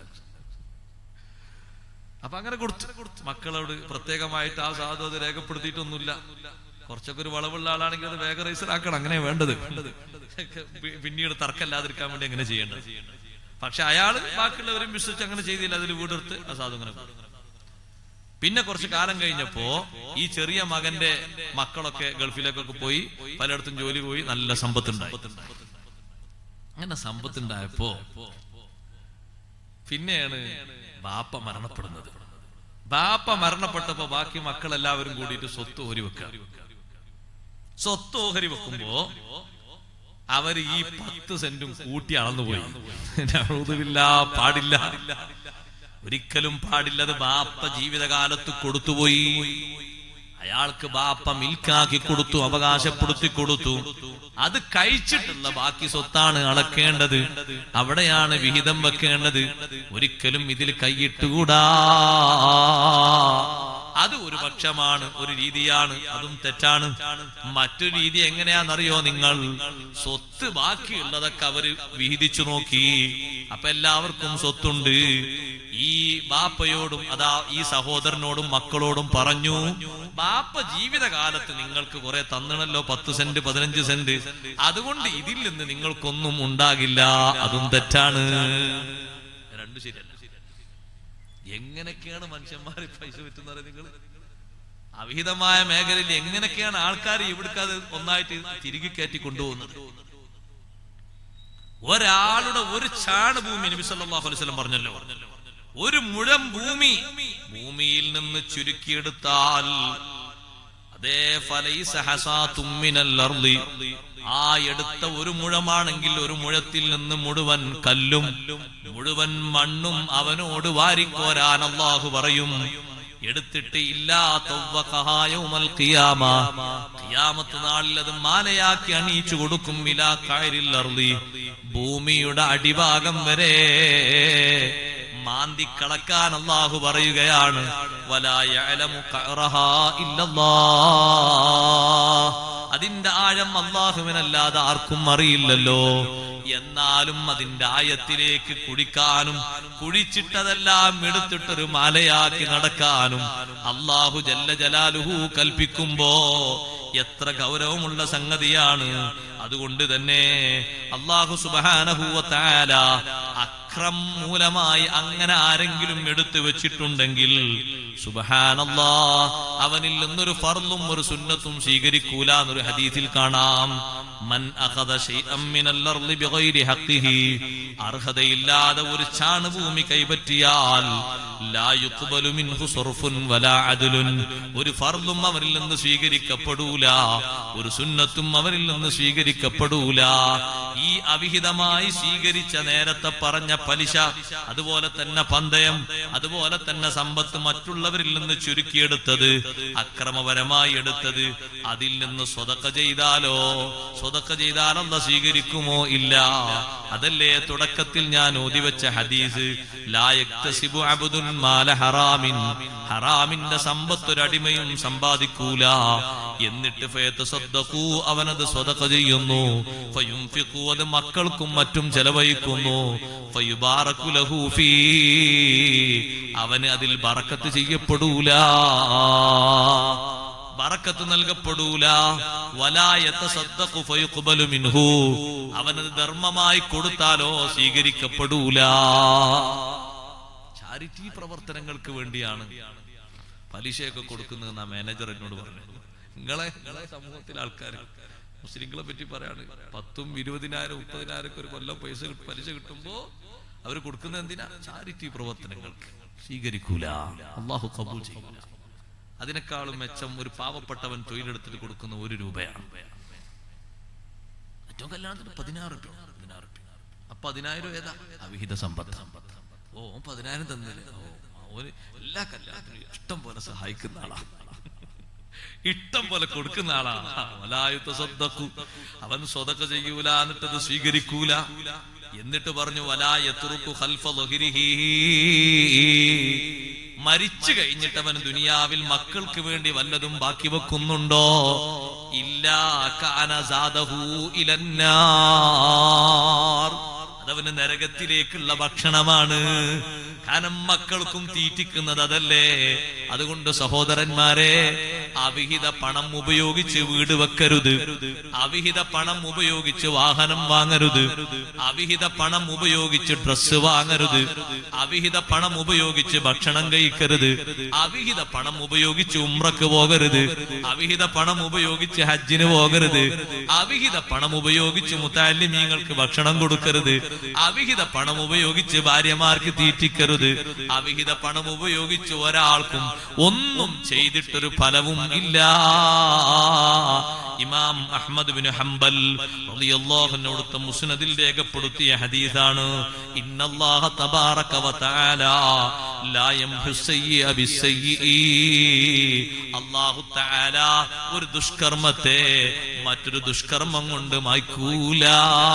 അപ്പൊ അങ്ങനെ കൊടുത്തു മക്കളോട് പ്രത്യേകമായിട്ട് ആ സാധു അത് രേഖപ്പെടുത്തിയിട്ടൊന്നുമില്ല കുറച്ചൊക്കെ ഒരു വളവുള്ള ആളാണെങ്കിൽ അത് വേഗം രജിസ്റ്റർ ആക്കണം അങ്ങനെ വേണ്ടത് പി- പിന്നീട് തർക്കമില്ലാതിരിക്കാൻ വേണ്ടി അങ്ങനെ ചെയ്യേണ്ടത് പക്ഷെ അയാൾ ബാക്കിയുള്ളവരും വിശ്വസിച്ച് അങ്ങനെ ചെയ്തില്ല അതിൽ വീടെടുത്ത് ആ സാധു അങ്ങനെ കൊടുത്തു. പിന്നെ കുറച്ച് കാലം കഴിഞ്ഞപ്പോ ഈ ചെറിയ മകന്റെ മക്കളൊക്കെ ഗൾഫിലേക്കൊക്കെ പോയി പലയിടത്തും ജോലി പോയി നല്ല സമ്പത്തുണ്ടായി അങ്ങനെ സമ്പത്തുണ്ടായപ്പോ പിന്നെയാണ് ബാപ്പ മരണപ്പെടുന്നത് ബാപ്പ മരണപ്പെട്ടപ്പോ ബാക്കി മക്കളെല്ലാവരും കൂടിയിട്ട് സ്വത്ത് ഓഹരി വെക്കുക സ്വത്ത് ഓഹരി വെക്കുമ്പോ അവര് ഈ പത്ത് സെന്റും കൂട്ടി അളന്നുപോയി നഊദുബില്ല, പാടില്ല ഒരിക്കലും പാടില്ലത് ബാപ്പ ജീവിതകാലത്ത് കൊടുത്തുപോയി അയാൾക്ക് ബാപ്പ മിൽക്കാക്കി കൊടുത്തു അവകാശപ്പെടുത്തി കൊടുത്തു അത് കഴിച്ചിട്ടുള്ള ബാക്കി സ്വത്താണ് അളക്കേണ്ടത് അവിടെയാണ് വിഹിതം വെക്കേണ്ടത് ഒരിക്കലും ഇതിൽ കൈയിട്ടുകൂടാ അത് ഒരു പക്ഷമാണ് ഒരു രീതിയാണ് അതും തെറ്റാണ് മറ്റൊരു രീതി എങ്ങനെയാണെന്നറിയോ നിങ്ങൾ സ്വത്ത് ബാക്കിയുള്ളതൊക്കെ അവര് വിഹിതിച്ചു നോക്കി അപ്പൊ എല്ലാവർക്കും സ്വത്തുണ്ട് ഈ ബാപ്പയോടും അതാ ഈ സഹോദരനോടും മക്കളോടും പറഞ്ഞു ബാപ്പ ജീവിതകാലത്ത് നിങ്ങൾക്ക് കുറെ തന്നണല്ലോ പത്ത് സെന്റ് പതിനഞ്ച് സെന്റ് അതുകൊണ്ട് ഇതിൽ നിന്ന് നിങ്ങൾക്കൊന്നും ഉണ്ടാകില്ല അതും തെറ്റാണ് രണ്ടു ശരിയല്ല എങ്ങനെയൊക്കെയാണ് മനുഷ്യന്മാർ പൈസ പറ്റുന്നത് നിങ്ങൾ അവിഹിതമായ മേഖലയിൽ എങ്ങനെയൊക്കെയാണ് ആൾക്കാർ ഇവിടേക്ക് അത് ഒന്നായിട്ട് തിരികെ കയറ്റി കൊണ്ടുപോകുന്നത് ഒരാളുടെ ഒരു ചാണ് ഭൂമി നബി സല്ലല്ലാഹു അലൈഹി വസല്ലം പറഞ്ഞല്ലോ ഒരു മുഴം ഭൂമി ഭൂമിയിൽ നിന്ന് ചുരുക്കിയെടുത്താൽ അതേ ഫലൈസ ഹസാത്തും മിനൽ അർളി. ആ എടുത്ത ഒരു മുഴമാണെങ്കിൽ ഒരു മുഴത്തിൽ നിന്ന് മുഴുവൻ കല്ലും മുഴുവൻ മണ്ണും അവനോട് വാരിക്കോരാൻ അള്ളാഹു പറയും എടുത്തിട്ട് ഇല്ലാത്തവൽ ഖിയാമത്ത് നാളിൽ അത് മാലയാക്കി അണിയിച്ചു കൊടുക്കും ഇലാ കയറിൽ അർളി ഭൂമിയുടെ അടിഭാഗം വരെ മാന്തി കളക്കാൻ അള്ളാഹു പറയുകയാണ് വലാ യഅലമു ഖഅറഹാ ഇല്ലല്ലാഹ്. അതിന്റെ ആഴം അള്ളാഹുവിനല്ലാതെ ആർക്കും അറിയില്ലല്ലോ എന്നാലും അതിന്റെ ആയത്തിലേക്ക് കുടിക്കാനും കുഴിച്ചിട്ടതെല്ലാം എടുത്തിട്ടൊരു മാലയാക്കി നടക്കാനും അള്ളാഹു ജല്ല ജലാലുഹു കൽപ്പിക്കുമ്പോ എത്ര ഗൗരവമുള്ള സംഗതിയാണ് അതുകൊണ്ട് തന്നെ അള്ളാഹു സുബാനഹൂവത്താല അക്രം മൂലമായി അങ്ങനെ ആരെങ്കിലും എടുത്തു വെച്ചിട്ടുണ്ടെങ്കിൽ സുബഹാനല്ലാ അവനിൽ നിന്നൊരു ഫർളും ഒരു സുന്നത്തും സ്വീകരിക്കൂല എന്നൊരു ഹദീസിൽ കാണാം മൻ അഖദ ശൈഅം മിനൽ അർളി ബിഗൈരി ഹഖ്ഖിഹി അർഹതയില്ലാതെ ഒരു ചാണുഭൂമി കൈപറ്റിയാൽ ലാ യുഖ്ബലു മിൻഹു സർഫുൻ വലാ അദ്ലുൻ ഒരു ഫർളും അവരിൽ നിന്ന് സ്വീകരിക്കപ്പെടൂല ഒരു സുന്നത്തും അവരിൽ നിന്ന് സ്വീകരിക്കപ്പെടൂല ഈ അവിഹിതമായി സ്വീകരിച്ച നേരത്തെ പറഞ്ഞ പലിശ അതുപോലെ തന്നെ പന്തയം അതുപോലെ തന്നെ സമ്പത്ത് മറ്റുള്ളവരിൽ നിന്ന് ചുരുക്കിയെടുത്തത് അക്രമപരമായി എടുത്തത് അതിൽ നിന്ന് സ്വതക്ക ചെയ്താലോ സ്വതക്ക ചെയ്താൽ അല്ല സ്വീകരിക്കുമോ ഇല്ല അതല്ലേ തുടക്കത്തിൽ ഞാൻ ഓതിവെച്ച ഹദീസ് ലായക്തസിബു അബ്ദുൻ മാല ഹറാമിൻ ഹറാമിന്റെ സമ്പത്ത് ഒരടിമയും സമ്പാദിക്കൂല എന്നിട്ട് ഫയതസദ്ദഖൂ അവനത് സ്വതക്ക ചെയ്യുന്നു ഫയുംഫിഖൂ അത് മക്കൾക്കും മറ്റും ചെലവഴിക്കുന്നു ഫയുബാറകു ലഹു ഫീ അവന് അതിൽ ബറക്കത്ത് ചെയ്യപ്പെടൂല ബറക്കത്ത് നൽകപ്പെടൂല വലായത്ത സദ്ദഖു ഫയുഖ്ബലു മിൻഹു അവനത് ധർമ്മമായി കൊടുത്താലോ സ്വീകരിക്കപ്പെടൂല ചാരിറ്റി പ്രവർത്തനങ്ങൾക്ക് വേണ്ടിയാണ് പലിശയൊക്കെ കൊടുക്കുന്നത് ആ മാനേജർ എന്നോട് പറഞ്ഞു നിങ്ങളെ നിങ്ങളെ സമൂഹത്തിലെ ആൾക്കാർ മുസ്ലിങ്ങളെ പറ്റി പറയാണ് പത്തും ഇരുപതിനായിരം മുപ്പതിനായിരം ഒക്കെ ഒരു കൊല്ലം പൈസ കിട്ട- പലിശ കിട്ടുമ്പോ അവർ കൊടുക്കുന്നത് എന്തിനാ ചാരിറ്റി പ്രവർത്തനങ്ങൾക്ക് സ്വീകരിക്കൂല അള്ളാഹു കബൂൽ ചെയ്യൂല അതിനേക്കാളും മെച്ചം ഒരു പാവപ്പെട്ടവൻ തൊഴിലെടുത്തിട്ട് കൊടുക്കുന്ന ഒരു രൂപയാണ് ഏറ്റവും കല്യാണത്തിന് പതിനാറ് രൂപ പതിനാറ് രൂപ അപ്പൊ പതിനായിരം ഏതാ അവിഹിത സമ്പത്ത് ഓ ഓൻ പതിനായിരം തന്നില്ലേ ഓ ഓന് എല്ലാ കല്യാണത്തിനും ഇഷ്ടം പോലെ സഹായിക്കുന്ന ആളാ ഇഷ്ടം പോലെ കൊടുക്കുന്ന ആളാ വലായുത്ത സ്വന്തക്കു അവൻ സ്വതക്ക ചെയ്യൂല എന്നിട്ടത് സ്വീകരിക്കൂല എന്നിട്ട് പറഞ്ഞു വലായത്തുറുക്കു ഖൽഫ ളുഹ്രിഹി. മരിച്ചു കഴിഞ്ഞിട്ട് അവൻ ദുനിയാവിൽ മക്കൾക്ക് വേണ്ടി വല്ലതും ബാക്കി വെക്കുന്നുണ്ടോ ഇല്ല കാന സാദഹു ഇലന്നാർ അതവന് നരകത്തിലേക്കുള്ള ഭക്ഷണമാണ് കാരണം മക്കൾക്കും തീറ്റിക്കുന്നത് അതല്ലേ അതുകൊണ്ട് സഹോദരന്മാരെ അവിഹിത പണം ഉപയോഗിച്ച് വീട് വെക്കരുത് അവിഹിത പണം ഉപയോഗിച്ച് വാഹനം വാങ്ങരുത് അവിഹിത പണം ഉപയോഗിച്ച് ഡ്രസ്സ് വാങ്ങരുത് അവിഹിത പണം ഉപയോഗിച്ച് ഭക്ഷണം കഴിക്കരുത് അവിഹിത പണം ഉപയോഗിച്ച് ഉമ്രക്ക് പോകരുത് അവിഹിത പണം ഉപയോഗിച്ച് ഹജ്ജിന് പോകരുത് അവിഹിത പണം ഉപയോഗിച്ച് മുത്താലിമീങ്ങൾക്ക് ഭക്ഷണം കൊടുക്കരുത് അവിഹിത പണം ഉപയോഗിച്ച് ഭാര്യമാർക്ക് തീറ്റിക്കരുത് അവിഹിത പണം ഉപയോഗിച്ച് ഒരാൾക്കും ഒന്നും ചെയ്തിട്ടൊരു ഫലവും ഇല്ല ഇമാം അഹ്മദ് ബിൻ ഹംബൽ റളിയല്ലാഹുവിനോടുത്ത മുസ്നദിൽ രേഖപ്പെടുത്തിയ ഹദീസാണ് ഇന്നല്ലാഹ തബാറക വ തആല ലാ യംഹു സയ്യിഅ ബിസ്സയ്യിഇ അല്ലാഹു തആല ഒരു ദുഷ്കർമ്മത്തെ മറ്റൊരു ദുഷ്കർമ്മം കൊണ്ട് മായ്ക്കൂല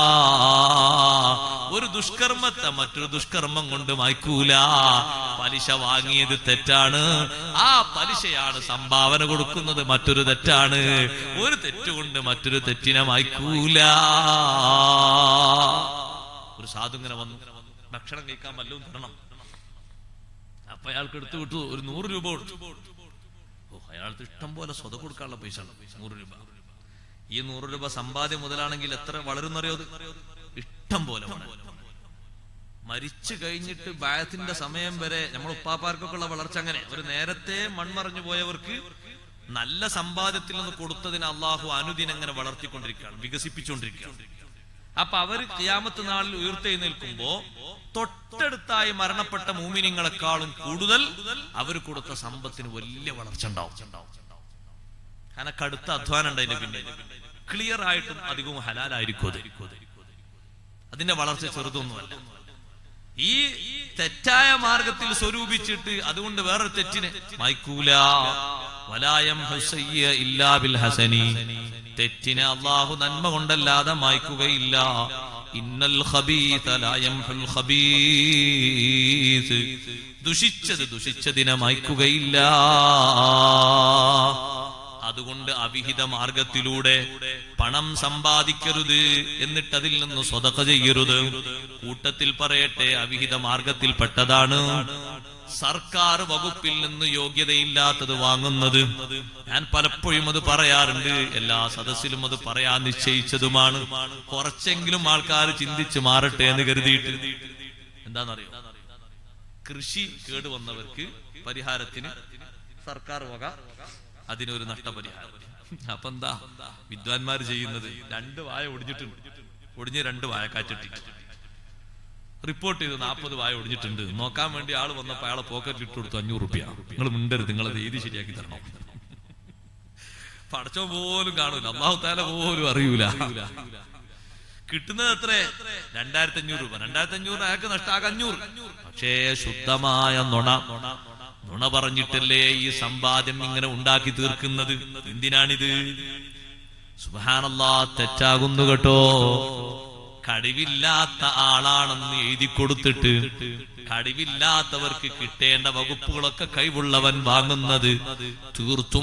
ഒരു ദുഷ്കർമ്മത്തെ മറ്റൊരു ദുഷ്കർമ്മം കൊണ്ട് മായ്ക്കൂല പലിശ വാങ്ങിയത് തെറ്റാണ് ആ പലിശയാണ് സംഭാവന കൊടുക്കുന്നത് മറ്റൊരു തെറ്റാണ് ഒരു തെറ്റുകൊണ്ട് മറ്റൊരു തെറ്റിനെ മായ്ക്കൂല ഒരു സാധു ഇങ്ങനെ വന്നു ഭക്ഷണം കഴിക്കാൻ വല്ലതും തരണം അപ്പൊ അയാൾക്ക് എടുത്തു വിട്ടു ഒരു നൂറ് രൂപ കൊടുത്തു ഓ അയാൾക്ക് ഇഷ്ടം പോലെ സ്വത കൊടുക്കാനുള്ള പൈസ ഉണ്ട്. നൂറ് രൂപ ഈ നൂറ് രൂപ സമ്പാദ്യം മുതലാണെങ്കിൽ എത്ര വളരുന്നറിയോ അത്? ഇഷ്ടം പോലെ വളരും. മരിച്ചു കഴിഞ്ഞിട്ട് ബായത്തിന്റെ സമയം വരെ നമ്മൾ ഉപ്പാപ്പാർക്കൊക്കെ ഉള്ള വളർച്ച അങ്ങനെ അവർ നേരത്തെ മൺമറഞ്ഞു പോയവർക്ക് നല്ല സമ്പാദ്യത്തിൽ നിന്ന് കൊടുത്തതിന് അള്ളാഹു അനുദിനം അങ്ങനെ വളർത്തിക്കൊണ്ടിരിക്കുകയാണ് വികസിപ്പിച്ചുകൊണ്ടിരിക്കുകയാണ് അപ്പൊ അവർ ക്യാമത്ത് നാളിൽ ഉയർത്തെഴുന്നേൽക്കുമ്പോ തൊട്ടടുത്തായി മരണപ്പെട്ട മൂമിനിങ്ങളെക്കാളും കൂടുതൽ അവർ കൊടുത്ത സമ്പത്തിന് വലിയ വളർച്ച ഉണ്ടാവും കാരണം കടുത്ത അധ്വാനം ഉണ്ട് അതിന്റെ പിന്നെ ക്ലിയർ ആയിട്ടും അധികവും ഹലാലായിരിക്കും അത് അതിന്റെ വളർച്ച ചെറുതൊന്നുമല്ല ഈ തെറ്റായ മാർഗത്തിൽ സ്വരൂപിച്ചിട്ട് അതുകൊണ്ട് വേറൊരു തെറ്റിന് മൈക്കൂല വലായം ഹുസയ്യ ഇല്ലാ ബിൽ ഹസനി തെറ്റിനെ അള്ളാഹു നന്മ കൊണ്ടല്ലാതെ മായ്ക്കുകയില്ല ഇന്നൽ ഖബീത ലാ യംഹുൽ ഖബീസ് ദുഷിച്ചത് ദുഷിച്ചതിനെ മായ്ക്കുകയില്ല അതുകൊണ്ട് അവിഹിത മാർഗത്തിലൂടെ പണം സമ്പാദിക്കരുത് എന്നിട്ട് അതിൽ നിന്ന് സ്വതക്ക ചെയ്യരുത് കൂട്ടത്തിൽ പറയട്ടെ അവിഹിത മാർഗത്തിൽപ്പെട്ടതാണ് സർക്കാർ വകുപ്പിൽ നിന്ന് യോഗ്യതയില്ലാത്തത് വാങ്ങുന്നത് ഞാൻ പലപ്പോഴും അത് പറയാറുണ്ട് എല്ലാ സദസ്സിലും അത് പറയാൻ നിശ്ചയിച്ചതുമാണ് കുറച്ചെങ്കിലും ആൾക്കാർ ചിന്തിച്ച് മാറട്ടെ എന്ന് കരുതിയിട്ട് എന്താണെന്നറിയോ കൃഷി കേടുവന്നവർക്ക് പരിഹാരത്തിന് സർക്കാർ വക അതിനൊരു നഷ്ടപരിഹാരം അപ്പൊ എന്താ വിദ്വാൻമാർ ചെയ്യുന്നത് രണ്ട് വായ ഒടിഞ്ഞിട്ടുണ്ട് ഒടിഞ്ഞ് രണ്ട് വായ കാറ്റിട്ടിട്ട് റിപ്പോർട്ട് ചെയ്ത് നാൽപ്പത് വായ ഒടിഞ്ഞിട്ടുണ്ട് നോക്കാൻ വേണ്ടി ആള് വന്നപ്പോ അയാളെ പോക്കറ്റിൽ ഇട്ട് കൊടുത്തു അഞ്ഞൂറ് റുപ്യ നിങ്ങൾ മിണ്ടരുത് നിങ്ങളത് എഴുതി ശരിയാക്കി തരണം പടച്ചോ പോലും കാണൂല അള്ളാഹു താല പോലും അറിയൂല കിട്ടുന്നത് എത്ര രണ്ടായിരത്തി അഞ്ഞൂറ് രൂപ രണ്ടായിരത്തി അഞ്ഞൂറ് അയാൾക്ക് നഷ്ടാക അഞ്ഞൂറ് പക്ഷേ ശുദ്ധമായ നുണ നുണ പറഞ്ഞിട്ടല്ലേ ഈ സമ്പാദ്യം ഇങ്ങനെ ഉണ്ടാക്കി തീർക്കുന്നത് എന്തിനാണിത് സുബാനല്ലാ തെറ്റാകുന്നു കേട്ടോ കഴിവില്ലാത്ത ആളാണെന്ന് എഴുതി കൊടുത്തിട്ട് കഴിവില്ലാത്തവർക്ക് കിട്ടേണ്ട വകുപ്പുകളൊക്കെ കൈവുള്ളവൻ വാങ്ങുന്നത് തീർത്തും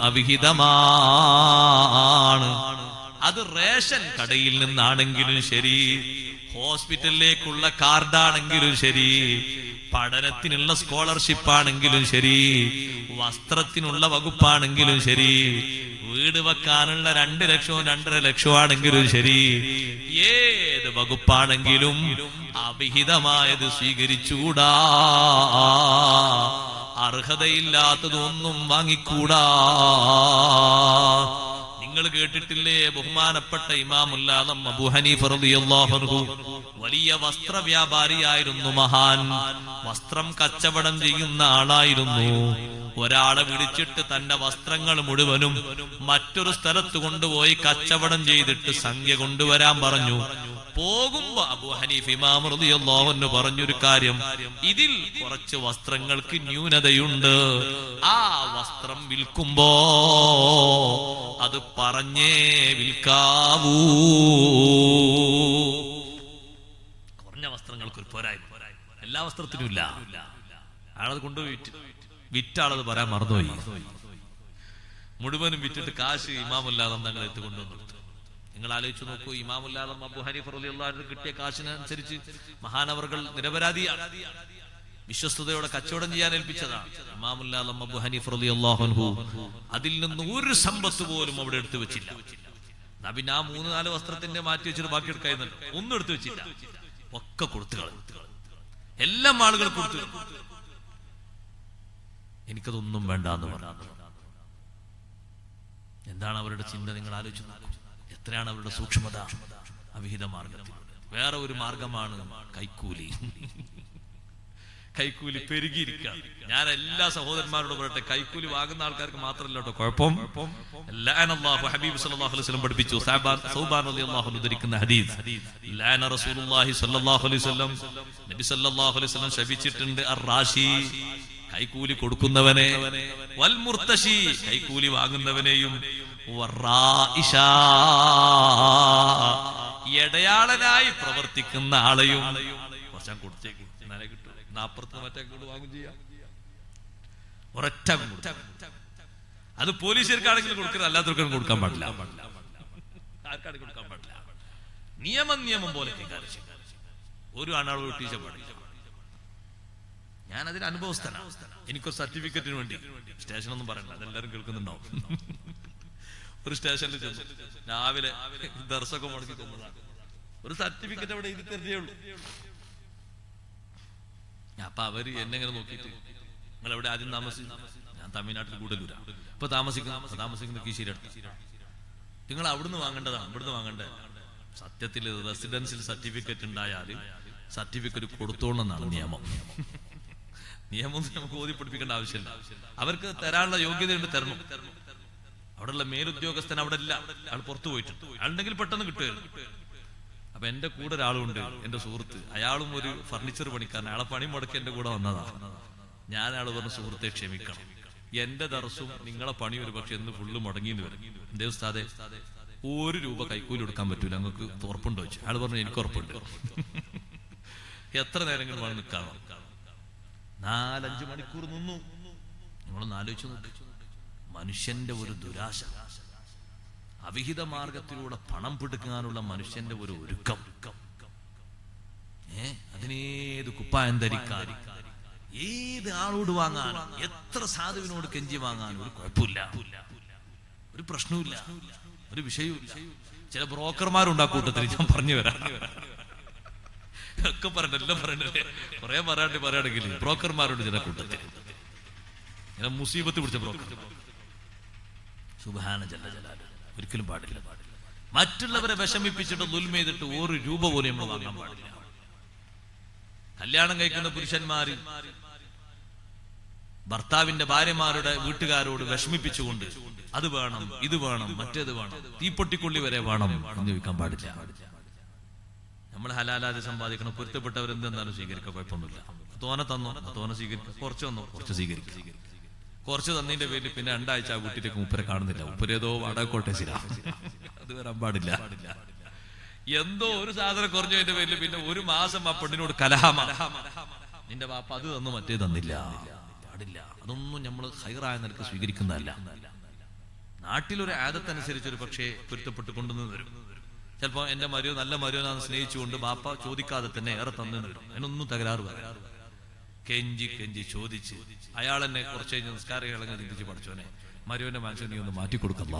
അവിഹിതമാണ് അത് റേഷൻ കടയിൽ നിന്നാണെങ്കിലും ശരി ഹോസ്പിറ്റലിലേക്കുള്ള കാർഡാണെങ്കിലും ശരി പഠനത്തിനുള്ള സ്കോളർഷിപ്പ് ആണെങ്കിലും ശരി വസ്ത്രത്തിനുള്ള വകുപ്പാണെങ്കിലും ശരി വീട് വെക്കാനുള്ള രണ്ട് ലക്ഷവും രണ്ടര ലക്ഷവും ആണെങ്കിലും ശരി ഏത് വകുപ്പാണെങ്കിലും അവിഹിതമായത് സ്വീകരിച്ചുകൂടാ അർഹതയില്ലാത്തതൊന്നും വാങ്ങിക്കൂടാ നിങ്ങൾ കേട്ടിട്ടില്ലേ ബഹുമാനപ്പെട്ട ഇമാമുല്ലാദം അബു ഹനീഫ് റളിയല്ലാഹു അൻഹു വലിയ വസ്ത്ര വ്യാപാരിയായിരുന്നു മഹാൻ വസ്ത്രം കച്ചവടം ചെയ്യുന്ന ആളായിരുന്നു ഒരാളെ വിളിച്ചിട്ട് തന്റെ വസ്ത്രങ്ങൾ മുഴുവനും മറ്റൊരു സ്ഥലത്ത് കൊണ്ടുപോയി കച്ചവടം ചെയ്തിട്ട് സംഖ്യ കൊണ്ടുവരാൻ പറഞ്ഞു പോകുമ്പോ അബു ഹനീഫ് ഇമാം റളിയല്ലാഹു അൻഹു പറഞ്ഞൊരു കാര്യം ഇതിൽ കുറച്ച് വസ്ത്രങ്ങൾക്ക് ന്യൂനതയുണ്ട് ആ വസ്ത്രം വിൽക്കുമ്പോ അത് പറഞ്ഞേ വിൽക്കാവൂ കുറഞ്ഞ വസ്ത്രങ്ങൾക്ക് ഒരു പോരായ്മ എല്ലാ വസ്ത്രത്തിനും ഇല്ല അയാളത് കൊണ്ടുപോയി വിറ്റ് വിറ്റാളത് പറയാൻ മറന്നുപോയി മുഴുവനും വിറ്റിട്ട് കാശ് ഇമാമുല്ലാദം തങ്ങൾ എത്തി കൊണ്ടുവന്നു നിങ്ങൾ ആലോചിച്ച് നോക്കൂ ഇമാമുല്ലാദം അബു ഹനീഫ് റളിയല്ലാഹു കിട്ടിയ കാശിനനുസരിച്ച് മഹാനവറുകൾ നിരപരാധിയാണ് വിശ്വസ്തയോടെ കച്ചവടം ചെയ്യാൻ ഏൽപ്പിച്ചതാണ് ഇമാമുല്ലാദം അബു ഹനീഫ് റളിയല്ലാഹു അൻഹു അതിൽ നിന്ന് ഒരു സമ്പത്ത് പോലും അവിടെ എടുത്തു വെച്ചില്ല എന്നാ പിന്നെ ആ മൂന്ന് നാല് വസ്ത്രത്തിന്റെ മാറ്റി വെച്ചിട്ട് ബാക്കി എടുക്കായിരുന്നല്ലോ ഒന്നും എടുത്തു വെച്ചില്ല ഒക്കെ കൊടുത്തു കളഞ്ഞു എല്ലാം ആളുകൾ കൊടുത്തു എനിക്കതൊന്നും വേണ്ട എന്ന് പറഞ്ഞു എന്താണ് അവരുടെ ചിന്ത നിങ്ങൾ ആലോചിച്ചു നോക്കൂ. എത്രയാണ് അവരുടെ സൂക്ഷ്മത അവിഹിത മാർഗത്തിൽ വേറെ ഒരു മാർഗമാണ് കൈക്കൂലി കൈക്കൂലി പെരുകിയിരിക്കുകയാണ് ഞാൻ എല്ലാ സഹോദരന്മാരോടും പറയട്ടെ കൈക്കൂലി വാങ്ങുന്ന ആൾക്കാർക്ക് മാത്രമല്ല കേട്ടോ കുഴപ്പം ലഅനല്ലാഹു ഹബീബ് സല്ലല്ലാഹു അലൈഹി വസല്ലം പഠിപ്പിച്ചു സഹബാൻ സൗബാൻ റളിയല്ലാഹു അൻഹു ധരിക്കുന്ന ഹദീസ് ലഅന റസൂലുള്ളാഹി സ്വല്ലല്ലാഹു അലൈഹി വസല്ലം നബി സല്ലല്ലാഹു അലൈഹി വസല്ലം ശപിച്ചിട്ടുണ്ട് അർ-റാഷി കൈക്കൂലി കൊടുക്കുന്നവനെ വൽ മുർത്തശി കൈക്കൂലി വാങ്ങുന്നവനെയും വറായിഷ ഇടയാളനായി പ്രവർത്തിക്കുന്ന ആളെയും കുറച്ചാൻ കൊടുത്തേക്ക് എന്നാലേ കിട്ടൂ നാപ്പുറത്ത് മറ്റേ അങ്ങോട്ട് വാങ്ങും ചെയ്യാം ഒരൊറ്റ കൊടുത്തു. അത് പോലീസുകാർക്കാണെങ്കിലും കൊടുക്കരുത് അല്ലാത്തവർക്കും കൊടുക്കാൻ പാടില്ല ആർക്കാണെങ്കിൽ കൊടുക്കാൻ പാടില്ല നിയമം നിയമം പോലെ കൈകാര്യം ചെയ്യണം. ഒരു ആണാളോ ടീച്ചർ പാടില്ല ഞാൻ അതിന് അനുഭവസ്ഥനാണ് എനിക്കൊരു സർട്ടിഫിക്കറ്റിന് വേണ്ടി സ്റ്റേഷനൊന്നും പറയണ്ട അതെല്ലാരും കേൾക്കുന്നുണ്ടാവും ഒരു സ്റ്റേഷനിൽ ചെന്നു രാവിലെ ദർശകം മുടക്കി ചെന്നതാണ് ഒരു സർട്ടിഫിക്കറ്റ് അവിടെ എഴുതി തരുന്നേ ഉള്ളൂ അപ്പൊ അവര് എന്നെ ഇങ്ങനെ നോക്കിയിട്ട് നിങ്ങൾ എവിടെ ആദ്യം താമസിച്ചു ഞാൻ തമിഴ്നാട്ടിൽ കൂടുതലൂരാ ഇപ്പൊ താമസിക്കുന്ന താമസിക്കുന്ന കീശേരി അടുത്ത് നിങ്ങൾ അവിടുന്ന് വാങ്ങേണ്ടതാണ് ഇവിടുന്ന് വാങ്ങേണ്ടത് സത്യത്തിൽ റെസിഡൻഷ്യൽ സർട്ടിഫിക്കറ്റ് ഉണ്ടായാൽ സർട്ടിഫിക്കറ്റ് കൊടുത്തോണമെന്നാണ് നിയമം നിയമം നമുക്ക് ബോധ്യപ്പെടുപ്പിക്കേണ്ട ആവശ്യമില്ല അവർക്ക് തരാനുള്ള യോഗ്യതയുണ്ട് തരണം അവിടെയുള്ള മേലുദ്യോഗസ്ഥൻ അവിടെ ഇല്ല അയാൾ പുറത്തു പോയിട്ടുണ്ട് അയാളുണ്ടെങ്കിൽ പെട്ടെന്ന് കിട്ടുമായിരുന്നു അപ്പൊ എന്റെ കൂടെ ഒരാളുണ്ട് എന്റെ സുഹൃത്ത് അയാളും ഒരു ഫർണിച്ചർ പണിക്കാരൻ അയാളെ പണി മുടക്കി എന്റെ കൂടെ വന്നതാ ഞാൻ അയാൾ പറഞ്ഞ സുഹൃത്തെ ക്ഷമിക്കണം എന്റെ ദർശവും നിങ്ങളെ പണി ഒരു പക്ഷെ എന്ന് ഫുള്ള് മുടങ്ങിന്ന് വരും എന്തേ ഉസ്താദെ ഒരു രൂപ കൈക്കൂലി കൊടുക്കാൻ പറ്റൂല നിങ്ങൾക്ക് ഉറപ്പുണ്ടോ വെച്ചു അയാൾ പറഞ്ഞു എനിക്ക് ഉറപ്പുണ്ട് എത്ര നേരങ്ങൾ വേണം നിൽക്കാണോ നാലഞ്ച് മണിക്കൂർ നിന്നു നിങ്ങളൊന്ന് ആലോചിച്ചു നോക്ക് മനുഷ്യന്റെ ഒരു ദുരാശ അവിഹിത മാർഗത്തിലൂടെ പണം പിടുക്കാനുള്ള മനുഷ്യന്റെ ഒരു ഒരുക്കം ഏ അതിനേത് കുപ്പായം ധരിക്കാൻ ഏത് ആളോട് വാങ്ങാൻ എത്ര സാധുവിനോട് കെഞ്ചി വാങ്ങാൻ ഒരു കുഴപ്പമില്ല ഒരു പ്രശ്നവുമില്ല ഒരു വിഷയവുമില്ല ചില ബ്രോക്കർമാരുണ്ടാ കൂട്ടത്തിൽ ഞാൻ പറഞ്ഞു വരാം ഒക്കെ പറയണ്ട എല്ലാം പറയണ്ടല്ലേ കുറെ പറയാണ്ട് പറയുകയാണെങ്കിൽ ബ്രോക്കർമാരുണ്ട് ചില കൂട്ടത്തിൽ ഇങ്ങനെ മുസീബത്ത് പിടിച്ച ബ്രോക്കർ സുബാന ജല്ല ജലാല് ഒരിക്കലും പാടില്ല മറ്റുള്ളവരെ വിഷമിപ്പിച്ചിട്ട് ദുൽമ ചെയ്തിട്ട് ഒരു രൂപ പോലും നമ്മൾ വാങ്ങാൻ പാടില്ല കല്യാണം കഴിക്കുന്ന പുരുഷന്മാര് ഭർത്താവിന്റെ ഭാര്യമാരുടെ വീട്ടുകാരോട് വിഷമിപ്പിച്ചുകൊണ്ട് അത് വേണം ഇത് വേണം മറ്റേത് വേണം തീപ്പൊട്ടിക്കൊള്ളി വരെ വേണം എന്ന് ചോദിക്കാൻ പാടില്ല നമ്മൾ ഹലാലാതെ സമ്പാദിക്കണം പൊരുത്തപ്പെട്ടവരെന്തെന്നാലും സ്വീകരിക്കുക കുഴപ്പമൊന്നുമില്ല തോനെ തന്നോ തോനെ സ്വീകരിക്കുക കുറച്ച് തന്നോ കുറച്ച് സ്വീകരിക്കുക കുറച്ച് തന്നതിന്റെ പേരിൽ പിന്നെ രണ്ടാഴ്ച ആ വീട്ടിലേക്ക് മുപ്പരെ കാണുന്നില്ല മുപ്പരേതോ വടക്കോട്ടെ ശിര അത് വരാൻ പാടില്ല എന്തോ ഒരു സാധനം കുറഞ്ഞതിന്റെ പേരിൽ പിന്നെ ഒരു മാസം ആ പെണ്ണിനോട് കലഹമ നിന്റെ വാപ്പ അത് തന്നു മറ്റേ തന്നില്ല പാടില്ല അതൊന്നും നമ്മൾ ഹൈറായ നിനക്ക് സ്വീകരിക്കുന്നതല്ല നാട്ടിലൊരു ആദത്തനുസരിച്ച് ഒരു പക്ഷേ പൊരുത്തപ്പെട്ട് കൊണ്ടുവന്ന് വരും ചിലപ്പോ എന്റെ മരിയോ നല്ല മരിയോനാന്ന് സ്നേഹിച്ചുകൊണ്ട് ബാപ്പ ചോദിക്കാതെ തന്നെ ഏറെ തന്നു വരും അതിനൊന്നും തകരാറ് പറയാം കെഞ്ചി കെഞ്ചി ചോദിച്ച് അയാൾ എന്നെ കുറച്ച് കഴിഞ്ഞ് നിസ്കാരം ഇളങ്ങി ചിന്തിച്ച് പഠിച്ചോനെ മരുവന്റെ മനസ്സിൽ നീ ഒന്ന് മാറ്റി കൊടുക്കല്ല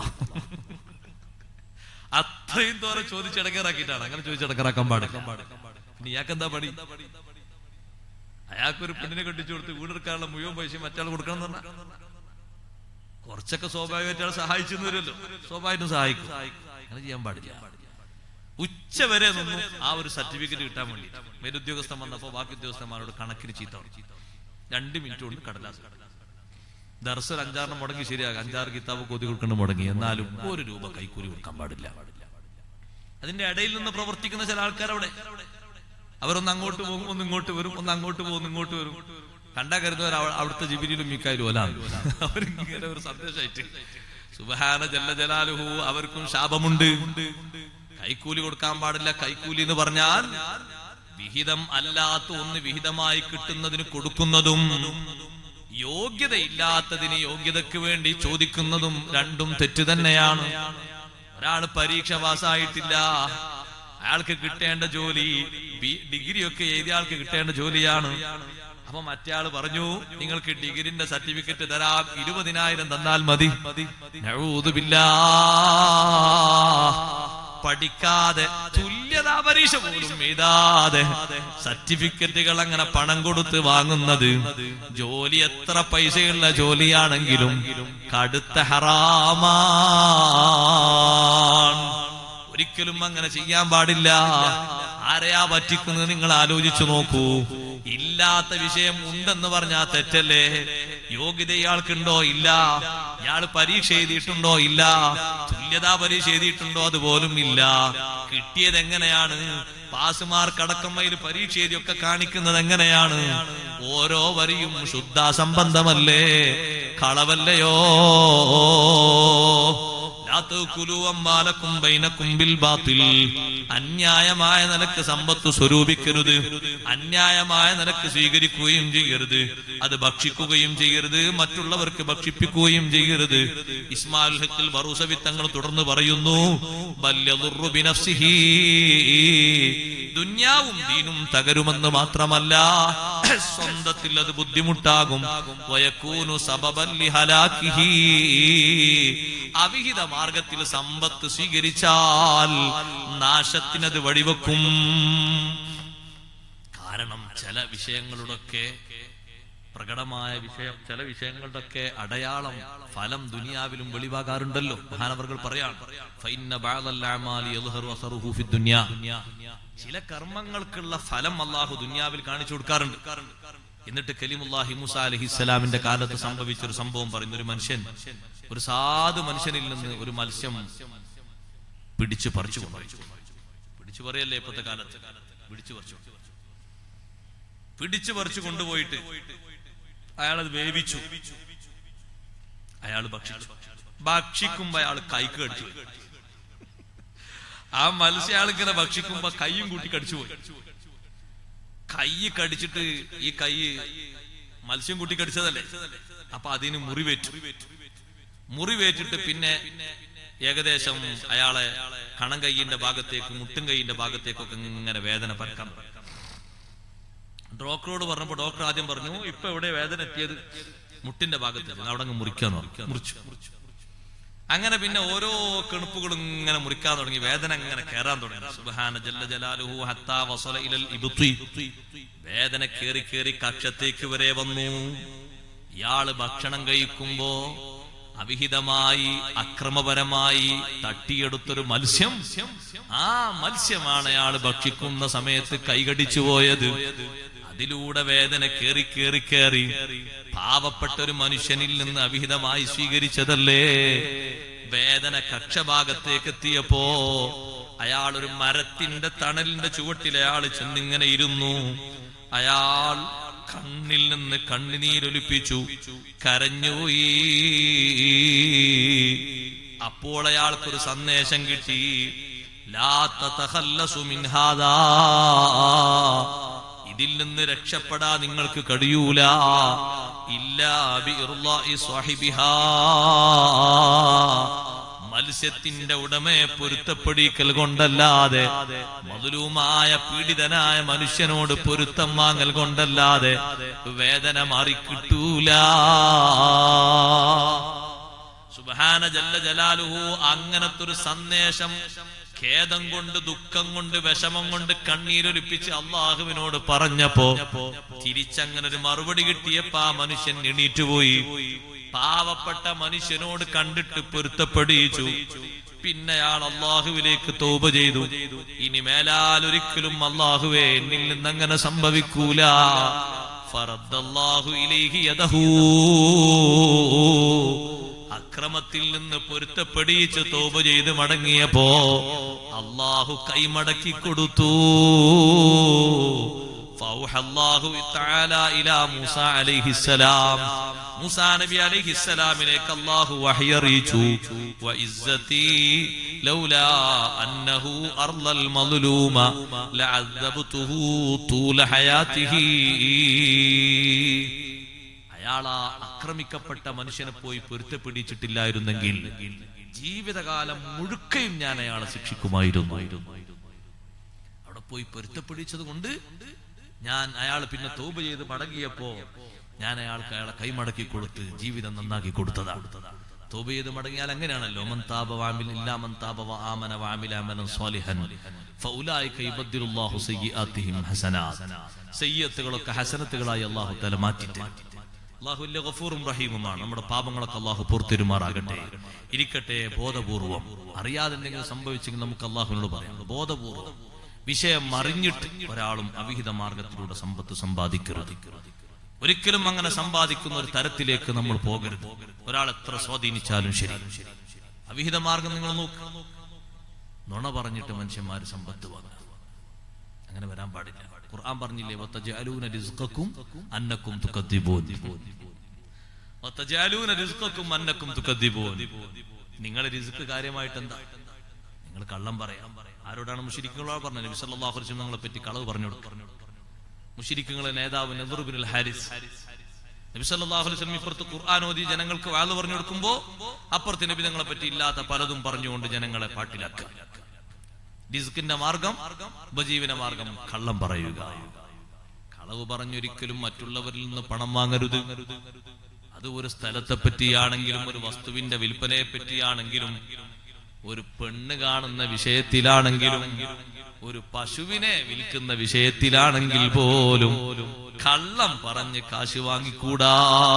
അത്രയും തോറെ ചോദിച്ചടക്കറാക്കിയിട്ടാണ് അങ്ങനെ ചോദിച്ചടക്കറാക്കാൻ പാടില്ല ഇനി ഇയാൾക്കെന്താ പണി അയാൾക്കൊരു പെണ്ണിനെ കെട്ടിച്ചു കൊടുത്ത് വീടെടുക്കാനുള്ള മുഴുവൻ പൈസ മറ്റാൾ കൊടുക്കണം എന്ന് പറഞ്ഞാൽ കുറച്ചൊക്കെ സ്വാഭാവികമായിട്ട് അയാൾ സഹായിച്ചു വരുമല്ലോ സ്വാഭാവികം സഹായിക്കും അങ്ങനെ ചെയ്യാൻ പാടില്ല ഉച്ച വരെ നിന്നു ആ ഒരു സർട്ടിഫിക്കറ്റ് കിട്ടാൻ വേണ്ടി മേലുദ്യോഗസ്ഥൻ വന്നപ്പോ ബാക്കി ഉദ്യോഗസ്ഥന്മാരോട് കണക്കിന് ചീത്ത പറഞ്ഞു. രണ്ട് മിനിറ്റ് കൊണ്ട് കടലാസ് ദർശനം അഞ്ചാറിന് മുടങ്ങി ശരിയാകും അഞ്ചാറ് കിതാബ് കൊതി കൊടുക്കേണ്ട മുടങ്ങി എന്നാലും ഒരു രൂപ കൈക്കൂലി കൊടുക്കാൻ പാടില്ല അതിന്റെ ഇടയിൽ നിന്ന് പ്രവർത്തിക്കുന്ന ചില ആൾക്കാർ അവിടെ അവരൊന്ന് അങ്ങോട്ട് പോകും ഒന്ന് ഇങ്ങോട്ട് വരും ഒന്ന് അങ്ങോട്ട് പോകും ഒന്ന് ഇങ്ങോട്ട് വരും കണ്ടാ കരുതുന്നവർ അവ- അവിടുത്തെ ജിബിരിയിലും മിക്കായാലും ഒലാണ് അവരിങ്ങനെ ഒരു സന്ദേശമായിട്ട് സുബഹാന ജല്ല ജലാലുഹു അവർക്കും ശാപമുണ്ട് കൈക്കൂലി കൊടുക്കാൻ പാടില്ല കൈക്കൂലി എന്ന് പറഞ്ഞാൽ വിഹിതം അല്ലാത്ത ഒന്ന് വിഹിതമായി കിട്ടുന്നതിന് കൊടുക്കുന്നതും യോഗ്യതയില്ലാത്തതിന് യോഗ്യതയ്ക്ക് വേണ്ടി ചോദിക്കുന്നതും രണ്ടും തെറ്റ് തന്നെയാണ് ഒരാൾ പരീക്ഷ പാസ്സായിട്ടില്ല അയാൾക്ക് കിട്ടേണ്ട ജോലി ബി- ഡിഗ്രി ഒക്കെ എഴുതിയ ആൾക്ക് കിട്ടേണ്ട ജോലിയാണ് അപ്പൊ മറ്റേ ആള് പറഞ്ഞു നിങ്ങൾക്ക് ഡിഗ്രിന്റെ സർട്ടിഫിക്കറ്റ് തരാം ഇരുപതിനായിരം തന്നാൽ മതി നഊദുബില്ലാ. പഠിക്കാതെ തുല്യതാ പരീക്ഷ പോലും എഴുതാതെ സർട്ടിഫിക്കറ്റുകൾ അങ്ങനെ പണം കൊടുത്ത് വാങ്ങുന്നത് ജോലി എത്ര പൈസയുള്ള ജോലിയാണെങ്കിലും കടുത്ത ഹറാമാണ് ഒരിക്കലും അങ്ങനെ ചെയ്യാൻ പാടില്ല ആരെയാ പറ്റിക്കുന്നത് നിങ്ങൾ ആലോചിച്ചു നോക്കൂ ഇല്ലാത്ത വിഷയം ഉണ്ടെന്ന് പറഞ്ഞാ തെറ്റല്ലേ യോഗ്യത ഇയാൾക്കുണ്ടോ ഇല്ല ഇയാൾ പരീക്ഷ എഴുതിയിട്ടുണ്ടോ ഇല്ല തുല്യതാ പരീക്ഷ എഴുതിയിട്ടുണ്ടോ അതുപോലും ഇല്ല കിട്ടിയത് എങ്ങനെയാണ് പാസ് മാർക്ക് അടക്കം അതിൽ പരീക്ഷ എഴുതിയൊക്കെ കാണിക്കുന്നത് എങ്ങനെയാണ് ഓരോ വരിയും ശുദ്ധ സംബന്ധമല്ലേ കളവല്ലയോ ലാ തഅ്കുലൂ അമ്വാലക്കും ബൈനക്കും ബിൽ ബാത്തിൽ. അന്യായമായ നിലക്ക് സമ്പത്ത് സ്വരൂപിക്കരുത് അന്യായമായ നിലക്ക് സ്വീകരിക്കുകയും ചെയ്യരുത് അത് ഭക്ഷിക്കുകയും ചെയ്യരുത് മറ്റുള്ളവർക്ക് ഭക്ഷിപ്പിക്കുകയും ചെയ്യരുത് ഇസ്മാൽ ഹക്കിൽ ബറൂസവി തങ്ങൾ തുടർന്ന് പറയുന്നു ബല്യദുർറു ബിനഫ്സിഹി. ദുന്യാവും ദീനും തകരുമെന്ന് മാത്രമല്ല സ്വന്തത്തിൽ അത് ബുദ്ധിമുട്ടാകും വയക്കൂനു സബബല്ലി ഹലാക്കിഹി അവിഹിത മാർഗത്തിൽ സമ്പത്ത് സ്വീകരിച്ചാൽ നാശത്തിനത് വഴിവെക്കും കാരണം ചില വിഷയങ്ങളുടെയൊക്കെ പ്രകടമായ വിഷയം ചില വിഷയങ്ങളുടെയൊക്കെ അടയാളം ഫലം ദുനിയാവിലും വെളിവാകാറുണ്ടല്ലോ മഹാനവർകൾ പറയാണ് ഫൈന്ന ബഅദൽ അഅമാലി യദ്ഹറു അസറുഹു ഫി ദുനിയ. ചില കർമ്മങ്ങൾക്കുള്ള ഫലം അള്ളാഹു ദുനിയാവിൽ കാണിച്ചു കൊടുക്കാറുണ്ട് എന്നിട്ട് കലിമുല്ലാഹി മൂസ അലഹിസ്സലാമിന്റെ കാലത്ത് സംഭവിച്ച ഒരു സംഭവം പറയുന്ന ഒരു മനുഷ്യൻ ഒരു സാധു മനുഷ്യനിൽ നിന്ന് ഒരു മത്സ്യം പിടിച്ചു പറിച്ചു കൊണ്ടുപോയി പിടിച്ചു പറയല്ലേ ഇപ്പോഴത്തെ കാലത്ത് പിടിച്ചു പറിച്ചു പിടിച്ചു പറിച്ചു കൊണ്ടുപോയിട്ട് അയാളത് വേവിച്ചു അയാൾ ഭക്ഷിച്ചു ഭക്ഷിക്കുമ്പോ അയാൾ കൈക്ക് കടിച്ചു പോയി. ആ മത്സ്യ ആൾ ഇങ്ങനെ ഭക്ഷിക്കുമ്പോ കൈയും കൂട്ടി കടിച്ചു പോയി കൈ കടിച്ചിട്ട് ഈ കൈ മത്സ്യം കൂട്ടി കടിച്ചതല്ലേ അപ്പൊ അതിന് മുറിവേറ്റു മുറിവേറ്റിട്ട് പിന്നെ ഏകദേശം അയാളെ കണം കൈയിന്റെ ഭാഗത്തേക്ക് മുട്ടും കൈയിന്റെ ഭാഗത്തേക്കൊക്കെ ഇങ്ങനെ വേദന പരക്കാൻ തുടങ്ങി. ഡോക്ടറോട് പറഞ്ഞപ്പോ ഡോക്ടർ ആദ്യം പറഞ്ഞു ഇപ്പൊ എവിടെ വേദന എത്തിയത് മുട്ടിന്റെ ഭാഗത്ത് അവിടെ അങ്ങ് മുറിക്കാന്ന് പറഞ്ഞു മുറിച്ചു അങ്ങനെ പിന്നെ ഓരോ കിണുപ്പുകളും ഇങ്ങനെ മുറിക്കാൻ തുടങ്ങി വേദന ഇങ്ങനെ കയറാൻ തുടങ്ങി സുബ്ഹാന ജല്ല ജലാലുഹു ഹത്താ വസല ഇലൽ ഇബ്തി വേദന കേറി കേറി കക്ഷത്തേക്ക് വരെ വന്നു ഇയാള് ഭക്ഷണം കഴിക്കുമ്പോ അവിഹിതമായി അക്രമപരമായി തട്ടിയെടുത്തൊരു മത്സ്യം ആ മത്സ്യമാണ് അയാൾ ഭക്ഷിക്കുന്ന സമയത്ത് കൈകടിച്ചു പോയത് അതിലൂടെ വേദന കേറി കേറി കേറി പാവപ്പെട്ട ഒരു മനുഷ്യനിൽ നിന്ന് അവിഹിതമായി സ്വീകരിച്ചതല്ലേ വേദന കക്ഷഭാഗത്തേക്ക് എത്തിയപ്പോ അയാൾ ഒരു മരത്തിന്റെ തണലിന്റെ ചുവട്ടിൽ അയാൾ ചെന്നിങ്ങനെ ഇരുന്നു അയാൾ കണ്ണിൽ നിന്ന് കണ്ണുനീരൊലിപ്പിച്ചു കരഞ്ഞുപോയി അപ്പോൾ അയാൾക്കൊരു സന്ദേശം കിട്ടി ലാ തതഖല്ലസു മിൻ ഹാദാ ഇതിൽ നിന്ന് രക്ഷപ്പെടാ നിങ്ങൾക്ക് കഴിയൂല ഇല്ലാ ബിഇർളാഇ സ്വാഹിബിഹാ മത്സ്യത്തിന്റെ ഉടമയെ പൊരുത്തപ്പെടിക്കൽ കൊണ്ടല്ലാതെ മധുരവുമായ പീഡിതനായ മനുഷ്യനോട് പൊരുത്തം വാങ്ങൽ കൊണ്ടല്ലാതെ വേദന മാറിക്കിട്ടൂല സുബഹാന ജല്ല ജലാലുഹു അങ്ങനത്തെ ഒരു സന്ദേശം ഖേദം കൊണ്ട് ദുഃഖം കൊണ്ട് വിഷമം കൊണ്ട് കണ്ണീരൊലിപ്പിച്ച് അള്ളാഹുവിനോട് പറഞ്ഞപ്പോ തിരിച്ചങ്ങനെ ഒരു മറുപടി കിട്ടിയപ്പോ ആ മനുഷ്യൻ എണീറ്റുപോയി പാവപ്പെട്ട മനുഷ്യനോട് കണ്ടിട്ട് പൊരുത്തപ്പെടിയിച്ചു പിന്നെ അയാൾ അള്ളാഹുവിലേക്ക് തോപ ചെയ്തു ഇനി മേലാൽ ഒരിക്കലും അള്ളാഹുവേ എന്നിൽ നിന്ന് അങ്ങനെ സംഭവിക്കൂല ഫറദ്ദല്ലാഹു ഇലൈഹി യദഹൂ അക്രമത്തിൽ നിന്ന് പൊരുത്തപ്പെടിയിച്ച് തോപ ചെയ്ത് മടങ്ങിയപ്പോ അള്ളാഹു കൈമടക്കി കൊടുത്തു فأوحى الله تعالى إلى موسى عليه السلام موسى نبي عليه السلام إليك الله وحي അറിയിച്ചു وإزتي لولا أنه أرض المظلوم لعذبته طول حياته അയാൾ ആ ആക്രമിക്കപ്പെട്ട മനുഷ്യനെ പോയി പൊരുത്തപ്പിടിച്ചിട്ടില്ലായിരുന്നെങ്കിൽ ജീവിതകാലം മുഴുക്കയും ഞാൻ അയാളെ ശിക്ഷിക്കുമായിരുന്നു അവിടെ പോയി പൊരുത്തപ്പിടിച്ചത് കൊണ്ട് ഞാൻ അയാൾ പിന്നെ തോപ ചെയ്ത് മടങ്ങിയപ്പോ ഞാൻ അയാൾക്ക് അയാളെ കൈമടക്കി കൊടുത്ത് ജീവിതം നന്നാക്കി കൊടുത്തതാണ് തോപ ചെയ്ത് മടങ്ങിയാൽ അങ്ങനെയാണല്ലോ മൻ താപ വാമിൽ ഇല്ലാമൻ താപ വ ആമന വാമില അമലൻ സ്വാലിഹൻ ഫൗലായിക യുബദ്ദിലുല്ലാഹു സയ്യിആതിഹിം ഹസനാത്ത് സയ്യിഅത്തുകളൊക്കെ ഹസനത്തുകളായി അല്ലാഹു തആല മാറ്റിട്ട് അള്ളാഹു വലിയ ഗഫൂറും റഹീമുമാണ് നമ്മുടെ പാപങ്ങളൊക്കെ അള്ളാഹു പൂർത്തിരുമാറാകട്ടെ ഇരിക്കട്ടെ ബോധപൂർവം അറിയാതെ എന്തെങ്കിലും സംഭവിച്ചെങ്കിൽ നമുക്ക് അള്ളാഹുവിനോട് പറയാം ബോധപൂർവം വിഷയം അറിഞ്ഞിട്ട് ഒരാളും അവിഹിത മാർഗത്തിലൂടെ സമ്പത്ത് സമ്പാദിക്കരുത് ഒരിക്കലും അങ്ങനെ സമ്പാദിക്കുന്ന ഒരു തരത്തിലേക്ക് നമ്മൾ പോകരുത് ഒരാൾ എത്ര സ്വാധീനിച്ചാലും ശരി അവിഹിത മാർഗം നിങ്ങൾ നോക്ക് നുണ പറഞ്ഞിട്ട് മനുഷ്യന്മാര് സമ്പത്ത് വാങ്ങുക അങ്ങനെ വരാൻ പാടില്ല ഖുർആൻ പറഞ്ഞില്ലേ വത്തജഅലൂന റിസ്ഖക്കും അന്നക്കും തുകദ്ദിബൂൻ വത്തജഅലൂന റിസ്ഖക്കും അന്നക്കും തുകദ്ദിബൂൻ നിങ്ങൾ റിസ്ക് കാര്യമായിട്ട് എന്താ നിങ്ങൾ കള്ളം പറയാം ആരോടാണ് മുഷിരിക്കുകളോ പറഞ്ഞത് നബി സല്ലല്ലാഹു അലൈഹി വസല്ലം നിങ്ങളെ പറ്റി കളവ് പറഞ്ഞു കൊടുക്കും മുഷിരിക്കുകളെ നേതാവ് നദർ ബിൻ ഹാരിസ് നബി സല്ലല്ലാഹു അലൈഹി വസല്ലം ഇപ്പുറത്ത് ഖുർആൻ ഓതി ജനങ്ങൾക്ക് വാള് പറഞ്ഞു കൊടുക്കുമ്പോ അപ്പുറത്ത് നബി തങ്ങളെ പറ്റി ഇല്ലാത്ത പലതും പറഞ്ഞുകൊണ്ട് ജനങ്ങളെ പാട്ടിലാക്കുക റിസ്കിന്റെ മാർഗം ഉപജീവന മാർഗം കള്ളം പറയുക കളവ് പറഞ്ഞൊരിക്കലും മറ്റുള്ളവരിൽ നിന്ന് പണം വാങ്ങരുത് അത് ഒരു സ്ഥലത്തെ പറ്റിയാണെങ്കിലും ഒരു വസ്തുവിന്റെ വിൽപ്പനയെ പറ്റിയാണെങ്കിലും ഒരു പെണ്ണ് കാണുന്ന വിഷയത്തിലാണെങ്കിലും ഒരു പശുവിനെ വിൽക്കുന്ന വിഷയത്തിലാണെങ്കിൽ പോലും കള്ളം പറഞ്ഞ് കാശ് വാങ്ങിക്കൂടാ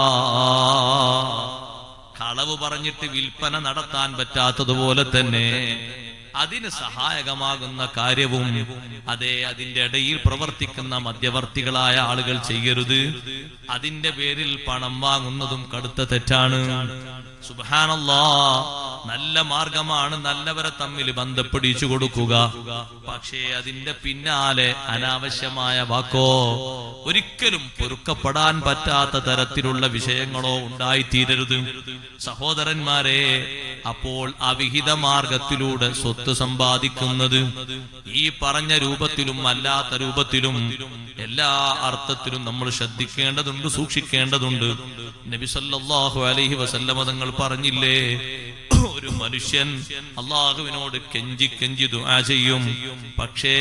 കളവ് പറഞ്ഞിട്ട് വിൽപ്പന നടത്താൻ പറ്റാത്തതുപോലെ തന്നെ അതിന് സഹായകമാകുന്ന കാര്യവും അതെ അതിന്റെ ഇടയിൽ പ്രവർത്തിക്കുന്ന മധ്യവർത്തികളായ ആളുകൾ ചെയ്യരുത് അതിന്റെ പേരിൽ പണം വാങ്ങുന്നതും കടുത്ത തെറ്റാണ് സുബാനല്ലാ നല്ല മാർഗമാണ് നല്ലവരെ തമ്മിൽ ബന്ധപ്പെടിച്ചു കൊടുക്കുക പക്ഷേ അതിന്റെ പിന്നാലെ അനാവശ്യമായ വാക്കോ ഒരിക്കലും പൊരുക്കപ്പെടാൻ പറ്റാത്ത തരത്തിലുള്ള വിഷയങ്ങളോ ഉണ്ടായിത്തീരരുത് സഹോദരന്മാരെ അപ്പോൾ അവിഹിത മാർഗത്തിലൂടെ സ്വത്ത് സമ്പാദിക്കുന്നത് ഈ പറഞ്ഞ രൂപത്തിലും അല്ലാത്ത രൂപത്തിലും എല്ലാ അർത്ഥത്തിലും നമ്മൾ ശ്രദ്ധിക്കേണ്ടതുണ്ട് സൂക്ഷിക്കേണ്ടതുണ്ട് നബി സല്ലല്ലാഹു അലൈഹി വസല്ലമ തങ്ങൾ പറഞ്ഞില്ലേ ഒരു മനുഷ്യൻ അള്ളാഹുവിനോട് കെഞ്ചി കെഞ്ചി ദുആ ചെയ്യും പക്ഷേ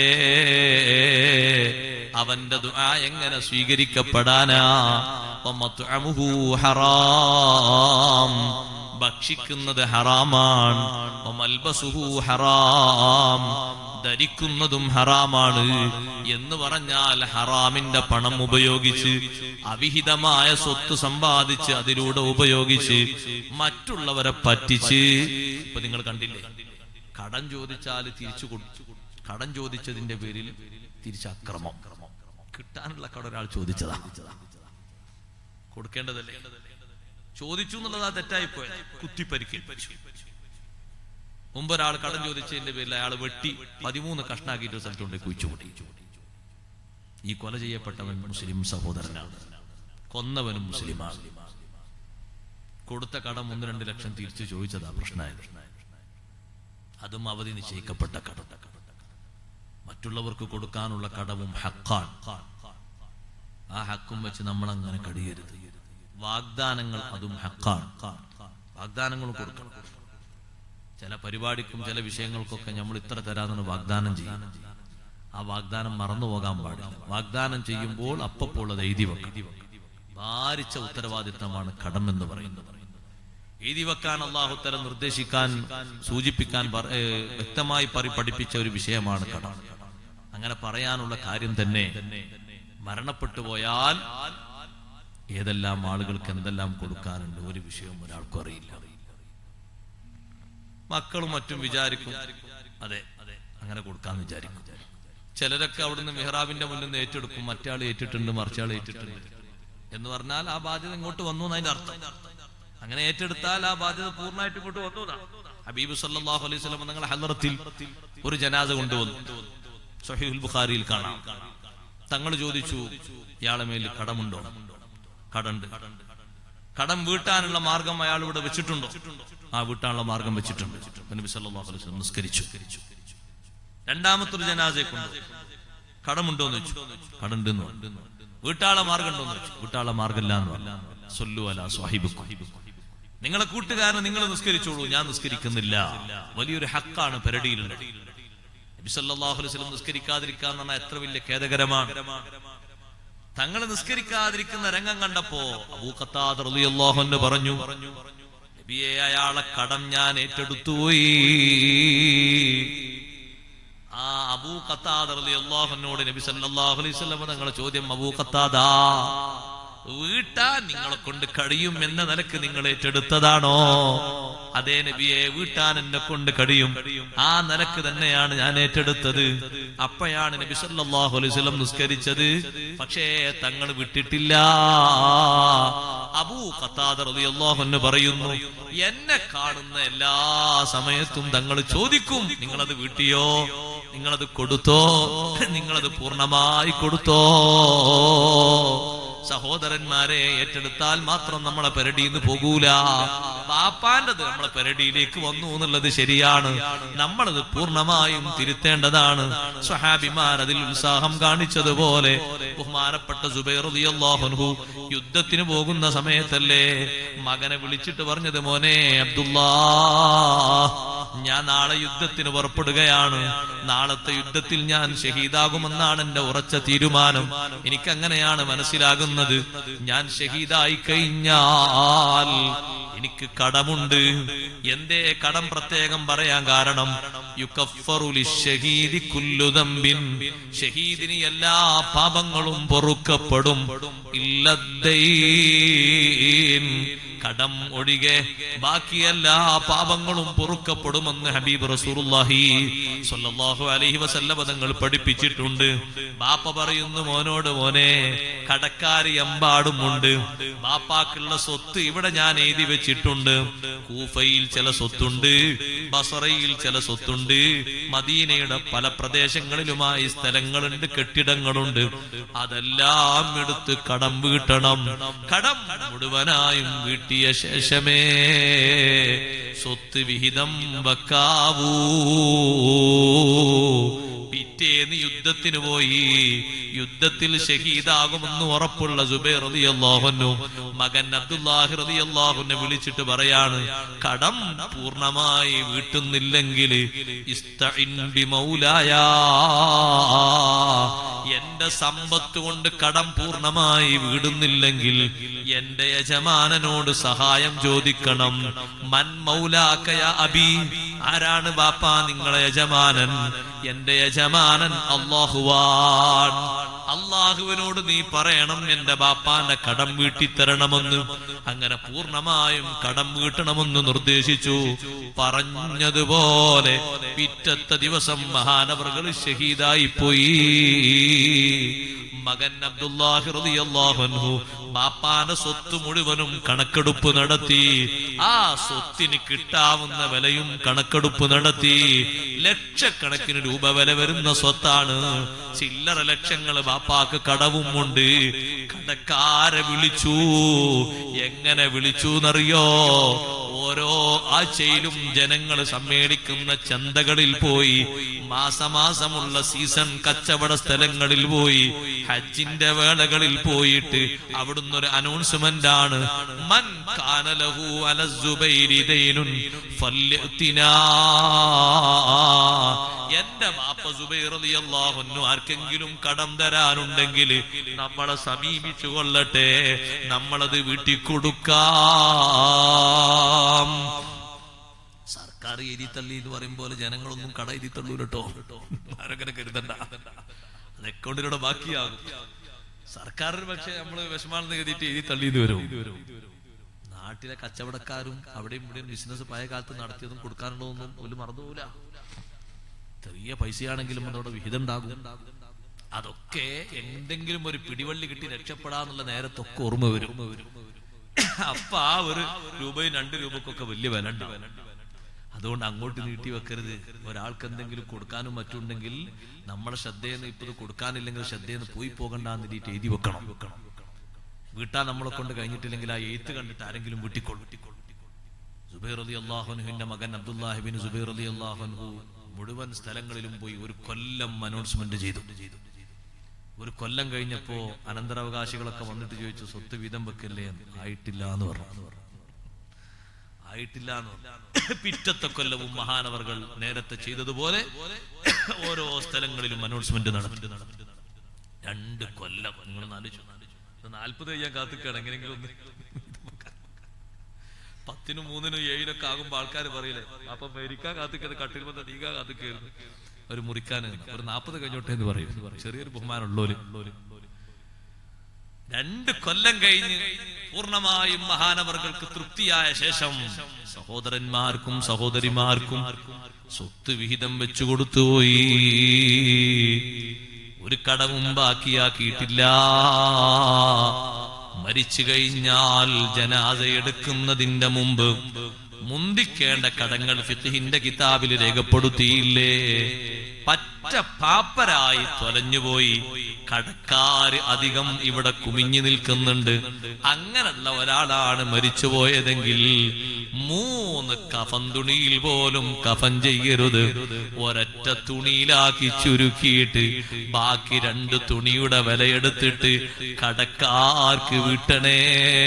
അവന്റെ ദുആ എങ്ങനെ സ്വീകരിക്കപ്പെടാനാ വമത്അമുഹു ഹറാം ഭക്ഷിക്കുന്നത് ഹറാമാണ് വമൽബസുഹു ഹറാം ധരിക്കുന്നതും ഹറാമാണ് എന്ന് പറഞ്ഞാൽ ഹറാമിന്റെ പണം ഉപയോഗിച്ച് അവിഹിതമായ സ്വത്ത് സമ്പാദിച്ച് അതിലൂടെ ഉപയോഗിച്ച് മറ്റുള്ളവരെ പറ്റിച്ച് ഇപ്പൊ നിങ്ങൾ കണ്ടില്ലേ കടം ചോദിച്ചാൽ തിരിച്ചു കൊടുത്തു കടം ചോദിച്ചതിന്റെ പേരിൽ തിരിച്ച് അക്രമം കിട്ടാനുള്ള കട ഒരാൾ ചോദിച്ചതാ കൊടുക്കേണ്ടതല്ലേ ചോദിച്ചു എന്നുള്ളതാ തെറ്റായിപ്പോയത് കുത്തിപ്പരിക്കേൽപ്പിച്ചു മുമ്പ് ഒരാൾ കടം ചോദിച്ചതിന്റെ പേരിൽ അയാൾ വെട്ടി പതിമൂന്ന് കഷ്ണാക്കിയിട്ട് ഒരു സ്ഥലത്തുകൊണ്ട് കുഴിച്ചുകൂട്ടി ഈ കൊല ചെയ്യപ്പെട്ടവൻ മുസ്ലിം സഹോദരനാണ് കൊന്നവനും മുസ്ലിമാണ് കൊടുത്ത കടം ഒന്ന് രണ്ട് ലക്ഷം തിരിച്ചു ചോദിച്ചതാ പ്രശ്നമായത് അതും അവധി നിശ്ചയിക്കപ്പെട്ട കടം മറ്റുള്ളവർക്ക് കൊടുക്കാനുള്ള കടവും ഹക്കാണ് ആ ഹക്കും വെച്ച് നമ്മൾ അങ്ങനെ കടിയരുത് വാഗ്ദാനങ്ങൾ അതും ഹക്കാണ് വാഗ്ദാനങ്ങൾ കൊടുക്കണം ചില പരിപാടിക്കും ചില വിഷയങ്ങൾക്കൊക്കെ നമ്മൾ ഇത്ര തരാമെന്ന് വാഗ്ദാനം ചെയ്യും ആ വാഗ്ദാനം മറന്നു പോകാൻ പാടില്ല വാഗ്ദാനം ചെയ്യുമ്പോൾ അപ്പോൾ അത് എഴുതി വെക്കണം ഭാരിച്ച ഉത്തരവാദിത്തമാണ് കടം എന്ന് പറയുന്നത് എഴുതി വെക്കാൻ അള്ളാഹുത്തല നിർദ്ദേശിക്കാൻ സൂചിപ്പിക്കാൻ പറ- ഏ, വ്യക്തമായി പറി പഠിപ്പിച്ച ഒരു വിഷയമാണ് കടം അങ്ങനെ പറയാനുള്ള കാര്യം തന്നെ മരണപ്പെട്ടു പോയാൽ ഏതെല്ലാം ആളുകൾക്ക് എന്തെല്ലാം കൊടുക്കാനുണ്ട് ഒരു വിഷയവും ഒരാൾക്കും അറിയില്ല മക്കളും മറ്റും വിചാരിക്കും അതെ അതെ അങ്ങനെ കൊടുക്കാന്ന് വിചാരിക്കും ചിലരൊക്കെ അവിടുന്ന് മെഹ്റാബിന്റെ മുന്നിൽ നിന്ന് ഏറ്റെടുക്കും മറ്റയാൾ ഏറ്റിട്ടുണ്ട് മറിച്ചയാൾ ഏറ്റിട്ടുണ്ട് എന്ന് പറഞ്ഞാൽ ആ ബാധ്യത ഇങ്ങോട്ട് വന്നു എന്നതിന്റെ അർത്ഥം അങ്ങനെ ഏറ്റെടുത്താൽ ആ ബാധ്യത പൂർണ്ണമായിട്ട് ഇങ്ങോട്ട് വന്നു എന്നാ. ഹബീബ് സല്ലല്ലാഹു അലൈഹി വസല്ലം നിങ്ങളെ ഹലറത്തിൽ ഒരു ജനാസ കൊണ്ടുവന്നു സഹീഹുൽ ബുഖാരിയിൽ കാണാം തങ്ങൾ ചോദിച്ചു ഇയാളെ മേൽ കടമുണ്ടോ കടണ്ട് കടം വീട്ടാനുള്ള മാർഗം അയാൾ ഇവിടെ വെച്ചിട്ടുണ്ടോ ആ വീട്ടാനുള്ള മാർഗം വെച്ചിട്ടുണ്ട് നബി സല്ലല്ലാഹു അലൈഹി വസല്ലം നിസ്കരിച്ചു രണ്ടാമത്തെ ഒരു ജനാസയെ കൊണ്ട് കടമുണ്ടോ എന്ന് വെച്ചു കടണ്ടെന്ന് പറഞ്ഞു. വീട്ടാളെ മാർഗം ഉണ്ടോ എന്ന് വെച്ചു വീട്ടാളെ മാർഗമില്ല എന്ന് പറഞ്ഞു സൊല്ലു അല സ്വാഹിബുക്കും നിങ്ങളെ കൂട്ടുകാരനെ നിങ്ങൾ നിസ്കരിച്ചോളൂ ഞാൻ നിസ്കരിക്കുന്നില്ല വലിയൊരു ഹക്കാണ് പെരടിയിലുള്ളത് നബി സല്ലല്ലാഹു അലൈഹി വസല്ലം നിസ്കരിക്കാതിരിക്കുക എന്ന് പറഞ്ഞാൽ എത്ര വലിയ ഖേദകരമാണ് തങ്ങൾ നിസ്കരിക്കാതിരിക്കുന്ന രംഗം കണ്ടപ്പോ അബൂ ഖത്താദ് റളിയല്ലാഹു അൻഹു പറഞ്ഞു നബിയെ അയാളെ കടം ഞാൻ ഏറ്റെടുത്തു പോയി ആ അബൂ ഖത്താദ് റളിയല്ലാഹു അൻഹുവോട് നബി സല്ലല്ലാഹു അലൈഹി വസല്ലം തങ്ങളെ ചോദ്യം അബൂ ഖത്താദാ വീട്ടാൻ നിങ്ങളെ കൊണ്ട് കഴിയും എന്ന നിലക്ക് നിങ്ങൾ ഏറ്റെടുത്തതാണോ അതേ നബിയെ വീട്ടാൻ എന്നെ കൊണ്ട് കഴിയും ആ നിലക്ക് തന്നെയാണ് ഞാൻ ഏറ്റെടുത്തത് അപ്പോഴാണ് നബി സല്ലല്ലാഹു അലൈഹി വസല്ലം നിസ്കരിച്ചത് പക്ഷേ തങ്ങൾ വിട്ടിട്ടില്ല അബൂ ഖത്താദ റളിയല്ലാഹു അൻഹു പറയുന്നു എന്നെ കാണുന്ന എല്ലാ സമയത്തും തങ്ങൾ ചോദിക്കും നിങ്ങളത് വീട്ടിയോ നിങ്ങളത് കൊടുത്തോ നിങ്ങളത് പൂർണ്ണമായി കൊടുത്തോ സഹോദരന്മാരെ ഏറ്റെടുത്താൽ മാത്രം നമ്മളെ പെരടിന്ന് പോകൂല പാപ്പാന്റത് നമ്മളെ പെരടിയിലേക്ക് വന്നു എന്നുള്ളത് ശരിയാണ് നമ്മളത് പൂർണ്ണമായും തിരുത്തേണ്ടതാണ് സ്വഹാബിമാർ അതിൽ ഉത്സാഹം കാണിച്ചതുപോലെ ബഹുമാനപ്പെട്ട സുബൈർ റളിയല്ലാഹു അൻഹു യുദ്ധത്തിന് പോകുന്ന സമയത്തല്ലേ മകനെ വിളിച്ചിട്ട് പറഞ്ഞത് മോനെ അബ്ദുല്ലാ ഞാൻ നാളെ യുദ്ധത്തിന് പുറപ്പെടുകയാണ് നാളത്തെ യുദ്ധത്തിൽ ഞാൻ ഷഹീദാകുമെന്നാണ് എന്റെ ഉറച്ച തീരുമാനം എനിക്കങ്ങനെയാണ് മനസ്സിലാകുന്നത് ഞാൻ ഷഹീദായി കഴിഞ്ഞാൽ എനിക്ക് കടമുണ്ട് എന്തേ കടം പ്രത്യേകം പറയാൻ കാരണം യുക്കഫറു ലിശ്ശഹീദി കുല്ലു ദംബിൻ ഷഹീദിന് എല്ലാ പാപങ്ങളും പൊറുക്കപ്പെടും ഇല്ലദ്ദൈൻ കടം ഒഴികെ ബാക്കി എല്ലാ പാപങ്ങളും പൊറുക്കപ്പെടുമെന്ന് ഹബീബ് റസൂലുള്ളാഹി സ്വല്ലല്ലാഹു അലൈഹി വസല്ലമ തങ്ങൾ പഠിപ്പിച്ചിട്ടുണ്ട് ബാപ്പ പറയുന്നു മോനോട് മോനെ കടക്കാരി എമ്പാടുമുണ്ട് ബാപ്പാക്കുള്ള സ്വത്ത് ഇവിടെ ഞാൻ എഴുതി വെച്ചിട്ടുണ്ട് കൂഫയിൽ ചില സ്വത്തുണ്ട് ബസറയിൽ ചില സ്വത്തുണ്ട് മദീനയുടെ പല പ്രദേശങ്ങളിലുമായി സ്ഥലങ്ങളുണ്ട് കെട്ടിടങ്ങളുണ്ട് അതെല്ലാം എടുത്ത് കടം വീട്ടണം കടം മുഴുവനായും വീട്ടിയ ശേഷമേ സ്വത്ത് വിഹിതം വെക്കാവൂ പിറ്റേന്ന് യുദ്ധത്തിന് പോയി യുദ്ധത്തിൽ ഷഹീദാകുമെന്ന് ഉറപ്പുള്ള സുബൈർ റളിയല്ലാഹുവിനു മകൻ അബ്ദുല്ലാഹി റളിയല്ലാഹുവിനെ വിളിച്ചിട്ട് പറയാണ് കടം പൂർണ്ണമായി വീട്ടുന്നില്ലെങ്കിൽ ഇസ്തഇൻ ബിമൗലായ എന്റെ സമ്പത്ത് കൊണ്ട് കടം പൂർണ്ണമായി വീടുന്നില്ലെങ്കിൽ എന്റെ യജമാനനോട് സഹായം ചോദിക്കണം മൻ മൗലാക്കയ അബി ആരാണ് ബാപ്പ നിങ്ങളെ യജമാനൻ എന്റെ യജമാനൻ അള്ളാഹുവാൻ അള്ളാഹുവിനോട് നീ പറയണം എന്റെ ബാപ്പാന്റെ കടം വീട്ടിത്തരണമെന്ന് അങ്ങനെ പൂർണ്ണമായും കടം വീട്ടണമെന്ന് നിർദ്ദേശിച്ചു പറഞ്ഞതുപോലെ പിറ്റത്തെ ദിവസം മഹാനവറുകൾ ഷഹീദായി പോയി മകൻ അബ്ദുല്ലാഹി റളിയല്ലാഹു അൻഹു ബാപ്പാന്റെ സ്വത്ത് മുഴുവനും കണക്കെടുപ്പ് നടത്തി ആ സ്വത്തിന് കിട്ടാവുന്ന വിലയും കണക്കെടുപ്പ് നടത്തി ലക്ഷക്കണക്കിന് രൂപ വില വരുന്ന സ്വത്താണ് ചില്ലറ ലക്ഷങ്ങൾ ബാപ്പാക്ക് കടവും ഉണ്ട് കടക്കാരെ വിളിച്ചു എങ്ങനെ വിളിച്ചു എന്നറിയോ ഓരോ ആഴ്ചയിലും ജനങ്ങൾ സമ്മേളിക്കുന്ന ചന്തകളിൽ പോയി മാസമാസമുള്ള സീസൺ കച്ചവട സ്ഥലങ്ങളിൽ പോയി ഹജ്ജിന്റെ വേളകളിൽ പോയിട്ട് അവിടുന്ന് ഒരു അനൗൺസ്മെന്റ് ആണ് മൻ കാനലഹു അല സുബൈരി ദൈനുൻ ഫല്യത്തിനാ എന്റെ ബാപ്പ സുബൈർ റളിയല്ലാഹു അൻഹു ആർക്കെങ്കിലും കടം തരാനുണ്ടെങ്കിൽ നമ്മളെ സമീപിച്ചു കൊള്ളട്ടെ നമ്മളത് വീട്ടിൽ കൊടുക്കാം സർക്കാർ എഴുതി തള്ളി എന്ന് പറയും പോലെ ജനങ്ങളൊന്നും കട എഴുതി തള്ളൂല കേട്ടോ ആരങ്ങനെ കരുതണ്ട അത് അക്കൗണ്ടിലൂടെ ബാക്കിയാകും സർക്കാരിന് പക്ഷെ നമ്മള് വിഷമാണെന്ന് കരുതിയിട്ട് എഴുതി തള്ളിന്ന് വരും നാട്ടിലെ കച്ചവടക്കാരും അവിടെയും ഇവിടെയും ബിസിനസ് പഴയ കാലത്ത് നടത്തിയതും കൊടുക്കാനുള്ളതൊന്നും ഒരു മറന്നുപോല ചെറിയ പൈസയാണെങ്കിലും അതോടെ വിഹിതം ഉണ്ടാകും അതൊക്കെ എന്തെങ്കിലും ഒരു പിടിവള്ളി കിട്ടി രക്ഷപ്പെടാന്നുള്ള നേരത്തൊക്കെ ഓർമ്മ വരും അപ്പൊ ആ ഒരു രൂപയും രണ്ട് രൂപക്കൊക്കെ വലിയ വില ഉണ്ടാവും അതുകൊണ്ട് അങ്ങോട്ട് നീട്ടി വെക്കരുത് ഒരാൾക്ക് എന്തെങ്കിലും കൊടുക്കാനും മറ്റുണ്ടെങ്കിൽ നമ്മളെ ശ്രദ്ധയെന്ന് ഇപ്പൊ ഇത് കൊടുക്കാനില്ലെങ്കിൽ ശ്രദ്ധയെന്ന് പോയി പോകണ്ടെന്ന് നീട്ടി എഴുതി വെക്കണം വെക്കണം വീട്ടാൻ നമ്മളെ കൊണ്ട് കഴിഞ്ഞിട്ടില്ലെങ്കിൽ ആ എഴുത്ത് കണ്ടിട്ട് ആരെങ്കിലും വീട്ടിക്കൊള്ളു സുബൈർ അലി അള്ളാഹുനുഹിന്റെ മകൻ അബ്ദുല്ലാഹിബിൻ സുബൈർ അലി അള്ളാഹുൻഹു മുഴുവൻ സ്ഥലങ്ങളിലും പോയി ഒരു കൊല്ലം അനൗൺസ്മെന്റ് ചെയ്തു ഒരു കൊല്ലം കഴിഞ്ഞപ്പോ അനന്തരാവകാശികളൊക്കെ വന്നിട്ട് ചോദിച്ചു സ്വത്ത് വീതം വെക്കല്ലേ എന്ന്. ആയിട്ടില്ല എന്ന് പറഞ്ഞു ആയിട്ടില്ല എന്ന് പറഞ്ഞു. പിറ്റത്തെ കൊല്ലവും മഹാനവർകൾ നേരത്തെ ചെയ്തതുപോലെ ഓരോ സ്ഥലങ്ങളിലും അനൗൺസ്മെന്റ് നടത്തി രണ്ട് കൊല്ലം നിങ്ങൾ ആലോചിച്ചു നാൽപ്പത് കഴിയാൻ കാത്തിക്കാണ് എങ്ങനെയെങ്കിലും ഒന്ന് പത്തിനും മൂന്നിനും ഏഴിനൊക്കെ ആകുമ്പോ ആൾക്കാർ പറയില്ലേ അപ്പൊ മരിക്കാൻ കാത്തിക്കത് കട്ടിൽ വന്ന് നീക്കാൻ കാത്തിക്കായിരുന്നു ഒരു മുറിക്കാൻ ഒരു നാൽപ്പത് കഴിഞ്ഞോട്ടെ എന്ന് പറയും ചെറിയൊരു ബഹുമാനമുള്ളോര് രണ്ട് കൊല്ലം കഴിഞ്ഞ് പൂർണ്ണമായും മഹാനവർക്ക് തൃപ്തിയായ ശേഷം സഹോദരന്മാർക്കും സഹോദരിമാർക്കും സ്വത്ത് വിഹിതം വെച്ചു കൊടുത്തുപോയി ഒരു കടവും ബാക്കിയാക്കിയിട്ടില്ല മരിച്ചു കഴിഞ്ഞാൽ ജനാദ എടുക്കുന്നതിന്റെ മുമ്പ് മുന്തിക്കേണ്ട കടങ്ങൾ ഫിത്തിഹിന്റെ കിതാബിൽ രേഖപ്പെടുത്തിയില്ലേ പറ്റ പാപ്പരായി തൊലഞ്ഞുപോയി കടക്കാര് അധികം ഇവിടെ കുമിഞ്ഞു നിൽക്കുന്നുണ്ട് അങ്ങനല്ല ഒരാളാണ് മരിച്ചുപോയതെങ്കിൽ മൂന്ന് കഫൻ തുണിയിൽ പോലും കഫൻ ചെയ്യരുത് ഒരൊറ്റ തുണിയിലാക്കി ചുരുക്കിയിട്ട് ബാക്കി രണ്ട് തുണിയുടെ വിലയെടുത്തിട്ട് കടക്കാർക്ക് വിട്ടണേ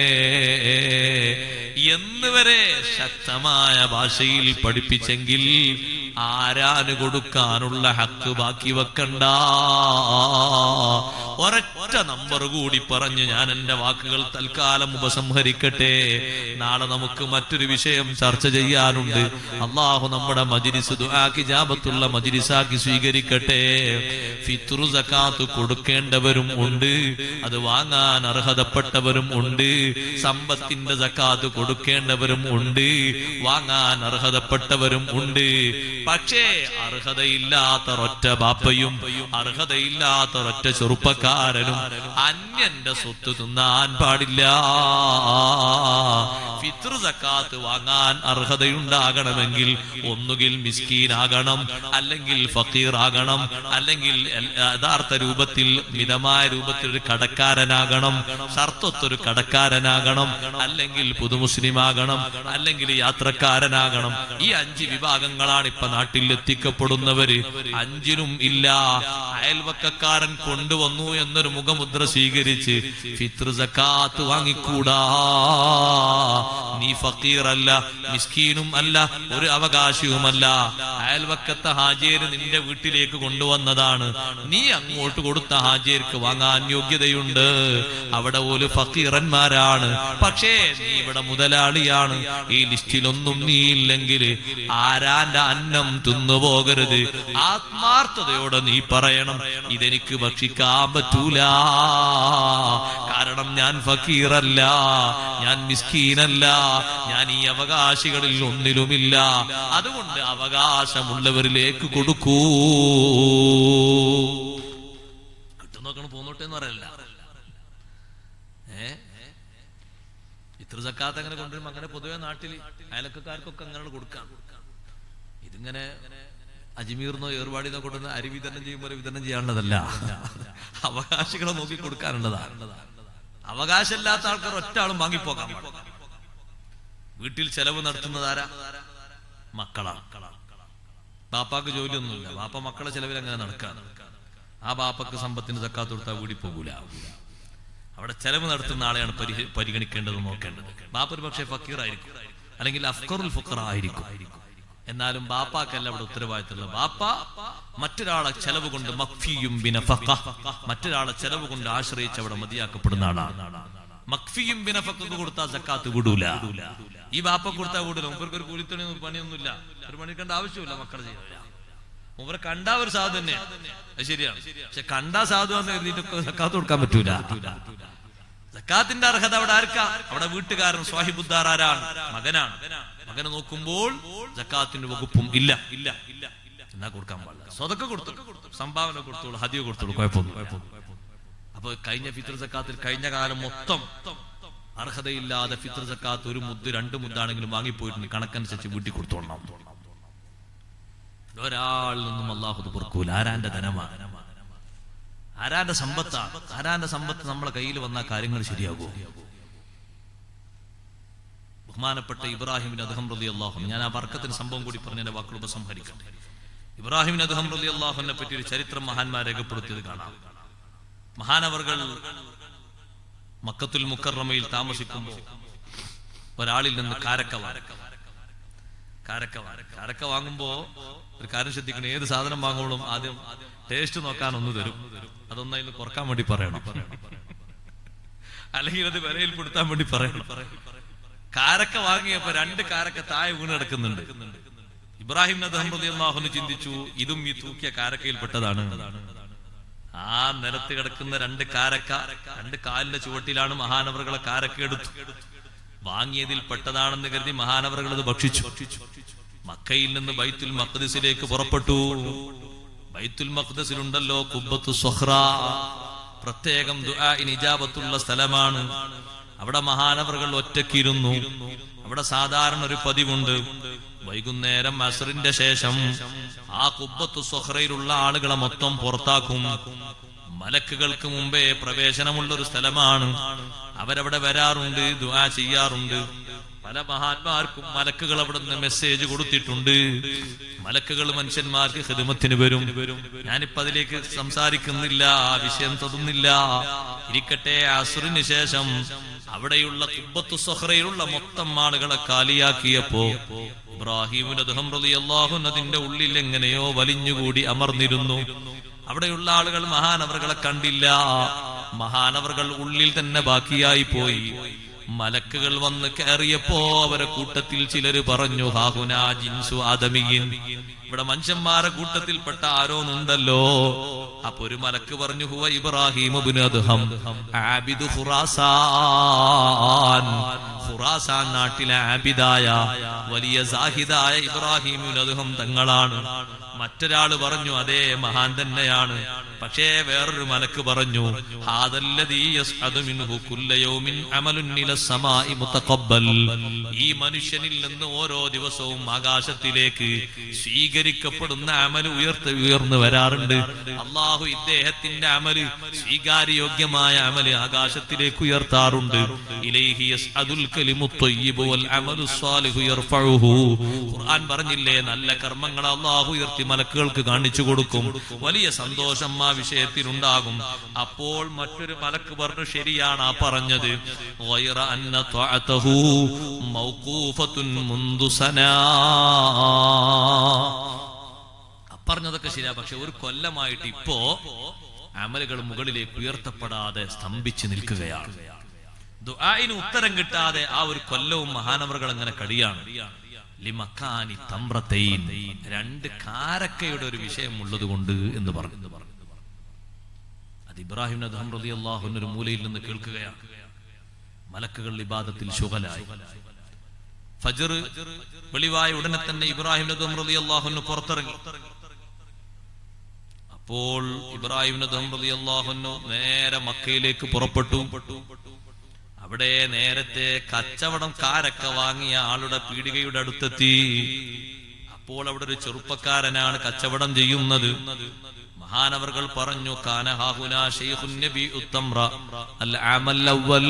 എന്ന് വരെ ശക്തമായ ഭാഷയിൽ പഠിപ്പിച്ചെങ്കിൽ ആരാന് കൊടുക്കാനുള്ള ഹക്ക് ബാക്കി വെക്കണ്ട ഒരൊറ്റ നമ്പർ കൂടി പറഞ്ഞ് ഞാൻ എന്റെ വാക്കുകൾ തൽക്കാലം ഉപസംഹരിക്കട്ടെ നാളെ നമുക്ക് മറ്റൊരു വിഷയം ചർച്ച ചെയ്യാനുണ്ട് അള്ളാഹു നമ്മുടെ മജിരിസ് ദുആക്ക് ജാബത്തുള്ള മജിരിസാക്കി സ്വീകരിക്കട്ടെ ഫിത്രു സക്കാത്ത് കൊടുക്കേണ്ടവരും ഉണ്ട് അത് വാങ്ങാൻ അർഹതപ്പെട്ടവരും ഉണ്ട് സമ്പത്തിന്റെ സക്കാത്ത് കൊടുക്കേണ്ടവരും ഉണ്ട് വാങ്ങാൻ അർഹതപ്പെട്ടവരും ഉണ്ട് പക്ഷേ അർഹതയില്ലാത്ത ഒറ്റ ബാപ്പയും അർഹതയില്ലാത്ത ഒറ്റ ചെറുപ്പക്കാരനും അന്യന്റെ സ്വത്ത് തിന്നാൻ പാടില്ല ഫിത്ർ സക്കാത്ത് വാങ്ങാൻ അർഹതയുണ്ടാകണമെങ്കിൽ ഒന്നുകിൽ മിസ്കീനാകണം അല്ലെങ്കിൽ ഫക്കീർ ആകണം അല്ലെങ്കിൽ എൽ- യഥാർത്ഥ രൂപത്തിൽ മിതമായ രൂപത്തിൽ ഒരു കടക്കാരനാകണം ഷർത്തത്തൊരു കടക്കാരനാകണം അല്ലെങ്കിൽ പുതുമുസ്ലിമാകണം അല്ലെങ്കിൽ യാത്രക്കാരനാകണം ഈ അഞ്ച് വിഭാഗങ്ങളാണ് ഇപ്പൊ നാട്ടിൽ എത്തിക്കപ്പെടുന്നവര് അഞ്ചിനും ഇല്ല അയൽവക്കക്കാരൻ കൊണ്ടുവന്നു എന്നൊരു മുഖമുദ്ര സ്വീകരിച്ച് ഫിത്ർ സക്കാത്ത് വാങ്ങിക്കൂടാ നീ ഫക്കീറല്ല മിസ്കീനും അല്ല ഒരു അവകാശവുമല്ല അയൽവക്കത്തെ ഹാജേര് നിന്റെ വീട്ടിലേക്ക് കൊണ്ടുവന്നതാണ് നീ അങ്ങോട്ട് കൊടുത്ത ഹാജേർക്ക് വാങ്ങാൻ യോഗ്യതയുണ്ട് അവിടെ ഒരു ഫക്കീറന്മാരാണ് പക്ഷേ നീ ഇവിടെ മുതലാളിയാണ് ഈ ലിസ്റ്റിലൊന്നും നീ ഇല്ലെങ്കിൽ ആരാന്റെ അന്നം തിന്നുപോകരുത് ആത്മാർത്ഥതയോടെ നീ പറയണം ഇതെനിക്ക് ഭക്ഷിക്കാൻ പറ്റൂല കാരണം ഞാൻ ഫക്കീറല്ല ഞാൻ മിസ്കീനല്ല ഞാൻ ഈ അവകാശികളിൽ ഒന്നിലുമില്ല അതുകൊണ്ട് അവകാശമുള്ളവരിലേക്ക് കൊടുക്കൂ കിട്ടുന്നോക്കണം പോന്നോട്ടെ എന്ന് പറയല്ല ഏ ഇത്ര സക്കാത്ത് അങ്ങനെ കൊണ്ടുവരുമ്പോ അങ്ങനെ പൊതുവെ നാട്ടിൽ അയലക്കാർക്കൊക്കെ അങ്ങനെ കൊടുക്കാം ഇതിങ്ങനെ അജ്മീർന്നോ ഏർവാടിന്നോ കൊണ്ടുവന്ന് അരി വിതരണം ചെയ്യുമ്പോൾ വിതരണം ചെയ്യാനുള്ളതല്ല അവകാശികളെ നോക്കി കൊടുക്കാനുള്ളതാണ് അവകാശമില്ലാത്ത ആൾക്കാർ ഒറ്റ ആളും വാങ്ങിപ്പോകാം വീട്ടിൽ ചെലവ് നടത്തുന്നത് ആരാ മക്കളാണ് ബാപ്പാക്ക് ജോലിയൊന്നുമില്ല ബാപ്പ മക്കളെ ചെലവിൽ അങ്ങനെ നടക്കാണ് ആ ബാപ്പക്ക് സമ്പത്തിന് തക്കാത്ത് കൊടുത്താൽ വീടി പോകൂല അവിടെ ചെലവ് നടത്തുന്ന ആളെയാണ് പരിഹ- പരിഗണിക്കേണ്ടത് നോക്കേണ്ടത് ബാപ്പ ഒരു പക്ഷേ ഫക്കീറായിരിക്കും അല്ലെങ്കിൽ അഫ്കറുൽ ഫുക്കർ ആയിരിക്കും എന്നാലും ബാപ്പാക്കല്ല അവിടെ ഉത്തരവാദിത്തമുള്ളത് ബാപ്പ മറ്റൊരാളെ ചെലവ് കൊണ്ട് മക്ഫിയും ബിനഫഖ മറ്റൊരാളെ ചെലവ് കൊണ്ട് ആശ്രയിച്ച് അവിടെ മതിയാക്കപ്പെടുന്ന ആളാണ് മക്ഫിയും ബിനഫക്കൊക്കെ കൊടുത്താൽ സക്കാത്ത് വിടൂല ഈ ബാപ്പ കൊടുത്താൽ വിടൂല മുമ്പർക്ക് ഒരു കൂലിത്തുണി പണിയൊന്നുമില്ല ഒരു പണിക്കേണ്ട ആവശ്യമില്ല മക്കളെ ചെയ്യാൻ മുമ്പ് കണ്ടാ ഒരു സാധു തന്നെ അത് ശരിയാണ് പക്ഷെ കണ്ടാ സാധു എന്ന് എഴുതിയിട്ട് സക്കാത്ത് കൊടുക്കാൻ പറ്റൂല സക്കാത്തിന്റെ അർഹത അവിടെ ആർക്കാ അവിടെ വീട്ടുകാരൻ സ്വാഹിബുദ്ദാർ ആരാണ് മകനാണ് മകനെ നോക്കുമ്പോൾ സക്കാത്തിന്റെ വകുപ്പും ഇല്ല ഇല്ല ഇല്ല എന്നാ കൊടുക്കാൻ പാടില്ല സ്വതൊക്കെ കൊടുത്തു സംഭാവന കൊടുത്തോളൂ ഹദിയ കൊടുത്തോളൂ കുഴപ്പമൊന്നും കുഴപ്പമൊന്നും അപ്പൊ കഴിഞ്ഞ ഫിത്ർ സക്കാത്തിൽ കഴിഞ്ഞ കാലം മൊത്തം അർഹതയില്ലാതെ ഫിത്ർ സക്കാത്ത് ഒരു മുദ്ദ് രണ്ട് മുദ്ദാണെങ്കിലും വാങ്ങിപ്പോയിട്ടുണ്ട് കണക്കനുസരിച്ച് വീട്ടിൽ കൊടുത്തോളണം ഒരാളിൽ നിന്നും അള്ളാഹു പൊറുക്കൂല ആരാന്റെ ധനമാണ് ആരാന്റെ സമ്പത്താ ആരാന്റെ സമ്പത്ത് നമ്മളെ കയ്യിൽ വന്ന കാര്യങ്ങൾ ശരിയാകൂ ബഹുമാനപ്പെട്ട ഇബ്രാഹിമിന് അദ്ദേഹം റലി അള്ളാഹു ഞാൻ ആ വർക്കത്തിന് സംഭവം കൂടി പറഞ്ഞ എന്റെ വാക്കുകൾ ഉപസംഹരിക്കട്ടെ ഇബ്രാഹിമിന് അദ്ദേഹം റലി അള്ളാഹുവിനെ പറ്റി ഒരു ചരിത്രം മഹാന്മാർ രേഖപ്പെടുത്തിയത് കാണാം മഹാനവർകൾ മക്കത്തുൽ മുക്കറമയിൽ താമസിക്കുമ്പോൾ ഒരാളിൽ നിന്ന് കാരക്ക വാങ്ങി. കാരക്ക വാങ്ങി. കാരക്ക വാങ്ങുമ്പോ ഒരു കാര്യം ശ്രദ്ധിക്കണം ഏത് സാധനം വാങ്ങുമ്പോഴും ആദ്യം ടേസ്റ്റ് നോക്കാൻ ഒന്ന് തരും അതൊന്നും അതിൽ കുറക്കാൻ വേണ്ടി പറയണം അല്ലെങ്കിൽ അത് വിലയിൽ പെടുത്താൻ വേണ്ടി പറയണം കാരക്ക വാങ്ങിയപ്പോ രണ്ട് കാരക്ക താഴെ വീണ് കിടക്കുന്നുണ്ട് ഇബ്രാഹിം നദാഹുന് ചിന്തിച്ചു ഇതും ഈ തൂക്കിയ കാരക്കയിൽപ്പെട്ടതാണ് ആ നിലത്ത് കിടക്കുന്ന രണ്ട് കാരക്ക രണ്ട് കാലിന്റെ ചുവട്ടിലാണ് മഹാനവറുകളെ കാരക്ക എടുത്തു വാങ്ങിയതിൽ പെട്ടതാണെന്ന് കരുതി മഹാനവറുകൾ അത് ഭക്ഷിച്ചു മക്കയിൽ നിന്ന് ബൈത്തുൽ മഖ്ദിസിലേക്ക് പുറപ്പെട്ടു ബൈത്തുൽ മഖ്ദിസിലുണ്ടല്ലോ കുബ്ബത്തു സുഹ്റ പ്രത്യേകം ദുആഇന് ഇജാബത്തുള്ള സ്ഥലമാണ് അവിടെ മഹാനവറുകൾ ഒറ്റക്കിരുന്നു അവിടെ സാധാരണ ഒരു പതിവുണ്ട് വൈകുന്നേരം അസറിന്റെ ശേഷം ആ കുബ്ബത്തു സുഹ്റയിലുള്ള ആളുകളെ മൊത്തം പുറത്താക്കും മലക്കുകൾക്ക് മുമ്പേ പ്രവേശനമുള്ള ഒരു സ്ഥലമാണ് അവരവിടെ വരാറുണ്ട് ദുആ ചെയ്യാറുണ്ട് പല മഹാന്മാർക്കും മലക്കുകൾ അവിടുന്ന് മെസ്സേജ് കൊടുത്തിട്ടുണ്ട് മലക്കുകൾ മനുഷ്യന്മാർക്ക് ഹിദമത്തിന് വരും ഞാനിപ്പോ അതിലേക്ക് സംസാരിക്കുന്നില്ല ആ വിഷയം തൊടുന്നില്ല ഇരിക്കട്ടെ അസുറിന് ശേഷം അവിടെയുള്ള കുബത്തു സൊഹ്റയിലുള്ള മൊത്തം ആളുകളെ കാലിയാക്കിയപ്പോ ഇബ്രാഹിമിന് അദ്ദേഹം റളിയല്ലാഹു അതിന്റെ ഉള്ളിൽ എങ്ങനെയോ വലിഞ്ഞുകൂടി അമർന്നിരുന്നു അവിടെയുള്ള ആളുകൾ മഹാനവറുകളെ കണ്ടില്ല മഹാനവറുകൾ ഉള്ളിൽ തന്നെ ബാക്കിയായി പോയി മലക്കുകൾ വന്ന് കയറിയപ്പോ അവരെ കൂട്ടത്തിൽ ചിലര് പറഞ്ഞു ഹാഹുന ജിൻസു ആദമിയിൻ ഇവിടെ മനുഷ്യന്മാരെ കൂട്ടത്തിൽപ്പെട്ട ആരോന്നുണ്ടല്ലോ അപ്പൊ ഒരു മലക്ക് പറഞ്ഞു ഹുവ ഇബ്രാഹിം ഇബ്നു അദ്ഹം ആബിദു ഖുറാസാൻ ഖുറാസാൻ നാട്ടിലെ ആബിദായ വലിയ സാഹിദായ ഇബ്രാഹിം ഇബ്നു അദ്ഹം തങ്ങളാണ് മറ്റൊരാള് പറഞ്ഞു അതേ മഹാൻ തന്നെയാണ് പക്ഷേ വേറൊരു മലക്ക് പറഞ്ഞു ഹാദല്ലദീ യസ്അദു മിൻഹു കുല്ല യൗമിൻ അമലുൻ ഇല സമാഇ മുതഖബ്ബൽ ഈ മനുഷ്യനിൽ നിന്ന് ഓരോ ദിവസവും ആകാശത്തിലേക്ക് സ്വീകരിക്കപ്പെടുന്ന അമൽ ഉയർത്ത് ഉയർന്നു വരാറുണ്ട് അള്ളാഹു ഇദ്ദേഹത്തിന്റെ അമല് സ്വീകാര്യോഗ്യമായ അമല് ആകാശത്തിലേക്ക് ഉയർത്താറുണ്ട് ഇലൈഹി യസ്അദുൽ കലിമു ത്വയ്യിബു വൽ അമലു സ്വാലിഹു യർഫഉഹു ഖുർആൻ പറഞ്ഞില്ലേ നല്ല കർമ്മങ്ങൾ അള്ളാഹു ഉയർത്തി മലക്കുകൾക്ക് കാണിച്ചു കൊടുക്കും വലിയ സന്തോഷം ആ വിഷയത്തിൽ ഉണ്ടാകും അപ്പോൾ മറ്റൊരു മലക്ക് പറഞ്ഞു ശരിയാണ് ആ പറഞ്ഞത് ഗൈറ അന്ന ത്വഅതഹു മൗഖൂഫത്തുൻ മുൻദു സനാ പറഞ്ഞതൊക്കെ ശരിയാ പക്ഷെ ഒരു കൊല്ലമായിട്ട് ഇപ്പോ അമലുകൾ മുകളിലേക്ക് ഉയർത്തപ്പെടാതെ സ്തംഭിച്ചു നിൽക്കുകയാണ് ദുആഇന് ഉത്തരം കിട്ടാതെ ആ ഒരു കൊല്ലവും മഹാനവറുകൾ അങ്ങനെ കടിയാണ് ലിമക്കാനി തമ്രത്തൈൻ രണ്ട് കാരക്കയുടെ ഒരു വിഷയം ഉള്ളത് കൊണ്ട് എന്ന് പറഞ്ഞു അത് ഇബ്രാഹിം നദം റതി അള്ളാഹുവിന് ഒരു മൂലയിൽ നിന്ന് കേൾക്കുകയാണ് മലക്കുകൾ ഇബാദത്തിൽ ശുഗലായി ഫജർ വെളിവായ ഉടനെ തന്നെ ഇബ്രാഹിം നദം റതി അള്ളാഹുന് പുറത്തിറങ്ങി അപ്പോൾ ഇബ്രാഹിം നദം റതി അള്ളാഹുനു നേരെ മക്കയിലേക്ക് പുറപ്പെട്ടു അവിടെ നേരത്തെ കച്ചവടം കാരക്ക വാങ്ങിയ ആളുടെ പീടികയുടെ അടുത്തെത്തി അപ്പോൾ അവിടെ ഒരു ചെറുപ്പക്കാരനാണ് കച്ചവടം ചെയ്യുന്നത് മഹാനവർകൾ പറഞ്ഞു കാനഹാഹുന ഷെയ്ഖുൻ നബി ഉത്തംറ അൽ അമൽ അവ്വൽ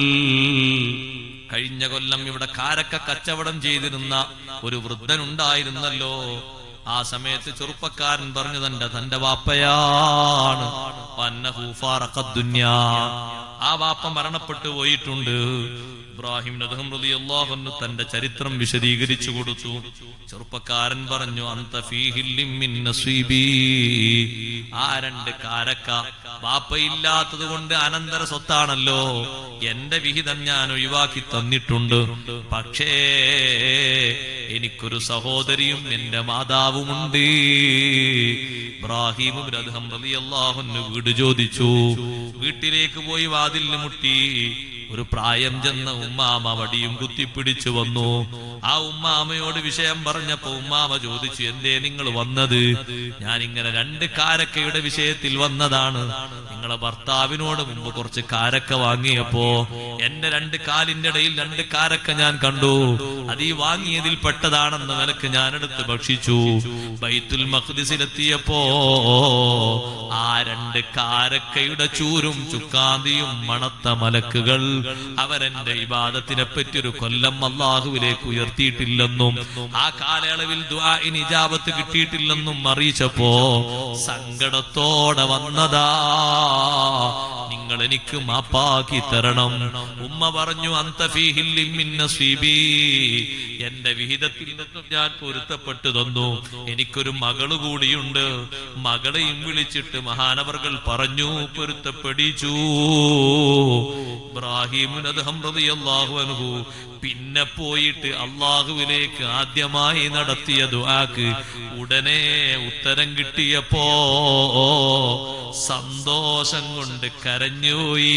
കഴിഞ്ഞ കൊല്ലം ഇവിടെ കാരക്ക കച്ചവടം ചെയ്തിരുന്ന ഒരു വൃദ്ധനുണ്ടായിരുന്നല്ലോ ആ സമയത്ത് ചെറുപ്പക്കാരൻ പറഞ്ഞു തന്റെ തന്റെ വാപ്പയാണ് വന്നഹു ഫാറഖദ് ദുനിയാ. ആ വാപ്പ മരണപ്പെട്ടു പോയിട്ടുണ്ട് ഇബ്രാഹിം നദഹം റളിയല്ലാഹു തന്റെ ചരിത്രം വിശദീകരിച്ചു കൊടുത്തു ചെറുപ്പക്കാരൻ പറഞ്ഞു അന്ത ഫീഹില്ലിം മിൻ നസീബി ആ രണ്ട് കാരക്ക വാപ്പയില്ലാത്തത് കൊണ്ട് അനന്തര സ്വത്താണല്ലോ എന്റെ വിഹിതം ഞാൻ ഒഴിവാക്കി തന്നിട്ടുണ്ട് പക്ഷേ എനിക്കൊരു സഹോദരിയും എന്റെ മാതാവുമുണ്ട് ഇബ്രാഹിം അദ്ഹം റളിയല്ലാഹു വീട് ചോദിച്ചു വീട്ടിലേക്ക് പോയി വാതിലിന് മുട്ടി ഒരു പ്രായം ചെന്ന ഉമ്മാമ വടിയും കുത്തിപ്പിടിച്ചു വന്നു ആ ഉമ്മാമയോട് വിഷയം പറഞ്ഞപ്പോ ഉമ്മാമ ചോദിച്ചു എന്തേ നിങ്ങൾ വന്നത് ഞാൻ ഇങ്ങനെ രണ്ട് കാരക്കയുടെ വിഷയത്തിൽ വന്നതാണ് നിങ്ങളെ ഭർത്താവിനോട് മുമ്പ് കുറച്ച് കാരക്ക വാങ്ങിയപ്പോ എന്റെ രണ്ട് കാലിന്റെ ഇടയിൽ രണ്ട് കാരക്ക ഞാൻ കണ്ടു അത് ഈ വാങ്ങിയതിൽ പെട്ടതാണെന്ന് നിലക്ക് ഞാൻ എടുത്ത് ഭക്ഷിച്ചു ബൈത്തുൽ മഖ്ദിസിലെത്തിയപ്പോ ആ രണ്ട് കാരക്കയുടെ ചൂരും ചുക്കാന്തിയും മണത്ത മലക്കുകൾ അവരെന്റെ ഇബാദത്തിനെ പറ്റി ഒരു കൊല്ലം അള്ളാഹുവിലേക്ക് ഉയർത്തിയിട്ടില്ലെന്നും ആ കാലയളവിൽ ദുആഇന് ഇജാബത്ത് കിട്ടിയിട്ടില്ലെന്നും അറിയിച്ചപ്പോ സങ്കടത്തോടെ വന്നതാ നിങ്ങൾ എനിക്ക് മാപ്പാക്കി തരണം ഉമ്മ പറഞ്ഞു അന്തഫീഹില്ലിൻ മിൻ നസീബി എന്റെ വിഹിതത്തിൽ നിന്നും ഞാൻ പൊരുത്തപ്പെട്ടു തന്നു എനിക്കൊരു മകള് കൂടിയുണ്ട് മകളെയും വിളിച്ചിട്ട് മഹാനവർകൾ പറഞ്ഞു പൊരുത്തപ്പെടിച്ചു ഇബ്രാഹിം റളിയല്ലാഹു അൻഹു പിന്നെ പോയിട്ട് അള്ളാഹുവിലേക്ക് ആദ്യമായി നടത്തിയ ദുആക്ക് ഉടനെ ഉത്തരം കിട്ടിയപ്പോ സന്തോഷം കൊണ്ട് കരഞ്ഞുപോയി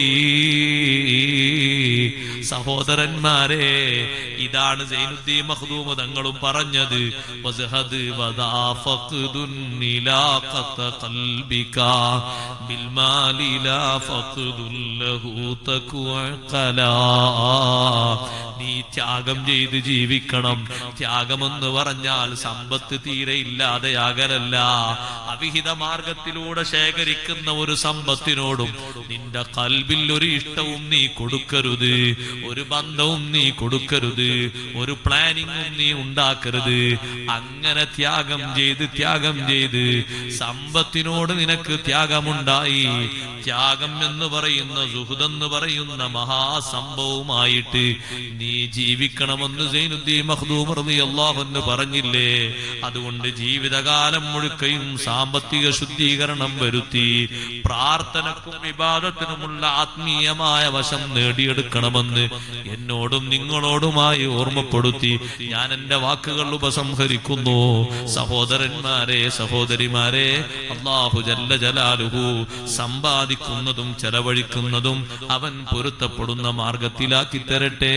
സഹോദരന്മാരെ ഇതാണ് സൈനുദ്ദീൻ മഖ്ദൂമ് തങ്ങളും പറഞ്ഞത് വസ്ഹദ് വദാ ഫഖ്ദുൻ നിലാഖത ഖൽബിക ബിൽ മാലി ലാ ഫഖ്ദുൻ ലഹു തകുഅ ഖലാ നീ നീ ത്യാഗം ചെയ്ത് ജീവിക്കണം ത്യാഗമെന്ന് പറഞ്ഞാൽ സമ്പത്ത് തീരെ ഇല്ലാതെയാകലല്ല അവിഹിത മാർഗത്തിലൂടെ ശേഖരിക്കുന്ന ഒരു സമ്പത്തിനോടും നിന്റെ കൽബിൽ ഒരു ഇഷ്ടവും നീ കൊടുക്കരുത് ഒരു ബന്ധവും നീ കൊടുക്കരുത് ഒരു പ്ലാനിങ്ങും നീ ഉണ്ടാക്കരുത് അങ്ങനെ ത്യാഗം ചെയ്ത് ത്യാഗം ചെയ്ത് സമ്പത്തിനോട് നിനക്ക് ത്യാഗമുണ്ടായി ത്യാഗം എന്ന് പറയുന്ന സുഹൃതെന്ന് പറയുന്ന മഹാസംഭവമായിട്ട് നീ ജീവിക്കണമെന്ന് സൈനുദ്ദീൻ മഖ്ദൂം റളിയല്ലാഹു അൻഹു പറഞ്ഞില്ലേ അതുകൊണ്ട് ജീവിതകാലം മുഴുക്കയും സാമ്പത്തിക ശുദ്ധീകരണം വരുത്തി പ്രാർത്ഥനക്കും വിവാദത്തിനുമുള്ള ആത്മീയമായ വശം നേടിയെടുക്കണമെന്ന് എന്നോടും നിങ്ങളോടുമായി ഓർമ്മപ്പെടുത്തി ഞാൻ എന്റെ വാക്കുകൾ ഉപസംഹരിക്കുന്നു സഹോദരന്മാരെ സഹോദരിമാരെ അള്ളാഹു ജല്ല ജലാലുഹു സമ്പാദിക്കുന്നതും ചെലവഴിക്കുന്നതും അവൻ പൊരുത്തപ്പെടുന്ന മാർഗത്തിലാക്കി തരട്ടെ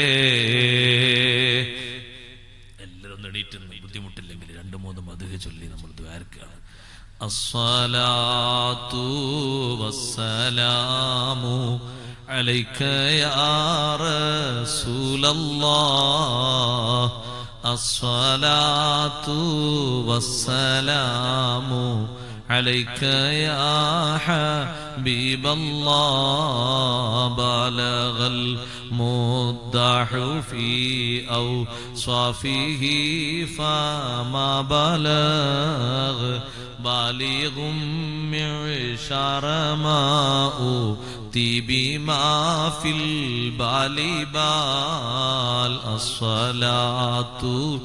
എല്ലാവരും എണീറ്റ് നിന്ന് ബുദ്ധിമുട്ടില്ലെങ്കിൽ രണ്ട് മൂന്ന് മധുക ചൊല്ലി നമ്മൾ ദ്വാരക്കാണ് അസ്സലാത്തു വസ്സലാമു عليك يا رسول الله الصلاة والسلام عليك يا حبيب الله بلغ المدح في أوصافه فما بلغ بالغ معشر ما أوتي بما في البال بال الصلاة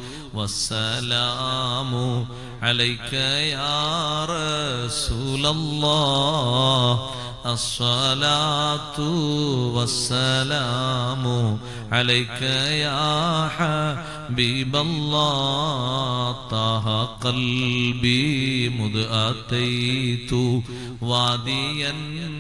والسلام عليك يا رسول الله الصلاة والسلام عليك يا حبيب الله طه قلبي مذ أتيت واديا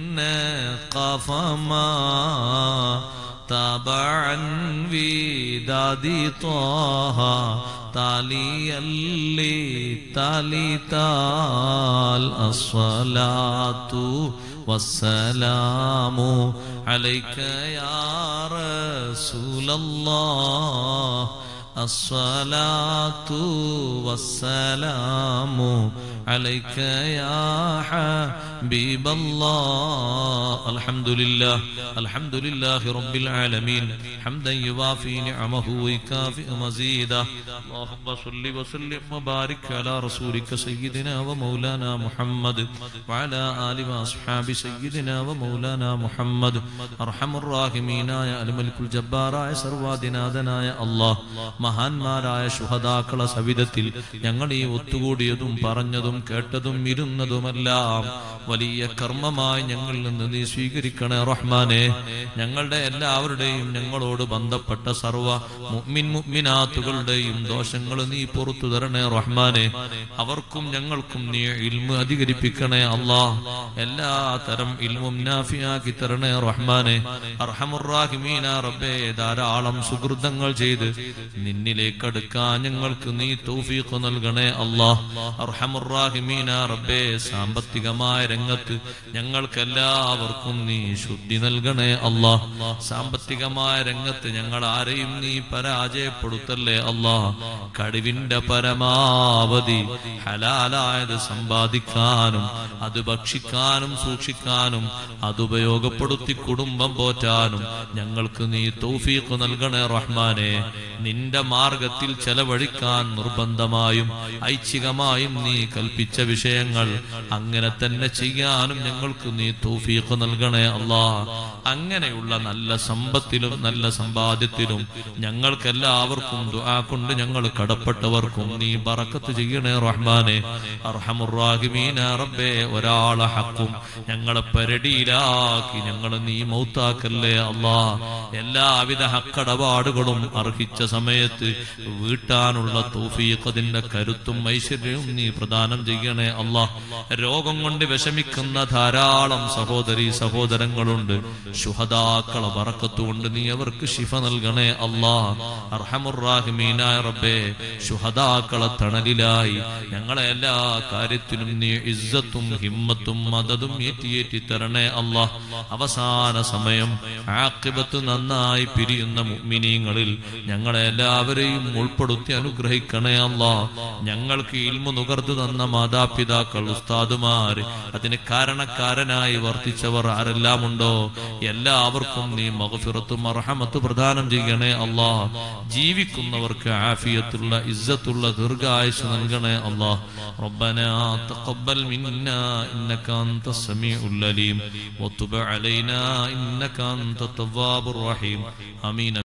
قفما تابعا ودادي طه تاليا لتالي تال الصلاة والسلام عليك يا رسول الله الصلاة والسلام عليك يا حبيب الله الحمد لله الحمد لله رب العالمين حمدا يوافي نعمه ويكافئ مزيدا اللهم صل وسلم وبارك على رسولك سيدنا ومولانا محمد وعلى آل وأصحاب سيدنا ومولانا محمد أرحم الراحمين يا الملك الجبار يا സർവാദിനാഥനായ അള്ളാഹ് മഹാന്മാരായ ശുഹദാക്കള സവിധത്തിൽ ഞങ്ങൾ ഈ ഒത്തുകൂടിയതും പറഞ്ഞതും കേട്ടതും ഇരുന്നതുമെല്ലാം വലിയ കർമ്മമായി ഞങ്ങളിൽ നിന്ന് നീ സ്വീകരിക്കണേ റഹ്മാനെ ഞങ്ങളുടെ എല്ലാവരുടെയും ഞങ്ങളോട് ബന്ധപ്പെട്ട സർവ മുഅ്മിൻ മുഅ്മിനാത്തുകളുടെയും ദോഷങ്ങൾ നീ പുറത്തു തരണേ റഹ്മാനെ അവർക്കും ഞങ്ങൾക്കും നീ ഇൽമു അധികരിപ്പിക്കണേ അല്ലാ എല്ലാ തരം ഇൽമും നാഫിയാക്കി തരണേ റഹ്മാനെ അർഹമുറാഹിമീന റബ്ബേ ധാരാളം സുഹൃതങ്ങൾ ചെയ്ത് നിന്നിലേക്ക് അടുക്കാൻ ഞങ്ങൾക്ക് നീ തൗഫീഖ് നൽകണേ അല്ലാ അർഹമുറാഹിമീന റബ്ബേ സാമ്പത്തികമായ രംഗത്ത് ഞങ്ങൾക്ക് എല്ലാവർക്കും നീ ശുദ്ധി നൽകണേ അല്ലാ സാമ്പത്തികമായ രംഗത്ത് ഞങ്ങൾ ആരെയും നീ പരാജയപ്പെടുത്തല്ലേ അല്ലാ കഴിവിന്റെ പരമാവധി ഹലാലായത് സമ്പാദിക്കാനും അത് ഭക്ഷിക്കാനും സൂക്ഷിക്കാനും അത് ഉപയോഗപ്പെടുത്തി കുടുംബം പോറ്റാനും ഞങ്ങൾക്ക് നീ തൗഫീഖ് നൽകണേ റഹ്മാനെ നിന്റെ മാർഗത്തിൽ ചെലവഴിക്കാൻ നിർബന്ധമായും ഐച്ഛികമായും നീ കൽപ്പിച്ച വിഷയങ്ങൾ അങ്ങനെ തന്നെ ചെയ്യാനും ഞങ്ങൾക്ക് നീ തൗഫീഖ് നൽകണേ അല്ലാ അങ്ങനെയുള്ള നല്ല സമ്പത്തിലും നല്ല സമ്പാദ്യത്തിലും ഞങ്ങൾക്കെല്ലാവർക്കും ദുആ കൊണ്ട് ഞങ്ങൾ കടപ്പെട്ടവർക്കും നീ ബറക്കത്ത് ചെയ്യണേ റഹ്മാനെ അർഹമുറാഹിമീന റബ്ബേ ഒരാളെ ഹക്കും ഞങ്ങളെ പരടിയിലാക്കി ഞങ്ങൾ നീ മൗത്താക്കല്ലേ അല്ലാ എല്ലാവിധ ഹക്കടപാടുകളും അർഹിച്ച സമയത്ത് വീട്ടാനുള്ള തൗഫീഖ് അതിന്റെ കരുത്തും ഐശ്വര്യവും നീ പ്രദാനം ചെയ്യണേ അല്ലാ രോഗം കൊണ്ട് വിഷമി വിഷമിക്കുന്ന ധാരാളം സഹോദരി സഹോദരങ്ങളുണ്ട് ശുഹദാക്കളെ പറക്കത്തുകൊണ്ട് നീ അവർക്ക് ശിഫ നൽകണേ അല്ലാ അർഹമുറാഹിമീനായ റബ്ബേ ശുഹദാക്കളെ തണലിലായി ഞങ്ങളെ എല്ലാ കാര്യത്തിനും നീ ഇസ്സത്തും ഹിമ്മത്തും മദതും ഏറ്റിയേറ്റി തരണേ അല്ലാ അവസാന സമയം ആക്കിബത്ത് നന്നായി പിരിയുന്ന മുഅ്മിനീങ്ങളിൽ ഞങ്ങളെ എല്ലാവരെയും ഉൾപ്പെടുത്തി അനുഗ്രഹിക്കണേ അല്ലാ ഞങ്ങൾക്ക് ഇൽമു നുകർന്നു തന്ന മാതാപിതാക്കൾ ഉസ്താദുമാര് അതിന് കാരണക്കാരനായി വർത്തിച്ചവർ ആരെല്ലാം ഉണ്ടോ എല്ലാവർക്കും നീ മഗ്ഫിറത്തും അർഹമത്ത് പ്രദാനം ചെയ്യണേ അല്ലാ ജീവിക്കുന്നവർക്ക് ആഫിയത്തുള്ള ഇസ്സത്തുള്ള ദീർഘായുസ് നൽകണേ അല്ലാ ربنا تقبل منا إنك أنت السميع العليم وتب علينا إنك أنت التواب الرحيم آمين